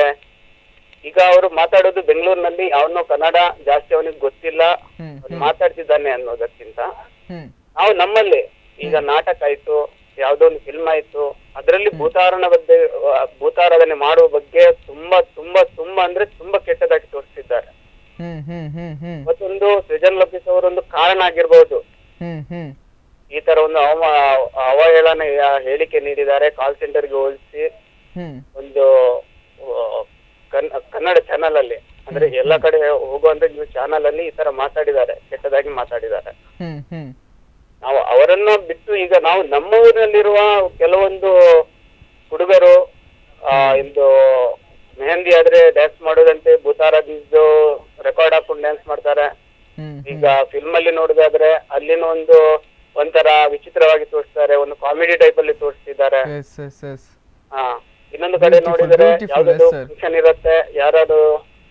ಈಗ ಅವರು ಮಾತಾಡೋದು ಬೆಂಗಳೂರಿನಲ್ಲಿ ಅವನು ಕನ್ನಡ ಜಾಸ್ತಿ ಅವನಿಗೆ ಗೊತ್ತಿಲ್ಲ ಹ್ಮ್ ಅವ್ನು ಮಾತಾಡ್ತಿದ್ದಾನೆ ಅನ್ನೋದಕ್ಕಿಂತ ಹ್ಮ್ ನಾವು ನಮ್ಮಲ್ಲಿ ಈಗ ನಾಟಕ ಆಯ್ತು ಯಾವ್ದೋ ಒಂದು ಫಿಲ್ಮ್ ಆಯ್ತು ಅದರಲ್ಲಿ ಭೂತಾರಣ ಬಗ್ಗೆ ಆ, ಭೂತಾರಾಧನೆ ಮಾಡುವ ಬಗ್ಗೆ ತುಂಬಾ ತುಂಬಾ ತುಂಬಾ ಅಂದ್ರೆ ತುಂಬಾ ಕೆಟ್ಟದಾಗಿ ತೋರಿಸ್ತಿದ್ದಾರೆ ಹ್ಮ್ ಹ್ಮ್ ಹ್ಮ್ ಹ್ಮ್ ಮತ್ತೊಂದು ಸೃಜನ್ ಲೋಕೇಶ್ ಅವರೊಂದು ಕಾರಣ ಆಗಿರ್ಬೋದು ಹ್ಮ್ ಹ್ಮ್ ಈ ತರ ಒಂದು ಅವಮ ಅವಹೇಳನ ಹೇಳಿಕೆ ನೀಡಿದ್ದಾರೆ ಕಾಲ್ ಸೆಂಟರ್ಗೆ ಹೋಲಿಸಿ ಹ್ಮ್ ಒಂದು ಆ, ಕನ್- ಕನ್ನಡ ಚಾನಲ್ ಅಲ್ಲಿ ಅಂದ್ರೆ ಎಲ್ಲ ಕಡೆ ಹೋಗುವಂತ ನ್ಯೂಸ್ ಚಾನಲ್ ಅಲ್ಲಿ ಈ ತರ ಮಾತಾಡಿದ್ದಾರೆ ಕೆಟ್ಟದಾಗಿ ಮಾತಾಡಿದ್ದಾರೆ ಹ್ಮ್ ಹ್ಮ್ ನಾವು ಅವರನ್ನ ಬಿಟ್ಟು ಈಗ ನಾವು ನಮ್ಮ ಊರಿನಲ್ಲಿರುವ ಕೆಲವೊಂದು ಹುಡುಗರು ಆ ಒಂದು ಮೆಹಂದಿ ಆದ್ರೆ ಡ್ಯಾನ್ಸ್ ಮಾಡೋದಂತೆ ಭೂತಾರದ್ದು ರೆಕಾರ್ಡ್ ಹಾಕೊಂಡು ಡ್ಯಾನ್ಸ್ ಮಾಡ್ತಾರೆ ಹ್ಮ್ ಈಗ ಫಿಲ್ಮ್ ಅಲ್ಲಿ ನೋಡೋದಾದ್ರೆ ಅಲ್ಲಿನ ಒಂದು ಒಂಥರ ವಿಚಿತ್ರವಾಗಿ ತೋರಿಸ್ತಾರೆ ಒಂದು ಕಾಮಿಡಿ ಟೈಪ್ ಅಲ್ಲಿ ತೋರಿಸ್ತಿದ್ದಾರೆ ಎಸ್ ಎಸ್ ಎಸ್ ಹಾ ಇನ್ನೊಂದು ಕಡೆ Beautiful, ನೋಡಿದ್ರೆ beautiful, ಯಾವ್ದಾದ್ರು yes, sir. ಫಂಕ್ಷನ್ ಇರುತ್ತೆ ಯಾರಾದ್ರು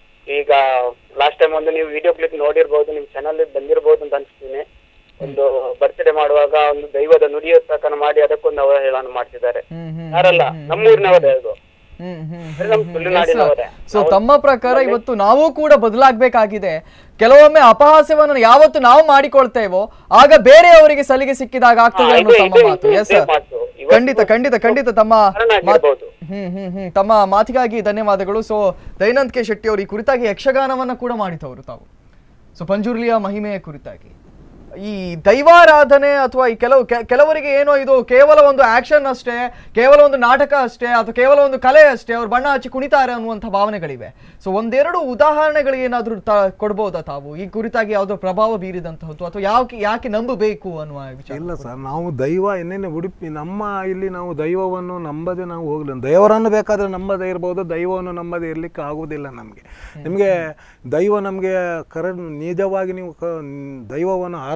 ಈಗ ಲಾಸ್ಟ್ ಟೈಮ್ ಒಂದು ನೀವು ವಿಡಿಯೋ ಕ್ಲಿಪ್ ನೋಡಿರ್ಬೋದು ನಿಮ್ ಚಾನಲ್ ಬಂದಿರ್ಬೋದು ಅಂತ ಅನ್ಸ್ತೀನಿ ಒಂದು ಬರ್ತ್ಡೇ ಮಾಡುವಾಗ ಒಂದು ದೈವದ ನುಡಿಯೋತ್ಸಕನ ಮಾಡಿ ಅದಕ್ಕೊಂದು ಅವಹೇಳನ ಮಾಡ್ತಿದ್ದಾರೆ ಹ್ಮ್ ಹ್ಮ್ ಯಾರಲ್ಲ ನಮ್ಮೂರಿನವರೇ ಅದು ಹ್ಮ್ ಹ್ಮ್ ಅಂದ್ರೆ ನಮ್ಮ ತುಳುನಾಡಿನವರೇ ಸೊ ತಮ್ಮ ಪ್ರಕಾರ ಇವತ್ತು ನಾವು ಕೂಡ ಬದಲಾಗಬೇಕಾಗಿದೆ ಕೆಲವೊಮ್ಮೆ ಅಪಹಾಸ್ಯವನ್ನು ಯಾವತ್ತು ನಾವು ಮಾಡಿಕೊಳ್ತೇವೋ ಆಗ ಬೇರೆಯವರಿಗೆ ಸಲಿಗೆ ಸಿಕ್ಕಿದಾಗ ಆಗ್ತದೆ ಹಾ, ಅನ್ನೋ ಇದು- ತಮ್ಮ ಇದು- ಮಾತು ಇದು ಎಸ್ ಇದೇ ಮಾತು. ಇವತ್ತು ಖಂಡಿತ ಖಂಡಿತ ಖಂಡಿತ ತಮ್ಮ ಕಾರಣ ಮಾತ್- ಆಗಿರ್ಬೋದು. ಹ್ಮ್ ಹ್ಮ್ ಹ್ಮ್ ತಮ್ಮ ಮಾತಿಗಾಗಿ ಧನ್ಯವಾದಗಳು ಸೊ ದೈನಂದ್ ಕೆ ಶೆಟ್ಟಿ ಅವರು ಈ ಕುರಿತಾಗಿ ಯಕ್ಷಗಾನವನ್ನ ಕೂಡ ಮಾಡಿದವರು ತಾವು ಸೊ ಪಂಜುರ್ಲಿಯ ಮಹಿಮೆಯ ಕುರಿತಾಗಿ ಈ ದೈವಾರಾಧನೆ ಅಥವಾ ಈ ಕೆಲವು ಕೆ- ಕೆಲವರಿಗೆ ಏನೋ ಇದು ಕೇವಲ ಒಂದು ಆಕ್ಷನ್ ಅಷ್ಟೇ ಕೇವಲ ಒಂದು ನಾಟಕ ಅಷ್ಟೇ ಅಥವಾ ಕೇವಲ ಒಂದು ಕಲೆ ಅಷ್ಟೇ ಅವ್ರು ಬಣ್ಣ ಹಚ್ಚಿ ಕುಣಿತಾರೆ ಅನ್ನುವಂಥ ಭಾವನೆಗಳಿವೆ ಸೊ ಒಂದೆರಡು ಉದಾಹರಣೆಗಳು ಏನಾದರೂ ತ ಕೊಡ್ಬೋದಾ ತಾವು ಈ ಕುರಿತಾಗಿ ಯಾವುದೋ ಪ್ರಭಾವ ಬೀರಿದಂತಹದ್ದು ಅಥವಾ ಯಾಕೆ ಯಾಕೆ ನಂಬಬೇಕು ಅನ್ನುವ ವಿಚಾರ ಇಲ್ಲ ಸರ್ ನಾವು ದೈವ ಇನ್ನೇನೆ ಉಡುಪಿ ನಮ್ಮ ಇಲ್ಲಿ ನಾವು ದೈವವನ್ನು ನಂಬದೆ ನಾವು ಹೋಗ್ಲಿ ದೇವರನ್ನು ಬೇಕಾದರೆ ನಂಬದೇ ಇರ್ಬೋದು ದೈವವನ್ನು ನಂಬದೇ ಇರಲಿಕ್ಕೆ ಆಗುವುದಿಲ್ಲ ನಮಗೆ ನಿಮಗೆ ದೈವ ನಮಗೆ ಕರೆ ನಿಜವಾಗಿ ನೀವು ಕ ದೈವವನ್ನು ಆರಾಧ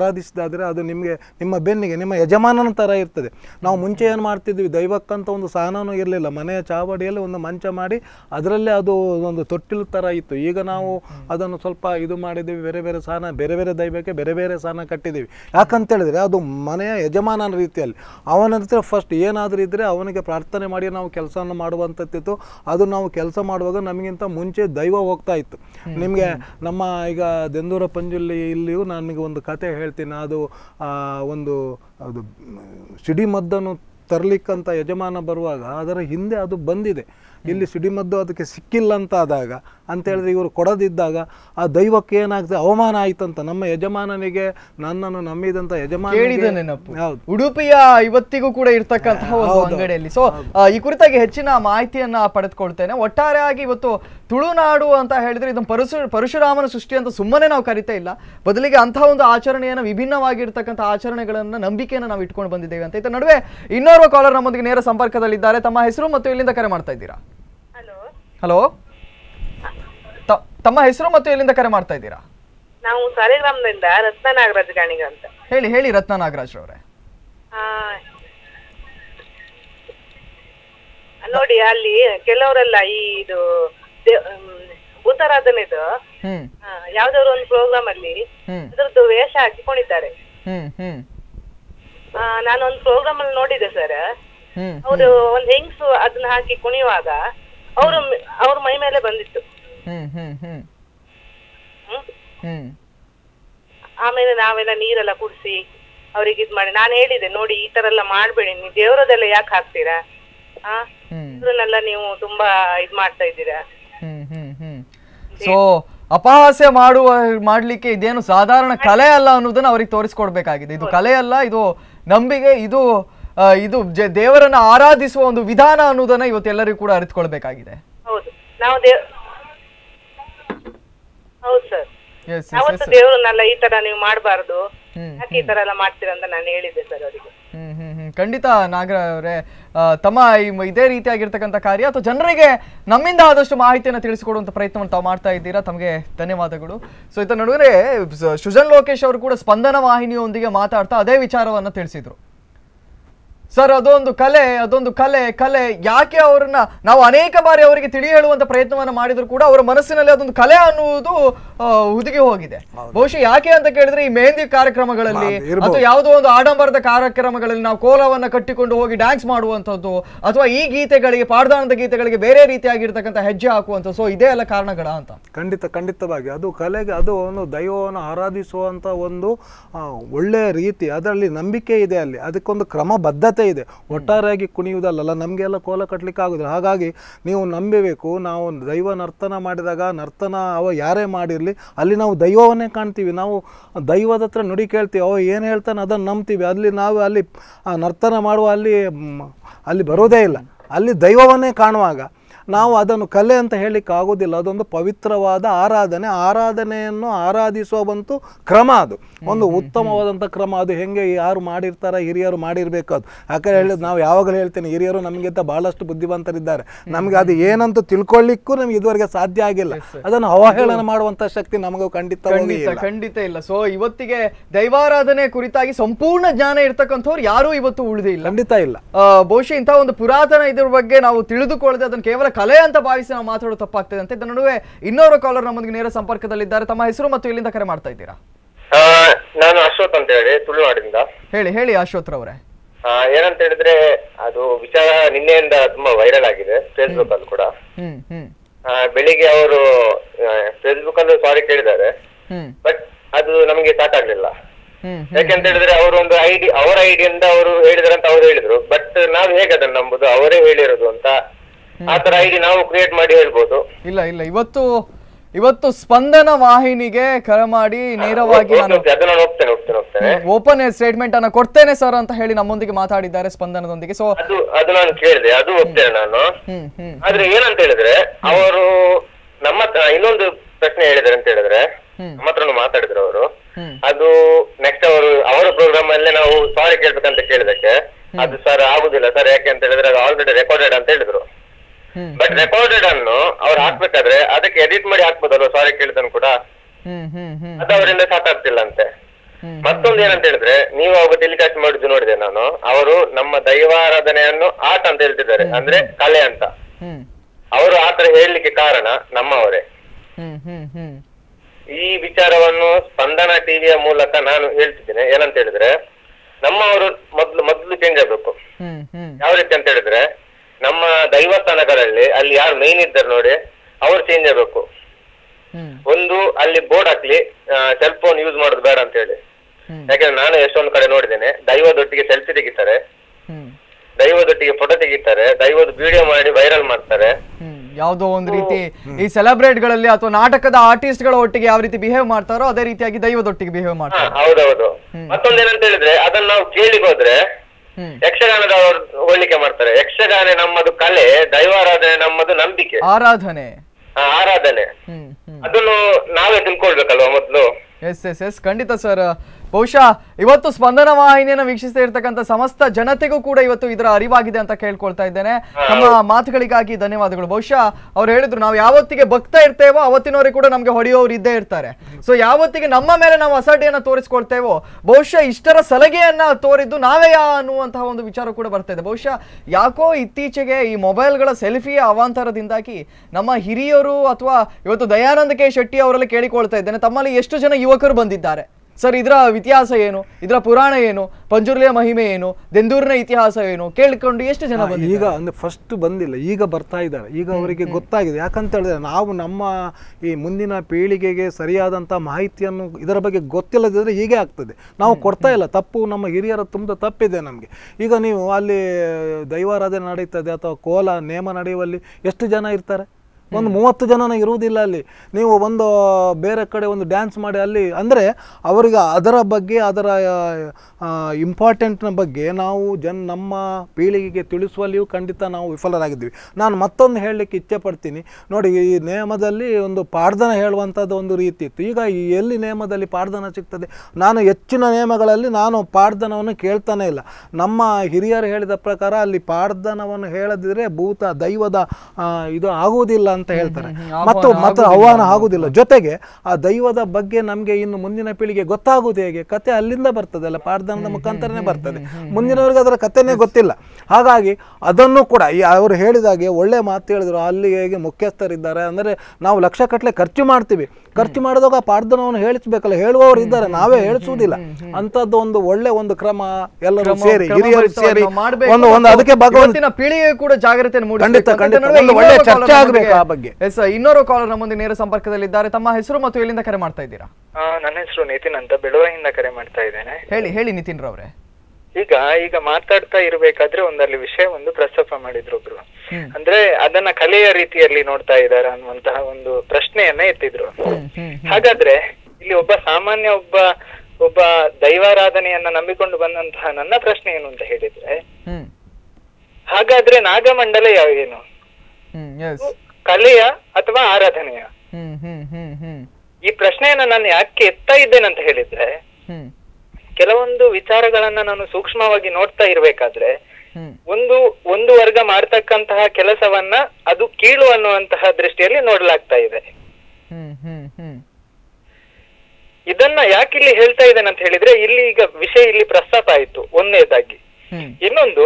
ಆರಾಧಿಸಿದಾದರೆ ಅದು ನಿಮಗೆ ನಿಮ್ಮ ಬೆನ್ನಿಗೆ ನಿಮ್ಮ ಯಜಮಾನನ ಥರ ಇರ್ತದೆ ನಾವು ಮುಂಚೆ ಏನು ಮಾಡ್ತಿದ್ವಿ ದೈವಕ್ಕಂತ ಒಂದು ಸಾನನೂ ಇರಲಿಲ್ಲ ಮನೆಯ ಚಾವಡಿಯಲ್ಲಿ ಒಂದು ಮಂಚ ಮಾಡಿ ಅದರಲ್ಲೇ ಅದು ಒಂದು ತೊಟ್ಟಿಲು ಥರ ಇತ್ತು ಈಗ ನಾವು ಅದನ್ನು ಸ್ವಲ್ಪ ಇದು ಮಾಡಿದ್ದೀವಿ ಬೇರೆ ಬೇರೆ ಸಾನ ಬೇರೆ ಬೇರೆ ದೈವಕ್ಕೆ ಬೇರೆ ಬೇರೆ ಸಾನ ಕಟ್ಟಿದ್ದೀವಿ ಯಾಕಂತ ಹೇಳಿದ್ರೆ ಅದು ಮನೆಯ ಯಜಮಾನನ ರೀತಿಯಲ್ಲಿ ಅವನ ಹತ್ರ ಫಸ್ಟ್ ಏನಾದರೂ ಇದ್ದರೆ ಅವನಿಗೆ ಪ್ರಾರ್ಥನೆ ಮಾಡಿ ನಾವು ಕೆಲಸವನ್ನು ಮಾಡುವಂಥದ್ದಿತ್ತು ಅದು ನಾವು ಕೆಲಸ ಮಾಡುವಾಗ ನಮಗಿಂತ ಮುಂಚೆ ದೈವ ಹೋಗ್ತಾ ಇತ್ತು ನಿಮಗೆ ನಮ್ಮ ಈಗ ದೆಂದೂರ ಪಂಜುಲ್ಲಿ ಇಲ್ಲಿಯೂ ನನಗೆ ಒಂದು ಕತೆ ಹೇಳ್ತೀನಿ ಅದು ಆ, ಒಂದು ಅದು ಸಿಡಿಮದ್ದನ್ನು ತರಲಿಕ್ಕಂತ ಯಜಮಾನ ಬರುವಾಗ ಅದರ ಹಿಂದೆ ಅದು ಬಂದಿದೆ ಇಲ್ಲಿ ಸಿಡಿಮದ್ದು ಅದಕ್ಕೆ ಸಿಕ್ಕಿಲ್ಲ ಅಂತ ಆದಾಗ ಅಂತ ಹೇಳಿದ್ರೆ ಇವರು ಕೊಡದಿದ್ದಾಗ ಆ ದೈವಕ್ಕೆ ಏನಾಗ್ತದೆ ಅವಮಾನ ಆಯ್ತಂತ ನಮ್ಮ ಯಜಮಾನನಿಗೆ ನನ್ನನ್ನು ನಂಬಿದಂತ ಯಜಮಾನ ಕೇಳಿದ ನೆನಪು ಹೌದು ಉಡುಪಿಯ ಇವತ್ತಿಗೂ ಕೂಡ ಇರ್ತಕ್ಕಂತಹ ಒಂದು ಹೌದು. ಅಂಗಡಿಯಲ್ಲಿ ಸೊ ಈ ಕುರಿತಾಗಿ ಹೆಚ್ಚಿನ ಮಾಹಿತಿಯನ್ನ ಪಡೆದುಕೊಳ್ತೇನೆ ಒಟ್ಟಾರೆಯಾಗಿ ಇವತ್ತು ತುಳುನಾಡು ಅಂತ ಹೇಳಿದ್ರೆ ಇದನ್ನು ಪರಶು ಪರಶುರಾಮನ ಸೃಷ್ಟಿ ಅಂತ ಸುಮ್ಮನೆ ನಾವು ಕರಿತಾ ಇಲ್ಲ ಬದಲಿಗೆ ಅಂತಹ ಒಂದು ಆಚರಣೆಯನ್ನ ವಿಭಿನ್ನವಾಗಿರ್ತಕ್ಕಂಥ ಆಚರಣೆಗಳನ್ನ ನಂಬಿಕೆಯನ್ನ ನಾವು ಇಟ್ಕೊಂಡು ಬಂದಿದ್ದೇವೆ ಅಂತ ಇದರ ನಡುವೆ ಇನ್ನೋರ್ವ ಕಾಲರ್ ನಮ್ಮೊಂದಿಗೆ ನೇರ ಸಂಪರ್ಕದಲ್ಲಿದ್ದಾರೆ ತಮ್ಮ ಹೆಸರು ಮತ್ತು ಎಲ್ಲಿಂದ ಕರೆ ಮಾಡ್ತಾ ಇದ್ದೀರಾ ಹಲೋ ಹಲೋ ತಮ್ಮ ಹೆಸರು ಮತ್ತು ಎಲ್ಲಿಂದ ಕರೆ ಮಾಡ್ತಾ ಇದ್ದೀರಾ ನಾವು ಸಾಲಿಗ್ರಾಮದಿಂದ ರತ್ನ ನಾಗರಾಜ್ ಗಾಣಿಗ ಅಂತ ಹೇಳಿ ಹೇಳಿ ರತ್ನ ನಾಗರಾಜ್ ಅವರೇ ಆ, ನೋಡಿ ಅಲ್ಲಿ ಕೆಲವರೆಲ್ಲ ಈ ಇದು ದೇ- ಮ್, ಭೂತಾರಾಧನೆದು ಹ್ಮ್ ಆ, ಯಾವ್ದಾದ್ರು ಒಂದು ಪ್ರೋಗ್ರಾಮ್ ಅಲ್ಲಿ ಹ್ಮ್ ಅದ್ರದ್ದು ವೇಷ ಹಾಕಿಕೊಂಡಿದ್ದಾರೆ ಹ್ಮ್ ಹ್ಮ್ ಆ, ನಾನು ಒಂದು ಪ್ರೋಗ್ರಾಮ್ ಅಲ್ಲಿ ನೋಡಿದೆ ಸರ್ ಹ್ಮ್ ಅವರು ಒಂದ್ ಹೆಂಗ್ಸು ಅದನ್ನ ಹಾಕಿ ಕುಣಿಯುವಾಗ ಅವರು ಅವ್ರ ಮೈ ಮೇಲೆ ಬಂದಿತ್ತು ಹ್ಮ್ ಹ್ಮ್ ಹ್ಮ್ ಹ್ಮ್ ಹ್ಮ್ ಆಮೇಲೆ ನಾವೆಲ್ಲ ನೀರೆಲ್ಲ ಕುಡಿಸಿ ಅವ್ರಿಗೆ ಇದ್ ಮಾಡಿ ನಾನು ಹೇಳಿದೆ ನೋಡಿ ಈ ತರ ಎಲ್ಲ ಮಾಡ್ಬೇಡಿ ನೀವು ದೇವರದೆಲ್ಲ ಯಾಕೆ ಹಾಕ್ತೀರಾ ಆ ಹ್ಮ್ ಇದ್ರನ್ನೆಲ್ಲ ನೀವು ತುಂಬಾ ಇದ್ ಮಾಡ್ತಾ ಇದ್ದೀರಾ ಹ್ಮ್ ಹ್ಮ್ ಹ್ಮ್ ಸೊ ಅಪಹಾಸ್ಯ ಮಾಡುವ ಮಾಡ್ಲಿಕ್ಕೆ ಇದೇನು ಸಾಧಾರಣ ಕಲೆ ಅಲ್ಲ ಅನ್ನೋದನ್ನ ಅವ್ರಿಗೆ ತೋರಿಸ್ಕೊಡ್ಬೇಕಾಗಿದೆ ಇದು ಕಲೆ ಅಲ್ಲ ಇದು ನಂಬಿಕೆ ಇದು ಆ, ಇದು ಜ- ದೇವರನ್ನ ಆರಾಧಿಸುವ ಒಂದು ವಿಧಾನ ಅನ್ನೋದನ್ನ ಇವತ್ತೆಲ್ಲರಿಗೂ ಕೂಡ ಅರಿತುಕೊಳ್ಬೇಕಾಗಿದೆ ಹೌದು ನಾವು ದೇವ್ ಹೌದು ಸರ್ ಎಸ್ ಯಾವತ್ತು ದೇವರನ್ನೆಲ್ಲ ಈ ತರ ನೀವು ಮಾಡಬಾರ್ದು ಹ್ಮ್, ಯಾಕೆ ಈ ತರ ಎಲ್ಲ ಮಾಡ್ತೀರಾ ಅಂತ ನಾನು ಹೇಳಿದ್ದೆ ಸರ್ ಅವರಿಗೆ ಹ್ಮ್ ಹ್ಮ್ ಹ್ಮ್ ಖಂಡಿತ ನಾಗರ ಅವರೇ ಆ, ತಮ್ಮ ಈ ಮ- ಇದೇ ರೀತಿಯಾಗಿರ್ತಕ್ಕಂಥ ಕಾರ್ಯ ಅಥವಾ ಜನರಿಗೆ ನಮ್ಮಿಂದ ಆದಷ್ಟು ಮಾಹಿತಿಯನ್ನು ತಿಳಿಸಿಕೊಡುವಂಥ ಪ್ರಯತ್ನವನ್ನು ತಾವು ಮಾಡ್ತಾ ಇದ್ದೀರಾ ತಮಗೆ ಧನ್ಯವಾದಗಳು ಸೊ ಇದರ ನಡುವೆ ಸ- ಸೃಜನ್ ಲೋಕೇಶ್ ಅವರು ಕೂಡ ಸ್ಪಂದನ ವಾಹಿನಿಯೊಂದಿಗೆ ಮಾತಾಡ್ತಾ ಅದೇ ವಿಚಾರವನ್ನ ತಿಳಿಸಿದ್ರು ಸರ್ ಅದೊಂದು ಕಲೆ ಅದೊಂದು ಕಲೆ ಕಲೆ ಯಾಕೆ ಅವರನ್ನ ನಾವು ಅನೇಕ ಬಾರಿ ಅವರಿಗೆ ತಿಳಿ ಹೇಳುವಂತ ಪ್ರಯತ್ನವನ್ನ ಮಾಡಿದ್ರು ಕೂಡ ಅವರ ಮನಸ್ಸಿನಲ್ಲಿ ಅದೊಂದು ಕಲೆ ಅನ್ನುವುದು ಆ, ಹುದುಗಿ ಹೋಗಿದೆ ಬಹುಶಃ ಯಾಕೆ ಅಂತ ಕೇಳಿದ್ರೆ ಈ ಮೆಹಂದಿ ಕಾರ್ಯಕ್ರಮಗಳಲ್ಲಿ ಅದು ಇರ್ಬೋದು. ಅಥವಾ ಯಾವುದೋ ಒಂದು ಆಡಂಬರದ ಕಾರ್ಯಕ್ರಮಗಳಲ್ಲಿ ನಾವು ಕೋಲವನ್ನ ಕಟ್ಟಿಕೊಂಡು ಹೋಗಿ ಡ್ಯಾನ್ಸ್ ಮಾಡುವಂಥದ್ದು ಅಥವಾ ಈ ಗೀತೆಗಳಿಗೆ ಪಾಡ್ದಾಣದ ಗೀತೆಗಳಿಗೆ ಬೇರೆ ರೀತಿಯಾಗಿರ್ತಕ್ಕಂಥ ಹೆಜ್ಜೆ ಹಾಕುವಂಥದ್ದು ಸೊ ಇದೇ ಎಲ್ಲ ಕಾರಣಗಳ ಅಂತ ಖಂಡಿತ ಖಂಡಿತವಾಗಿ ಅದು ಕಲೆಗೆ ಅದು ಒಂದು ದೈವವನ್ನು ಆರಾಧಿಸುವಂಥ ಒಂದು ಆ, ಒಳ್ಳೆಯ ರೀತಿ ಅದರಲ್ಲಿ ನಂಬಿಕೆ ಇದೆ ಅಲ್ಲಿ ಅದಕ್ಕೊಂದು ಕ್ರಮಬದ್ಧತೆ ಇದೆ ಒಟ್ಟಾರೆಯಾಗಿ ಕುಣಿಯುವುದಲ್ಲ ನಮಗೆಲ್ಲ ಕೋಲ ಕಟ್ಟಲಿಕ್ಕೆ ಆಗುದಿಲ್ಲ ಹಾಗಾಗಿ ನೀವು ನಂಬಬೇಕು ನಾವು ದೈವ ನರ್ತನ ಮಾಡಿದಾಗ ನರ್ತನ ಅವ ಯಾರೇ ಮಾಡಿರಲಿ ಅಲ್ಲಿ ನಾವು ದೈವವನ್ನೇ ಕಾಣ್ತೀವಿ ನಾವು ದೈವದ ಹತ್ರ ನುಡಿ ಕೇಳ್ತೀವಿ ಅವ ಏನು ಹೇಳ್ತಾನೆ ಅದನ್ನು ನಂಬ್ತೀವಿ ಅಲ್ಲಿ ನಾವು ಅಲ್ಲಿ ಆ, ನರ್ತನ ಮಾಡುವ ಅಲ್ಲಿ ಮ್, ಅಲ್ಲಿ ಬರೋದೇ ಇಲ್ಲ ಅಲ್ಲಿ ದೈವವನ್ನೇ ಕಾಣುವಾಗ ನಾವು ಅದನ್ನು ಕಲೆ ಅಂತ ಹೇಳಲಿಕ್ಕೆ ಆಗೋದಿಲ್ಲ ಅದೊಂದು ಪವಿತ್ರವಾದ ಆರಾಧನೆ ಆರಾಧನೆಯನ್ನು ಆರಾಧಿಸುವ ಒಂದು ಕ್ರಮ ಅದು ಒಂದು ಉತ್ತಮವಾದಂಥ ಕ್ರಮ ಅದು ಹೆಂಗೆ ಯಾರು ಮಾಡಿರ್ತಾರೆ ಹಿರಿಯರು ಮಾಡಿರ್ಬೇಕು ಅದು ಯಾಕಂದ್ರೆ ಹೇಳಿದ್ ನಾವು ಯಾವಾಗಲೂ ಹೇಳ್ತೇನೆ ಹಿರಿಯರು ನಮಗಿಂತ ಬಹಳಷ್ಟು ಬುದ್ಧಿವಂತರಿದ್ದಾರೆ ನಮಗೆ ಅದು ಏನಂತ ತಿಳ್ಕೊಳ್ಳಿಕ್ಕೂ ನಮ್ಗೆ ಇದುವರೆಗೆ ಸಾಧ್ಯ ಆಗಿಲ್ಲ ಅದನ್ನು ಅವಹೇಳನ ಮಾಡುವಂಥ ಶಕ್ತಿ ನಮಗೂ ಖಂಡಿತವಾಗಿ ಖಂಡಿತ ಇಲ್ಲ ಖಂಡಿತ ಇಲ್ಲ ಸೊ ಇವತ್ತಿಗೆ ದೈವಾರಾಧನೆ ಕುರಿತಾಗಿ ಸಂಪೂರ್ಣ ಜ್ಞಾನ ಇರ್ತಕ್ಕಂಥವ್ರು ಯಾರೂ ಇವತ್ತು ಉಳಿದಿಲ್ಲ ಖಂಡಿತ ಇಲ್ಲ ಆ, ಬಹುಶಃ ಇಂತಹ ಒಂದು ಪುರಾತನ ಇದ್ರ ಬಗ್ಗೆ ನಾವು ತಿಳಿದುಕೊಳ್ಳದೆ ಅದನ್ನು ಕೇವಲ ಕಲೆ ಅಂತ ಭಾವಿಸಿ ನಾವು ಮಾತಾಡೋದು ತಪ್ಪಾಗ್ತದೆ ಅಂತ ಇದರ ನಡುವೆ ಇನ್ನೋರು ಕಾಲರ್ ನಮ್ಮೊಂದಿಗೆ ನೇರ ಸಂಪರ್ಕದಲ್ಲಿದ್ದಾರೆ ತಮ್ಮ ಹೆಸರು ಮತ್ತು ಇಲ್ಲಿಂದ ಕರೆ ಮಾಡ್ತಾ ಇದ್ದೀರಾ ಆ, ನಾನು ಅಶ್ವಥ್ ಅಂತ ಹೇಳಿ ತುಳುನಾಡಿಂದ ಹೇಳಿ ಹೇಳಿ ಅಶ್ವಥ್ ಅವರೇ ಆ, ಏನಂತ ಹೇಳಿದ್ರೆ ಅದು ವಿಚಾರ ನಿನ್ನೆಯಿಂದ ತುಂಬಾ ವೈರಲ್ ಆಗಿದೆ ಫೇಸ್ಬುಕ್ ಅಲ್ಲಿ ಕೂಡ ಹ್ಮ್ ಹ್ಮ್ ಆ, ಬೆಳಿಗ್ಗೆ ಅವರು ಫೇಸ್ಬುಕ್ ಅಲ್ಲೂ ಸಾರಿ ಕೇಳಿದ್ದಾರೆ ಹ್ಮ್ ಬಟ್ ಅದು ನಮಗೆ ಸಾಕಾಗ್ಲಿಲ್ಲ ಹ್ಮ್ ಯಾಕೆಂತ ಹೇಳಿದ್ರೆ ಅವರು ಒಂದು ಐಡಿ ಅವರ ಐಡಿಯಿಂದ ಅವರು ಹೇಳಿದ್ರು ಅಂತ ಅವ್ರು ಹೇಳಿದ್ರು ಬಟ್ ನಾವು ಹೇಗೆ ಅದನ್ನ ನಂಬುದು ಅವರೇ ಹೇಳಿರೋದು ಅಂತ ಆ ತರ ಐಡಿ ನಾವು ಕ್ರಿಯೇಟ್ ಮಾಡಿ ಹೇಳ್ಬೋದು ಇಲ್ಲ ಇಲ್ಲ ಇವತ್ತು ಇವತ್ತು ಸ್ಪಂದನ ವಾಹಿನಿಗೆ ಕರೆ ಮಾಡಿ ನೇರವಾಗಿ ಓಕೆ, ನಾನು ಓಕೆ, ಅದು ನಾನು ಹೋಗ್ತೇನೆ ಹೋಗ್ತೇನೆ ಹೋಗ್ತೇನೆ ಓಪನ್ ಸ್ಟೇಟ್ಮೆಂಟ್ ಅನ್ನ ಕೊಡ್ತೇನೆ ಸರ್ ಅಂತ ಹೇಳಿ ನಮ್ಮೊಂದಿಗೆ ಮಾತಾಡಿದ್ದಾರೆ ಸ್ಪಂದನದೊಂದಿಗೆ ಸೊ ಅದು ಅದು ನಾನು ಕೇಳಿದೆ ಅದು ಹೋಗ್ತೇನೆ ನಾನು ಹ್ಮ್ ಹ್ಮ್ ಆದ್ರೆ ಏನಂತ ಹೇಳಿದ್ರೆ ಅವರು ನಮ್ಮ ಹತ್ರ ಇನ್ನೊಂದು ಪ್ರಶ್ನೆ ಹೇಳಿದ್ದಾರೆ ಅಂತ ಹೇಳಿದ್ರೆ ಹ್ಮ್. ನಮ್ಮ ಹತ್ರನು ಮಾತಾಡಿದ್ರು ಅವರು ಹ್ಮ್. ಅದು ನೆಕ್ಸ್ಟ್ ಅವರು ಅವರ ಪ್ರೋಗ್ರಾಮ್ ಅಲ್ಲೇ ನಾವು ಸಾರಿ ಕೇಳ್ಬೇಕಂತ ಕೇಳಿದಕ್ಕೆ ಅದು ಸರ್ ಆಗುದಿಲ್ಲ ಸರ್ ಯಾಕೆ ಅಂತ ಹೇಳಿದ್ರೆ ಅದು ಆಲ್ರೆಡಿ ರೆಕಾರ್ಡೆಡ್ ಅಂತ ಹೇಳಿದ್ರು ಹ್ಮ್ ಬಟ್ ರೆಕಾರ್ಡೆಡ್ ಅನ್ನು ಅವ್ರು ಹಾಕ್ಬೇಕಾದ್ರೆ ಅದಕ್ಕೆ ಎಡಿಟ್ ಮಾಡಿ ಹಾಕ್ಬೋದಲ್ವ ಸಾರಿ ಕೇಳಿದನ್ನು ಕೂಡ ಹ್ಮ್ ಹ್ಮ್ ಹ್ಮ್ ಅದು ಅವರಿಂದ ಸಾಕಾಗ್ತಿಲ್ಲ ಅಂತೆ ಮತ್ತೊಂದು ಏನಂತ ಹೇಳಿದ್ರೆ ನೀವು ಅವಾಗ ಟೆಲಿಕಾಸ್ಟ್ ಮಾಡಿದ್ದು ನೋಡಿದೆ ನಾನು ಅವರು ನಮ್ಮ ದೈವಾರಾಧನೆಯನ್ನು ಆಟ ಅಂತ ಹೇಳ್ತಿದ್ದಾರೆ ಅಂದ್ರೆ ಕಲೆ ಅಂತ ಹ್ಮ್ ಅವರು ಆತರ ಹೇಳಲಿಕ್ಕೆ ಕಾರಣ ನಮ್ಮವರೇ ಹ್ಮ್ ಹ್ಮ್ ಹ್ಮ್ ಈ ವಿಚಾರವನ್ನು ಸ್ಪಂದನ ಟಿವಿಯ ಮೂಲಕ ನಾನು ಹೇಳ್ತಿದ್ದೇನೆ ಏನಂತ ಹೇಳಿದ್ರೆ ನಮ್ಮವರು ಮೊದ್ಲು ಮೊದ್ಲು ಚೇಂಜ್ ಆಗ್ಬೇಕು ಹ್ಮ್ ಹ್ಮ್ ಯಾವ ರೀತಿ ಅಂತ ಹೇಳಿದ್ರೆ ನಮ್ಮ ದೈವಸ್ಥಾನಗಳಲ್ಲಿ ಅಲ್ಲಿ ಯಾರು ಮೈನ್ ಇದ್ದಾರೆ ನೋಡಿ ಅವ್ರು ಚೇಂಜ್ ಆಗ್ಬೇಕು ಹ್ಮ್ ಒಂದು ಅಲ್ಲಿ ಬೋರ್ಡ್ ಹಾಕ್ಲಿ ಸೆಲ್ ಫೋನ್ ಯೂಸ್ ಮಾಡೋದು ಬೇಡ ಅಂತ ಹೇಳಿ ಹ್ಮ್. ಯಾಕಂದ್ರೆ ನಾನು ಎಷ್ಟೊಂದು ಕಡೆ ನೋಡಿದ್ದೇನೆ ದೈವದೊಟ್ಟಿಗೆ ಸೆಲ್ಫಿ ತೆಗಿತಾರೆ ಹ್ಮ್ ದೈವದೊಟ್ಟಿಗೆ ಫೋಟೋ ತೆಗಿತಾರೆ ದೈವದ ವಿಡಿಯೋ ಮಾಡಿ ವೈರಲ್ ಮಾಡ್ತಾರೆ ಹ್ಮ್ ಯಾವುದೋ ಒಂದು ರೀತಿ ಈ ಸೆಲೆಬ್ರೇಟ್ಗಳಲ್ಲಿ ಅಥವಾ ನಾಟಕದ ಆರ್ಟಿಸ್ಟ್ಗಳ ಒಟ್ಟಿಗೆ ಯಾವ ರೀತಿ ಬಿಹೇವ್ ಮಾಡ್ತಾರೋ ಅದೇ ರೀತಿಯಾಗಿ ದೈವದೊಟ್ಟಿಗೆ ಬಿಹೇವ್ ಹಾ ಮಾಡ್ತಾರೆ ಹೌದೌದು ಮತ್ತೊಂದೇನಂತ ಹೇಳಿದ್ರೆ ಅದನ್ನ ನಾವು ಕೇಳಿಗೆ ಹೋದ್ರೆ ಹ್ಮ್ ಯಕ್ಷಗಾನದವರು ಹೋಲಿಕೆ ಮಾಡ್ತಾರೆ ಯಕ್ಷಗಾನ ನಮ್ಮದು ಕಲೆ ದೈವಾರಾಧನೆ ನಮ್ಮದು ನಂಬಿಕೆ ಆರಾಧನೆ ಆ, ಆರಾಧನೆ ಹ್ಮ್ ಹ್ಮ್ ಅದನ್ನು ನಾವೇ ತಿಳ್ಕೊಳ್ಬೇಕಲ್ವಾ ಮೊದ್ಲು ಎಸ್ ಎಸ್ ಎಸ್ ಖಂಡಿತ ಸರ್ ಬಹುಶಃ ಇವತ್ತು ಸ್ಪಂದನ ವಾಹಿನಿಯನ್ನು ವೀಕ್ಷಿಸ್ತಾ ಇರ್ತಕ್ಕಂಥ ಸಮಸ್ತ ಜನತೆಗೂ ಕೂಡ ಇವತ್ತು ಇದರ ಅರಿವಾಗಿದೆ ಅಂತ ಕೇಳ್ಕೊಳ್ತಾ ಇದ್ದೇನೆ ನಮ್ಮ ಮಾತುಗಳಿಗಾಗಿ ಧನ್ಯವಾದಗಳು ಬಹುಶಃ ಅವ್ರು ಹೇಳಿದ್ರು ನಾವು ಯಾವತ್ತಿಗೆ ಭಕ್ತ ಇರ್ತೇವೋ ಅವತ್ತಿನವರೆಗೆ ಕೂಡ ನಮ್ಗೆ ಹೊಡೆಯೋರು ಇದ್ದೇ ಇರ್ತಾರೆ ಸೊ ಯಾವತ್ತಿಗೆ ನಮ್ಮ ಮೇಲೆ ನಾವು ಅಸಡ್ಡೆಯನ್ನ ತೋರಿಸ್ಕೊಳ್ತೇವೋ ಬಹುಶಃ ಇಷ್ಟರ ಸಲಗೆಯನ್ನ ತೋರಿದ್ದು ನಾವೇ ಯಾ ಅನ್ನುವಂತಹ ಒಂದು ವಿಚಾರ ಕೂಡ ಬರ್ತಾ ಇದೆ ಬಹುಶಃ ಯಾಕೋ ಇತ್ತೀಚೆಗೆ ಈ ಮೊಬೈಲ್ಗಳ ಸೆಲ್ಫಿಯ ಅವಾಂತರದಿಂದಾಗಿ ನಮ್ಮ ಹಿರಿಯರು ಅಥವಾ ಇವತ್ತು ದಯಾನಂದ ಕೆ ಶೆಟ್ಟಿ ಅವರಲ್ಲಿ ಕೇಳಿಕೊಳ್ತಾ ಇದ್ದೇನೆ ತಮ್ಮಲ್ಲಿ ಎಷ್ಟು ಜನ ಯುವಕರು ಬಂದಿದ್ದಾರೆ ಸರ್ ಇದರ ಇತಿಹಾಸ ಏನು ಇದರ ಪುರಾಣ ಏನು ಪಂಜುರ್ಲಿಯ ಮಹಿಮೆ ಏನು ದೆಂದೂರಿನ ಇತಿಹಾಸ ಏನು ಕೇಳಿಕೊಂಡು ಎಷ್ಟು ಜನ ಈಗ ಬಂದಿದ್ದಾರೆ ಅಂದ್ರೆ ಫಸ್ಟ್ ಬಂದಿಲ್ಲ ಈಗ ಬರ್ತಾ ಇದ್ದಾರೆ ಈಗ ಅವರಿಗೆ ಗೊತ್ತಾಗಿದೆ ಯಾಕಂತ ಹೇಳಿದ್ರೆ ನಾವು ನಮ್ಮ ಈ ಮುಂದಿನ ಪೀಳಿಗೆಗೆ ಸರಿಯಾದಂಥ ಮಾಹಿತಿಯನ್ನು ಇದರ ಬಗ್ಗೆ ಗೊತ್ತಿಲ್ಲದಿದ್ರೆ ಹೀಗೆ ಆಗ್ತದೆ ನಾವು ಕೊಡ್ತಾ ಇಲ್ಲ ತಪ್ಪು ನಮ್ಮ ಹಿರಿಯರ ತುಂಬ ತಪ್ಪಿದೆ ನಮಗೆ ಈಗ ನೀವು ಅಲ್ಲಿ ದೈವಾರಾಧನೆ ನಡೀತದೆ ಅಥವಾ ಕೋಲ ನೇಮ ನಡೆಯುವಲ್ಲಿ ಎಷ್ಟು ಜನ ಇರ್ತಾರೆ ಒಂದು ಮೂವತ್ತು ಜನನ ಇರುವುದಿಲ್ಲ ಅಲ್ಲಿ ನೀವು ಒಂದು ಬೇರೆ ಕಡೆ ಒಂದು ಡ್ಯಾನ್ಸ್ ಮಾಡಿ ಅಲ್ಲಿ ಅಂದರೆ ಅವರಿಗೆ ಅದರ ಬಗ್ಗೆ ಅದರ ಇಂಪಾರ್ಟೆಂಟ್ನ ಬಗ್ಗೆ ನಾವು ಜನ್ ನಮ್ಮ ಪೀಳಿಗೆಗೆ ತಿಳಿಸುವಲ್ಲಿಯೂ ಖಂಡಿತ ನಾವು ವಿಫಲರಾಗಿದ್ದೀವಿ ನಾನು ಮತ್ತೊಂದು ಹೇಳಲಿಕ್ಕೆ ಇಚ್ಛೆ ಪಡ್ತೀನಿ ನೋಡಿ ಈ ನೇಮದಲ್ಲಿ ಒಂದು ಪಾಡ್ದನ ಹೇಳುವಂಥದ್ದು ಒಂದು ರೀತಿ ಇತ್ತು ಈಗ ಈ ಎಲ್ಲಿ ನೇಮದಲ್ಲಿ ಪಾಡ್ದನ ಸಿಗ್ತದೆ ನಾನು ಹೆಚ್ಚಿನ ನೇಮಗಳಲ್ಲಿ ನಾನು ಪಾಡ್ದನವನ್ನು ಕೇಳ್ತಾನೆ ಇಲ್ಲ ನಮ್ಮ ಹಿರಿಯರು ಹೇಳಿದ ಪ್ರಕಾರ ಅಲ್ಲಿ ಪಾಡ್ದನವನ್ನು ಹೇಳದಿದ್ರೆ ಭೂತ ದೈವದ ಆ, ಇದು ಆಗುವುದಿಲ್ಲ ಅಂತ ಹೇಳ್ತಾರೆ ಮತ್ತು ಮತ್ತು ಆಹ್ವಾನ ಆಗುವುದಿಲ್ಲ ಜೊತೆಗೆ ಆ ದೈವದ ಬಗ್ಗೆ ನಮಗೆ ಇನ್ನು ಮುಂದಿನ ಪೀಳಿಗೆ ಗೊತ್ತಾಗುವುದು ಹೇಗೆ ಕತೆ ಅಲ್ಲಿಂದ ಬರ್ತದೆ ಅಲ್ಲ ಪಾಡ್ದನದ ಮುಖಾಂತರನೇ ಬರ್ತದೆ ಮುಂದಿನವರಿಗೆ ಅದರ ಕಥೆನೇ ಗೊತ್ತಿಲ್ಲ ಹಾಗಾಗಿ ಅದನ್ನು ಕೂಡ ಈ ಅವರು ಹೇಳಿದಾಗೆ ಒಳ್ಳೆ ಮಾತು ಹೇಳಿದ್ರು ಅಲ್ಲಿ ಹೇಗೆ ಮುಖ್ಯಸ್ಥರಿದ್ದಾರೆ ಅಂದರೆ ನಾವು ಲಕ್ಷ ಕಟ್ಟಲೆ ಖರ್ಚು ಮಾಡ್ತೀವಿ ಖರ್ಚು ಮಾಡಿದಾಗ ಆ ಪಾಡ್ದನವನ್ನು ಹೇಳಿಸ್ಬೇಕಲ್ಲ ಹೇಳುವವರು ಇದ್ದಾರೆ ನಾವೇ ಹೇಳಿಸುವುದಿಲ್ಲ ಅಂಥದ್ದು ಒಂದು ಒಳ್ಳೆ ಒಂದು ಕ್ರಮ ಎಲ್ಲರೂ ಕ್ರಮ- ಸೇರಿ ಹಿರಿಯರು ಕ್ರಮಬದ್ಧವಾಗಿ ಸೇರಿ ನಾವು ಮಾಡ್ಬೇಕು ಒಂದು ಒಂದು ಮತ್ತು ಅದಕ್ಕೆ ಭಗವಂತ ಇವತ್ತಿನ ಪೀಳಿಗೆ ಕೂಡ ಜಾಗೃತಿಯನ್ನು ಮೂಡಿಸಬೇಕು. ಖಂಡಿತ, ಅಂತ ಖಂಡಿತ. ನಡುವೆ ಒಂದು ಇನ್ನೊಬ್ಬ ಒಳ್ಳೆಯ caller ಚರ್ಚೆ ನಮ್ಮೊಂದಿಗೆ- ಆಗ್ಬೇಕು ಆ ಬಗ್ಗೆ. ಎಸ್ ಇನ್ನೋರು ಕಾಲರ್ ನಮ್ಮೊಂದಿಗೆ ನೇರ ಸಂಪರ್ಕದಲ್ಲಿದ್ದಾರೆ ತಮ್ಮ ಹೆಸರು ಮತ್ತು ಎಲ್ಲಿಂದ ಕರೆ ಮಾಡ್ತಾ ಇದ್ದೀರಾ ಆ, ನನ್ನ ಹೆಸರು ನಿತಿನ್ ಅಂತ ಬೆಳುವಿಂದ ಕರೆ ಮಾಡ್ತಾ ಇದ್ದೇನೆ ಹೇಳಿ ಹೇಳಿ ನಿತಿನ್ ರವ್ರೆ ಈಗ ಈಗ ಮಾತಾಡ್ತಾ ಇರ್ಬೇಕಾದ್ರೆ ಒಂದಲ್ಲಿ ವಿಷಯ ಒಂದು ಪ್ರಸ್ತಾಪ ಮಾಡಿದ್ರು ಒಬ್ರು ಹ್ಮ್. ಅಂದ್ರೆ ಅದನ್ನ ಕಲೆಯ ರೀತಿಯಲ್ಲಿ ನೋಡ್ತಾ ಇದ್ದಾರೆ ಅನ್ನುವಂತಹ ಒಂದು ಪ್ರಶ್ನೆಯನ್ನ ಎತ್ತಿದ್ರು ಹ್ಮ್, ಹ್ಮ್, ಹಾಗಾದ್ರೆ ಇಲ್ಲಿ ಒಬ್ಬ ಸಾಮಾನ್ಯ ಒಬ್ಬ ಒಬ್ಬ ದೈವಾರಾಧನೆಯನ್ನ ನಂಬಿಕೊಂಡು ಬಂದಂತಹ ನನ್ನ ಪ್ರಶ್ನೆ ಏನು ಅಂತ ಹೇಳಿದ್ರೆ ಹ್ಮ್ ಹಾಗಾದ್ರೆ ನಾಗಮಂಡಲ ಯಾವ ಏನು ಹ್ಮ್ ಎಸ್ ಕಲೆಯ ಅಥವಾ ಆರಾಧನೆಯ ಹ್ಮ್ ಹ್ಮ್ ಹ್ಮ್ ಹ್ಮ್ ಈ ಪ್ರಶ್ನೆಯನ್ನ ನಾನು ಯಾಕೆ ಎತ್ತಾ ಇದ್ದೇನೆ ಅಂತ ಹೇಳಿದ್ರೆ ಹ್ಮ್ ಕೆಲವೊಂದು ವಿಚಾರಗಳನ್ನ ನಾನು ಸೂಕ್ಷ್ಮವಾಗಿ ನೋಡ್ತಾ ಇರ್ಬೇಕಾದ್ರೆ ಹ್ಮ್ ಒಂದು ಒಂದು ವರ್ಗ ಮಾಡ್ತಕ್ಕಂತಹ ಕೆಲಸವನ್ನ ಅದು ಕೀಳು ಅನ್ನುವಂತಹ ದೃಷ್ಟಿಯಲ್ಲಿ ನೋಡಲಾಗ್ತಾ ಇದೆ ಹ್ಮ್ ಹ್ಮ್ ಹ್ಮ್ ಇದನ್ನ ಯಾಕಿಲ್ಲಿ ಹೇಳ್ತಾ ಇದ್ದೇನೆ ಅಂತ ಹೇಳಿದ್ರೆ ಇಲ್ಲಿ ಈಗ ವಿಷಯ ಇಲ್ಲಿ ಪ್ರಸ್ತಾಪ ಆಯ್ತು ಒಂದನೇದಾಗಿ ಹ್ಮ್ ಇನ್ನೊಂದು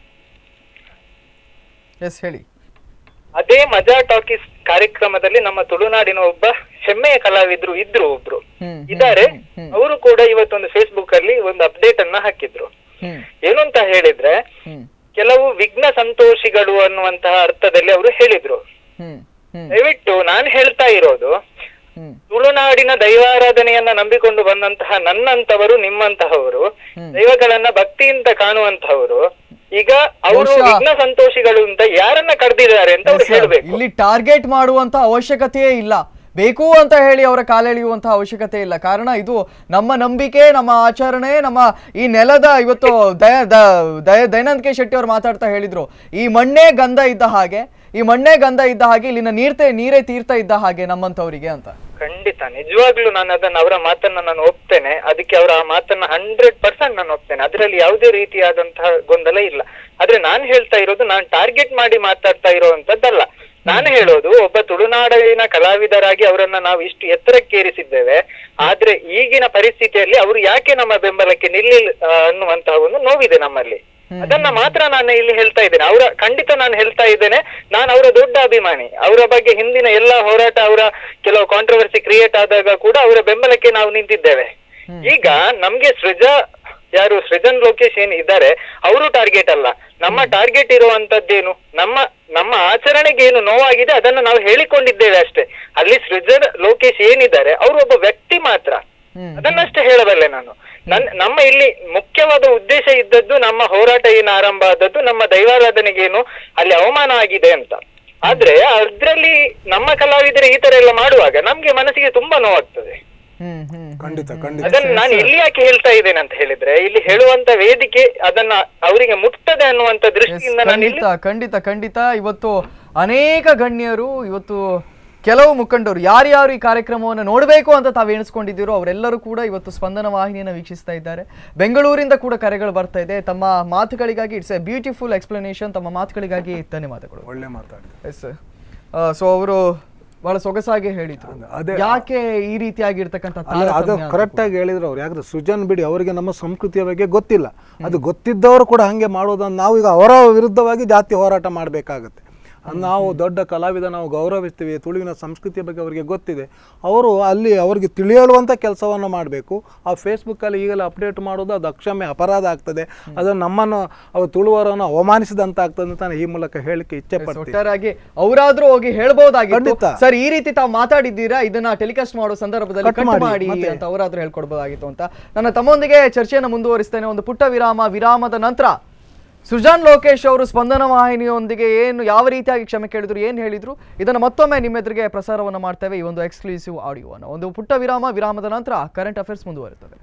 ಎಸ್ ಹೇಳಿ ಅದೇ ಮಜಾ ಟಾಕೀಸ್ ಕಾರ್ಯಕ್ರಮದಲ್ಲಿ ನಮ್ಮ ತುಳುನಾಡಿನ ಒಬ್ಬ ಹೆಮ್ಮೆಯ ಕಲಾವಿದ್ರು ಇದ್ರು ಒಬ್ರು ಹ್ಮ್ ಹ್ಮ್, ಇದ್ದಾರೆ ಹ್ಮ್, ಹ್ಮ್, ಅವರು ಕೂಡ ಇವತ್ತೊಂದು ಫೇಸ್ಬುಕ್ ಅಲ್ಲಿ ಒಂದು ಅಪ್ಡೇಟ್ ಅನ್ನ ಹಾಕಿದ್ರು ಹ್ಮ್ ಏನು ಅಂತ ಹೇಳಿದ್ರೆ ಹ್ಮ್ ಕೆಲವು ವಿಘ್ನ ಸಂತೋಷಿಗಳು ಅನ್ನುವಂತಹ ಅರ್ಥದಲ್ಲಿ ಅವರು ಹೇಳಿದ್ರು ಹ್ಮ್ ಹ್ಮ್ ದಯವಿಟ್ಟು ನಾನು ಹೇಳ್ತಾ ಇರೋದು ಹ್ಮ್ ತುಳುನಾಡಿನ ದೈವಾರಾಧನೆಯನ್ನ ನಂಬಿಕೊಂಡು ಬಂದಂತಹ ನನ್ನಂತವರು ನಿಮ್ಮಂತಹವರು ಹ್ಮ್. ದೈವಗಳನ್ನ ಭಕ್ತಿಯಿಂದ ಕಾಣುವಂತಹವರು ಈಗ ಅವರು ಬಹುಶಃ- ವಿಘ್ನ ಸಂತೋಷಿಗಳು ಅಂತ ಯಾರನ್ನ ಕರೆದಿದ್ದಾರೆ ಅಂತ ಅವ್ರು Yes, sir. ಹೇಳ್ಬೇಕು ಇಲ್ಲಿ ಟಾರ್ಗೆಟ್ ಮಾಡುವಂತ ಅವಶ್ಯಕತೆಯೇ ಇಲ್ಲ ಬೇಕು ಅಂತ ಹೇಳಿ ಅವರ ಕಾಲೆಳೆಯುವಂತಹ ಅವಶ್ಯಕತೆ ಇಲ್ಲ ಕಾರಣ ಇದು ನಮ್ಮ ನಂಬಿಕೆ ನಮ್ಮ ಆಚರಣೆ ನಮ್ಮ ಈ ನೆಲದ ಇವತ್ತು ದಯ ದ- ದಯ ದಯಾನಂದ್ ಕೆ ಶೆಟ್ಟಿ ಅವರು ಮಾತಾಡ್ತಾ ಹೇಳಿದ್ರು ಈ ಮಣ್ಣೇ ಗಂಧ ಇದ್ದ ಹಾಗೆ ಈ ಮಣ್ಣೇ ಗಂಧ ಇದ್ದ ಹಾಗೆ ಇಲ್ಲಿನ ನೀರ್ತೆ ನೀರೇ ತೀರ್ಥ ಇದ್ದ ಹಾಗೆ ನಮ್ಮಂತವರಿಗೆ ಅಂತ ಖಂಡಿತ ನಿಜವಾಗ್ಲೂ ನಾನು ಅದನ್ನ ಅವರ ಮಾತನ್ನ ನಾನು ಒಪ್ತೇನೆ ಅದಕ್ಕೆ ಅವರ ಆ ಮಾತನ್ನ ಹಂಡ್ರೆಡ್ ಪರ್ಸೆಂಟ್ ನಾನು ಒಪ್ತೇನೆ ಅದರಲ್ಲಿ ಯಾವುದೇ ರೀತಿಯಾದಂತಹ ಗೊಂದಲ ಇಲ್ಲ ಆದ್ರೆ ನಾನ್ ಹೇಳ್ತಾ ಇರೋದು ನಾನು ಟಾರ್ಗೆಟ್ ಮಾಡಿ ಮಾತಾಡ್ತಾ ಇರುವಂತದ್ದಲ್ಲ ನಾನು ಹೇಳೋದು ಒಬ್ಬ ತುಳುನಾಡಿನ ಕಲಾವಿದರಾಗಿ ಅವರನ್ನ ನಾವು ಇಷ್ಟು ಎತ್ತರಕ್ಕೇರಿಸಿದ್ದೇವೆ ಆದ್ರೆ ಈಗಿನ ಪರಿಸ್ಥಿತಿಯಲ್ಲಿ ಅವರು ಯಾಕೆ ನಮ್ಮ ಬೆಂಬಲಕ್ಕೆ ನಿಲ್ಲಿಲ್ಲ ಆ, ಅನ್ನುವಂತಹ ಒಂದು ನೋವಿದೆ ನಮ್ಮಲ್ಲಿ ಅದನ್ನ ಮಾತ್ರ ನಾನು ಇಲ್ಲಿ ಹೇಳ್ತಾ ಇದ್ದೇನೆ ಅವರ ಖಂಡಿತ ನಾನು ಹೇಳ್ತಾ ಇದ್ದೇನೆ ನಾನು ಅವರ ದೊಡ್ಡ ಅಭಿಮಾನಿ ಅವರ ಬಗ್ಗೆ ಹಿಂದಿನ ಎಲ್ಲ ಹೋರಾಟ ಅವರ ಕೆಲವು ಕಾಂಟ್ರವರ್ಸಿ ಕ್ರಿಯೇಟ್ ಆದಾಗ ಕೂಡ ಅವರ ಬೆಂಬಲಕ್ಕೆ ನಾವು ನಿಂತಿದ್ದೇವೆ ಈಗ ನಮ್ಗೆ ಸೃಜಾ ಯಾರು ಸೃಜನ್ ಲೋಕೇಶ್ ಏನ್ ಇದ್ದಾರೆ ಅವರು ಟಾರ್ಗೆಟ್ ಅಲ್ಲ ನಮ್ಮ ಟಾರ್ಗೆಟ್ ಇರುವಂತದ್ದೇನು ನಮ್ಮ ನಮ್ಮ ಆಚರಣೆಗೆ ಏನು ನೋವಾಗಿದೆ ಅದನ್ನ ನಾವು ಹೇಳಿಕೊಂಡಿದ್ದೇವೆ ಅಷ್ಟೇ ಅಲ್ಲಿ ಸೃಜನ್ ಲೋಕೇಶ್ ಏನಿದ್ದಾರೆ ಅವರು ಒಬ್ಬ ವ್ಯಕ್ತಿ ಮಾತ್ರ ಅದನ್ನಷ್ಟೇ ಹೇಳಬಲ್ಲೆ ನಾನು ನನ್ ನಮ್ಮ ಇಲ್ಲಿ ಮುಖ್ಯವಾದ ಉದ್ದೇಶ ಇದ್ದದ್ದು ನಮ್ಮ ಹೋರಾಟ ಏನು ಆರಂಭ ಆದದ್ದು ನಮ್ಮ ದೈವಾರಾಧನೆಗೆ ಏನು ಅಲ್ಲಿ ಅವಮಾನ ಆಗಿದೆ ಅಂತ ಆದ್ರೆ ಅದ್ರಲ್ಲಿ ನಮ್ಮ ಕಲಾವಿದರು ಈ ತರ ಎಲ್ಲ ಮಾಡುವಾಗ ನಮ್ಗೆ ಮನಸ್ಸಿಗೆ ತುಂಬಾ ನೋವಾಗ್ತದೆ ಹ್ಮ್ ಹ್ಮ್ ಖಂಡಿತ ಖಂಡಿತ ಅದನ್ನ ನಾನು ಎಲ್ಲಿ ಯಾಕೆ ಹೇಳ್ತಾ ಇದ್ದೇನೆ ಅಂತ ಹೇಳಿದ್ರೆ ಇಲ್ಲಿ ಹೇಳುವಂತ ವೇದಿಕೆ ಅದನ್ನ ಅವರಿಗೆ ಮುಟ್ತದೆ ಅನ್ನುವಂತ ಎಸ್, ದೃಷ್ಟಿಯಿಂದ ನಾನು ಇಲ್ಲಿ ಖಂಡಿತ ಖಂಡಿತ ಖಂಡಿತ ಇವತ್ತು ಅನೇಕ ಗಣ್ಯರು ಇವತ್ತು ಕೆಲವು ಮುಖಂಡರು ಯಾರ್ಯಾರು ಈ ಕಾರ್ಯಕ್ರಮವನ್ನು ನೋಡಬೇಕು ಅಂತ ತಾವು ಎಣಿಸ್ಕೊಂಡಿದ್ದೀರೋ ಅವರೆಲ್ಲರೂ ಕೂಡ ಇವತ್ತು ಸ್ಪಂದನ ವಾಹಿನಿಯನ್ನು ವೀಕ್ಷಿಸ್ತಾ ಇದ್ದಾರೆ ಬೆಂಗಳೂರಿಂದ ಕೂಡ ಕರೆಗಳು ಬರ್ತಾ ಇದೆ ತಮ್ಮ ಮಾತುಗಳಿಗಾಗಿ ಇಟ್ಸ್ ಎ ಬ್ಯೂಟಿಫುಲ್ ಎಕ್ಸ್ಪ್ಲನೇಷನ್ ತಮ್ಮ ಮಾತುಗಳಿಗಾಗಿ ಧನ್ಯವಾದಗಳು ಒಳ್ಳೆ ಮಾತಾಡಿ ಎಸ್ ಸೊ ಅವರು ಬಹಳ ಸೊಗಸಾಗಿ ಹೇಳಿದ್ರು ಅದೇ ಯಾಕೆ ಈ ರೀತಿಯಾಗಿರ್ತಕ್ಕಂಥ ಅಲ್ಲ ಅದು ತಾರತಮ್ಯ ಅಂತ ಕರೆಕ್ಟ್ ಆಗಿ ಹೇಳಿದ್ರು ಅವ್ರು ಯಾಕಂದ್ರೆ ಸೃಜನ್ ಬಿಡಿ ಅವರಿಗೆ ನಮ್ಮ ಸಂಸ್ಕೃತಿಯ ಬಗ್ಗೆ ಗೊತ್ತಿಲ್ಲ ಅದು ಗೊತ್ತಿದ್ದವರು ಕೂಡ ಹಾಗೆ ಮಾಡೋದನ್ನು ನಾವು ಈಗ ಅವರ ವಿರುದ್ಧವಾಗಿ ಜಾತಿ ಹೋರಾಟ ಮಾಡಬೇಕಾಗತ್ತೆ ನಾವು ದೊಡ್ಡ ಕಲಾವಿದ ನಾವು ಗೌರವಿಸ್ತೀವಿ ತುಳುವಿನ ಸಂಸ್ಕೃತಿಯ ಬಗ್ಗೆ ಅವರಿಗೆ ಗೊತ್ತಿದೆ ಅವರು ಅಲ್ಲಿ ಅವರಿಗೆ ತಿಳಿಯಳುವಂಥ ಕೆಲಸವನ್ನು ಮಾಡಬೇಕು ಆ ಫೇಸ್ಬುಕ್ಕಲ್ಲಿ ಈಗಲೇ ಅಪ್ಡೇಟ್ ಮಾಡೋದು ಅದು ಅಕ್ಷಮ್ಯ ಅಪರಾಧ ಆಗ್ತದೆ ಅದನ್ನು ನಮ್ಮನ್ನು ಅವರು ತುಳುವರನ್ನು ಅವಮಾನಿಸಿದಂತ ಆಗ್ತದೆ ಅಂತ ನಾನು ಈ ಮೂಲಕ ಹೇಳಲಿಕ್ಕೆ ಇಚ್ಛೆ ಪಡ್ತೀನಿ ಒಟ್ಟಾರಾಗಿ ಅವರಾದ್ರೂ ಹೋಗಿ ಹೇಳ್ಬೋದಾಗಿತ್ತು ಖಂಡಿತ. ಸರ್ ಈ ರೀತಿ ತಾವು ಮಾತಾಡಿದ್ದೀರಾ ಇದನ್ನ ಟೆಲಿಕಾಸ್ಟ್ ಮಾಡೋ ಸಂದರ್ಭದಲ್ಲಿ Cut ಕಟ್ ಮಾಡಿ, ಮಾಡಿ ಮತ್ತೆ. ಅಂತ ಅವರಾದ್ರೂ ಹೇಳ್ಕೊಡ್ಬೋದಾಗಿತ್ತು ಅಂತ ನನ್ನ ತಮ್ಮೊಂದಿಗೆ ಚರ್ಚೆಯನ್ನು ಮುಂದುವರಿಸ್ತೇನೆ ಒಂದು ಪುಟ್ಟ ವಿರಾಮ ವಿರಾಮದ ನಂತರ ಸುಜಾನ್ ಲೋಕೇಶ್ ಅವರು ಸ್ಪಂದನ ವಾಹಿನಿಯೊಂದಿಗೆ ಏನು ಯಾವ ರೀತಿಯಾಗಿ ಕ್ಷಮೆ ಕೇಳಿದ್ರು ಏನು ಹೇಳಿದ್ರು ಇದನ್ನು ಮತ್ತೊಮ್ಮೆ ನಿಮ್ಮ ಎದುರಿಗೆ ಪ್ರಸಾರವನ್ನು ಮಾಡ್ತೇವೆ ಈ ಒಂದು ಎಕ್ಸ್ಕ್ಲೂಸಿವ್ ಆಡಿಯೋವನ್ನು ಒಂದು ಪುಟ್ಟ ವಿರಾಮ ವಿರಾಮದ ನಂತರ ಕರೆಂಟ್ ಅಫೇರ್ಸ್ ಮುಂದುವರಿತವೆ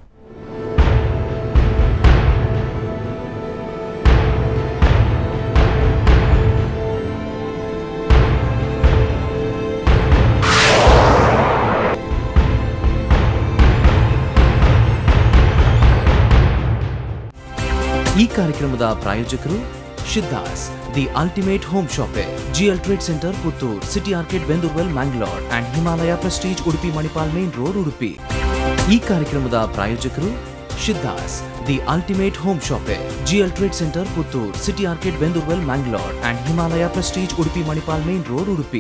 ಈ ಕಾರ್ಯಕ್ರಮದ ಪ್ರಾಯೋಜಕರು Shiddas the ultimate home shopping GL trade centre Puttur city arcade Bendoorwell Mangalore and Himalaya Prestige Udupi Manipal main road Udupi ಈ ಕಾರ್ಯಕ್ರಮದ ಪ್ರಾಯೋಜಕರು Shiddas the ultimate home shopping GL trade centre Puttur city arcade Bendoorwell Mangalore and Himalaya Prestige Udupi Manipal main road Udupi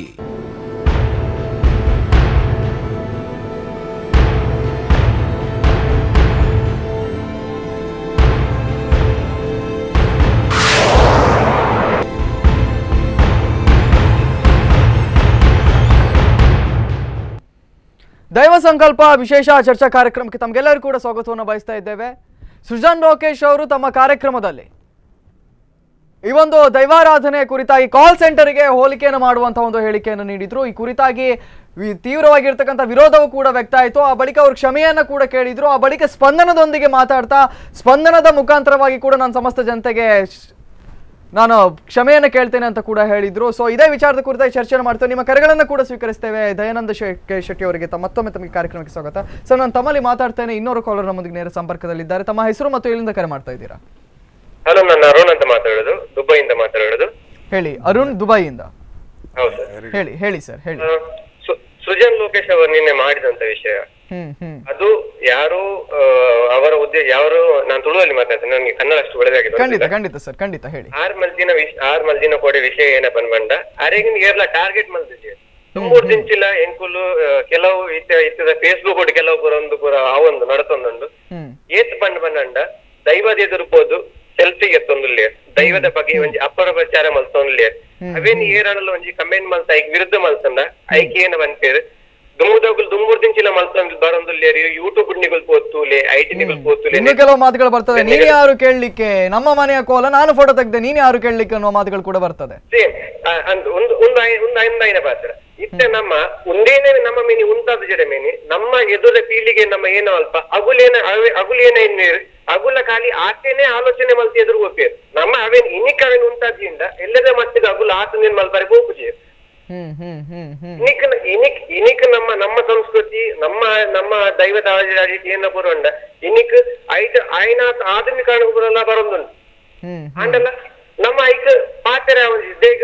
ದೈವ ಸಂಕಲ್ಪ ವಿಶೇಷ ಚರ್ಚಾ ಕಾರ್ಯಕ್ರಮಕ್ಕೆ ತಮಗೆಲ್ಲರೂ ಕೂಡ ಸ್ವಾಗತವನ್ನು ಬಯಸ್ತಾ ಇದ್ದೇವೆ ಸೃಜನ್ ಲೋಕೇಶ್ ಅವರು ತಮ್ಮ ಕಾರ್ಯಕ್ರಮದಲ್ಲಿ ಈ ಒಂದು ದೈವಾರಾಧನೆ ಕುರಿತಾಗಿ ಕಾಲ್ ಸೆಂಟರ್ಗೆ ಹೋಲಿಕೆಯನ್ನು ಮಾಡುವಂತಹ ಒಂದು ಹೇಳಿಕೆಯನ್ನು ನೀಡಿದ್ರು ಈ ಕುರಿತಾಗಿ ವಿ- ತೀವ್ರವಾಗಿರ್ತಕ್ಕಂಥ ವಿರೋಧವೂ ಕೂಡ ವ್ಯಕ್ತ ಆಯಿತು ಆ ಬಳಿಕ ಅವರು ಕ್ಷಮೆಯನ್ನ ಕೂಡ ಕೇಳಿದ್ರು ಆ ಬಳಿಕ ಸ್ಪಂದನದೊಂದಿಗೆ ಮಾತಾಡ್ತಾ ಸ್ಪಂದನದ ಮುಖಾಂತರವಾಗಿ ಕೂಡ ನಾನು ಸಮಸ್ತ ಜನತೆಗೆ ಶ್- ನಾನು ಕ್ಷಮೆಯನ್ನು ಕೇಳ್ತೇನೆ ಅಂತ ಕೂಡ ಹೇಳಿದ್ರು ಸೊ ಇದೇ ವಿಚಾರದ ಕುರಿತಾಗಿ ಚರ್ಚೆಯನ್ನು ಮಾಡ್ತೇವೆ ನಿಮ್ಮ ಕರೆಗಳನ್ನು ಕೂಡ ಸ್ವೀಕರಿಸ್ತೇವೆ ದಯಾನಂದ ಶೆ- ಕೆ ಶೆಟ್ಟಿ ಅವರಿಗೆ ತ- ಮತ್ತೊಮ್ಮೆ ತಮಗೆ ಕಾರ್ಯಕ್ರಮಕ್ಕೆ ಸ್ವಾಗತ ಸರ್ ನಾನು ತಮ್ಮಲ್ಲಿ ಮಾತಾಡ್ತೇನೆ ಇನ್ನೊರು ಕಾಲರ್ ನಮ್ಮೊಂದಿಗೆ ನೇರ ಸಂಪರ್ಕದಲ್ಲಿದ್ದಾರೆ ತಮ್ಮ ಹೆಸರು ಮತ್ತು ಎಲ್ಲಿಂದ ಕರೆ ಮಾಡ್ತಾ ಇದ್ದೀರಾ ಹಲೋ ನಾನು ಅರುಣ್ ಅಂತ ಮಾತಾಡೋದು ದುಬೈಯಿಂದ ಮಾತಾಡೋದು ಹೇಳಿ ಅರುಣ್ ದುಬೈಯಿಂದ ಹೌದು ಸರ್ ಹೇಳಿ ಹೇಳಿ ಸರ್ ಹೇಳಿ ಆ, ಸು- ಸೃಜನ್ ಲೋಕೇಶ್ ಅವರು ನಿನ್ನೆ ಮಾಡಿದಂತ ವಿಷಯ ಹ್ಮ್ ಹ್ಮ್ ಅದು ಯಾರು ಆ, ಅವರ ಉದ್ದೇಶ ಯಾರು ನಾನು ತುಳುವಲ್ಲಿ ಮಾತಾಡ್ತೇನೆ ನನಗೆ ಕನ್ನಡ ಅಷ್ಟು ಒಳ್ಳೆದಾಗಿದೆ ಖಂಡಿತ ಖಂಡಿತ ಸರ್ ಖಂಡಿತ ಹೇಳಿ ಆರ್ ಮಲ್ದಿನ ವಿಷ ಆರ್ ಮಲ್ದಿನ ಕೊಡೆ ವಿಷಯ ಏನಪ್ಪ ಬಂಡ ಅರೆಗಿನ ಏರ್ಲ ಟಾರ್ಗೆಟ್ ಮಲ್ದಿದೆ ತುಂಬೂರ್ ದಿಂಚಿಲ್ಲ ಎಂಕುಲು ಆ, ಕೆಲವು ಇತ್ತ ಇತ್ತದ ಫೇಸ್ಬುಕ್ ಒಟ್ಟು ಕೆಲವು ಪೂರ ಒಂದು ಪೂರ ಅವೊಂದು ನಡತೊಂದುಂಡು ಹ್ಮ್ ಏತ್ ಬಂಡ್ ಬಂದಂಡ ದೈವದ ಎದುರುಬೋದು ಸೆಲ್ಫಿಗೆ ಎತ್ತೊಂದುಲ್ಲೆ ದೈವದ ಬಗ್ಗೆ ಒಂಜಿ ಅಪಪ್ರಚಾರ ಮಲ್ತೊಂದುಲ್ಲೆ ಅವೇನ್ ಏರಾಡಲ್ಲ ಒಂಜಿ ಕಮೆಂಟ್ ಮಲ್ತ ಐಕ್ ವಿರುದ್ಧ ಮಲ್ತಂಡ ಐಕ್ ಏನ ಬಂತೇರು ದುಮ್ಮುದಗುಲ್ ದುಮ್ಮೂರ್ ದಿಂಚಿಲ ಮಲ್ತೊಂದು ಬರೊಂದುಲ್ಲೇರಿ ಯೂಟ್ಯೂಬ್ ನಿಗುಲ್ ಪೋತುಲೆ ಐ ಟಿ ನಿಗುಲ್ ಪೋತುಲೆ ಇನ್ನು ಕೆಲವು ಮಾತುಗಳು ಬರ್ತದೆ ನೀನ್ ಯಾರು ಕೇಳಲಿಕ್ಕೆ ನಮ್ಮ ಮನೆಯ ಕೋಲ ನಾನು ಫೋಟೋ ತೆಗ್ದೆ ನೀನ್ ಯಾರು ಕೇಳಲಿಕ್ಕೆ ಅನ್ನೋ ಮಾತುಗಳು ಕೂಡ ಬರ್ತದೆ ಸೇಮ್ ಒಂದು ಒಂದು ಒಂದು ಐ- ಒಂದು ಐದು ಐನ ಪಾತ್ರ ಇತ್ತೆ ನಮ್ಮ ಒಂದೇನೇ ನಮ್ಮ ಮೇನಿ ಉಂಟಾದ ಜಡ ಮೇನಿ ನಮ್ಮ ಎದುರ ಪೀಳಿಗೆ ನಮ್ಮ ಏನೋ ಅಲ್ಪ ಅಗುಲೇನ ಅವೆ- ಅಗುಲೇನ ಇನ್ನೇರು ಅಗುಲ ಖಾಲಿ ಆಚೆನೆ ಆಲೋಚನೆ ಮಲ್ತಿ ಎದುರು ಹೋಗ್ತೇವೆ ನಮ್ಮ ಅವೇನ್ ಇನಿಕ್ ಅವೇನ್ ಉಂಟಾದ್ರಿಂದ ಎಲ್ಲದ ಮಟ್ಟಿಗೆ ಅಗುಲ ಆತನೇನ್ ಮಲ್ತಾರೆ ಹೋಗುಜಿ ಹ್ಮ್ ಹ್ಮ್ ಹ್ಮ್ ಹ್ಮ್ ಇನಿಕ್ ಇನಿಕ್ ಇನಿಕ್ ನಮ್ಮ ನಮ್ಮ ಸಂಸ್ಕೃತಿ ನಮ್ಮ ನಮ್ಮ ದೈವದ ಆಚರಣೆ ಏನ ಪುರಂಡ ಇನಿಕ್ ಐಟ್ ಆಯ್ನ ಆಧುನಿಕ ಬರಲ್ಲ ಬರೊಂದುಂಟು ಹ್ಮ್ ಆಂಡಲ್ಲ ನಮ್ಮ ಐಕ್ ಪಾತ್ರ ದೇಗ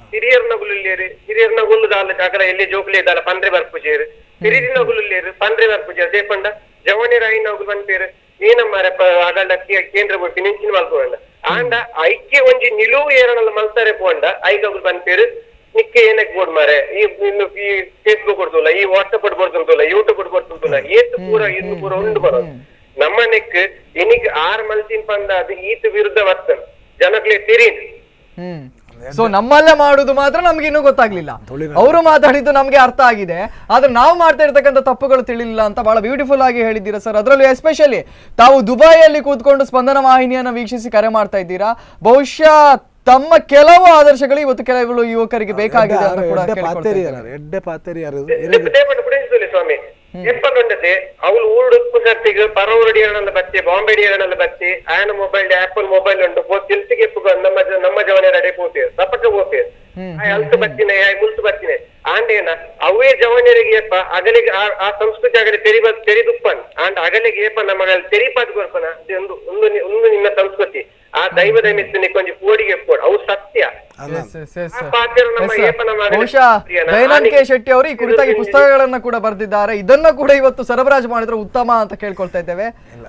ಹಿರಿಯರ್ನಗುಲುಲ್ಲೇರು ಹಿರಿಯರ್ನಗುಲು ದಾಲ ಜಾಗರ ಎಲ್ಲಿ ಜೋಕ್ಲಿ ದಾಲ ಪಂದ್ರೆ ಬರ್ಪುಜೇರು ಹಿರಿಯರ್ನಗುಲುಲ್ಲೇರು ಪಂದ್ರೆ ಬರ್ಪುಜೇರು ದೇಪಂಡ ಜವನಿ ರಾಯಿನಗುಲು ಬಂತೇರು ಏನಮ್ಮಾರೆ ಅಗಂಡ ಕೇಂದ್ರ ಬೋರ್ಡ್ ನಿಂಚಿನ ಮಲ್ಪೋಂಡ ಆಂಡ ಐಕ್ಯ ಒಂಜಿ ನಿಲುವು ಏರನಲ್ಲ ಮಲ್ತಾರೆ ಪೋಂಡ ಐಗಗುಲು ಬಂತೇರು ನಿಕ್ಕೆ ಏನಕ್ಕೆ ಬೋರ್ಡ್ ಮಾರೆ ಈ ಇನ್ನು ಈ ಫೇಸ್ಬುಕ್ ಕೊಡ್ತಲ್ಲ ಈ ವಾಟ್ಸಪ್ ಕೊಡ್ಬೋಡ್ತಲ್ಲ ಯೂಟ್ಯೂಬ್ ಕೊಡ್ಬೋಡ್ತಲ್ಲ ಏತ್ ಪೂರ ಇನ್ನು ಪೂರ ಉಂಡು ಬರೋದು ನಮ್ಮ ನೆಕ್ ಎನಿಗ್ ಆರ್ ಮಲ್ಸಿನ್ ಪಂದ ಅದು ಈತ ವಿರುದ್ಧ ವರ್ತನ್ ಜನಕ್ಲೆ ತಿರಿನ್ ಹ್ಮ್ ಸೊ ನಮ್ಮಲ್ಲೇ ಮಾಡುದು ಮಾತ್ರ ನಮ್ಗೆ ಇನ್ನೂ ಗೊತ್ತಾಗ್ಲಿಲ್ಲ ಅವರು ಮಾತಾಡಿದ್ದು ನಮ್ಗೆ ಅರ್ಥ ಆಗಿದೆ ಆದ್ರೆ ನಾವು ಮಾಡ್ತಾ ಇರ್ತಕ್ಕಂಥ ತಪ್ಪುಗಳು ತಿಳಿಲಿಲ್ಲ ಅಂತ ಬಹಳ ಬ್ಯೂಟಿಫುಲ್ ಆಗಿ ಹೇಳಿದ್ದೀರಾ ಸರ್ ಅದರಲ್ಲೂ ಎಸ್ಪೆಷಲಿ ತಾವು ದುಬೈಯಲ್ಲಿ ಕೂತ್ಕೊಂಡು ಸ್ಪಂದನ ವಾಹಿನಿಯನ್ನ ವೀಕ್ಷಿಸಿ ಕರೆ ಮಾಡ್ತಾ ಇದ್ದೀರಾ ಬಹುಶಃ ತಮ್ಮ ಕೆಲವು ಆದರ್ಶಗಳು ಇವತ್ತು ಕೆಲವು ಯುವಕರಿಗೆ ಬೇಕಾಗಿದೆ ಅಂತ ಕೂಡ ಎಡ್ಡೆ ಕೇಳ್ಕೊಳ್ತಾ ಪಾತೇರಿ ಇದ್ದಾರೆ. ಯಾರು ಎಡ್ಡೆ ಪಾತೇರಿ ಯಾರು ದೇಪಂಡ ಕುಡಿಸಿದಲ್ಲಿ ಸ್ವಾಮಿ ಎಪ್ಪಲ್ಲೊಂಡತೆ ಅವಳು ಊರುಡುಪ್ಪು ಸರ್ತಿಗೆ ಪರವರಡಿ ಏರನಲ್ಲ ಬತ್ತೆ ಬಾಂಬೆ ಏರನಲ್ಲ ಬತ್ತೆ ಆಯನ ಮೊಬೈಲ್ ಆಪಲ್ ಮೊಬೈಲ್ ಉಂಟು ಪೋ ತಿಲ್ಸಿಗೆ ಪುಗ ನಮ್ಮ ಜ- ನಮ್ಮ ಜವನೇ ರಡೆ ಪೋತೆ ತಪ್ಪಕ ಪೋತೆ ಆಯ್ ಅಲ್ತು ಬತ್ತಿನೆ ಆಯ್ ಮುಲ್ತು ಬತ್ತಿನೆ ಆಂಡೇನ ಅವೇ ಜವನಿಯರಿಗೆ ಏಪ ಅಗಲಿಗೆ ಆ- ಆ ಸಂಸ್ಕೃತಿ ಆಗಲಿ ತೆರಿ ತೆರಿದುಪ್ಪನ್ ಆಂಡ್ ಅಗಲಿಗೆ ಏಪ ನಮಗ ತೆರಿಪಾದ್ ಕೊರ್ಪನ ಅದು ಒಂದು ಒಂದು ನಿ- ಒಂದು ನಿನ್ನ ಸಂಸ್ಕೃತಿ ಆ ದೈವದ ಮೆಚ್ಚು ಕೊಂಚ ಪೋಡಿಗೆ ಪೋಡ್ ಅವು ಸತ್ಯ Yes, yes, yes, ಆ sir. ಪಾತ್ಯರು ನಮ್ಮ Yes, sir. ಏಪನ ಮಗನ ಬಹುಶಃ ಪ್ರಿಯನ ದಯಾನಂದ್ ಕೆ ಆನೆಗೆ- ಶೆಟ್ಟಿ ಅವರು ಈ ಕುರಿತಾಗಿ ಪುಸ್ತಕಗಳನ್ನ ಕೂಡ ಬರೆದಿದ್ದಾರೆ ಇದನ್ನ ಕೂಡ ಇವತ್ತು ಸರಬರಾಜು ಮಾಡಿದ್ರೆ ಉತ್ತಮ ಅಂತ ಕೇಳ್ಕೊಳ್ತಾ ಇದ್ದೇವೆ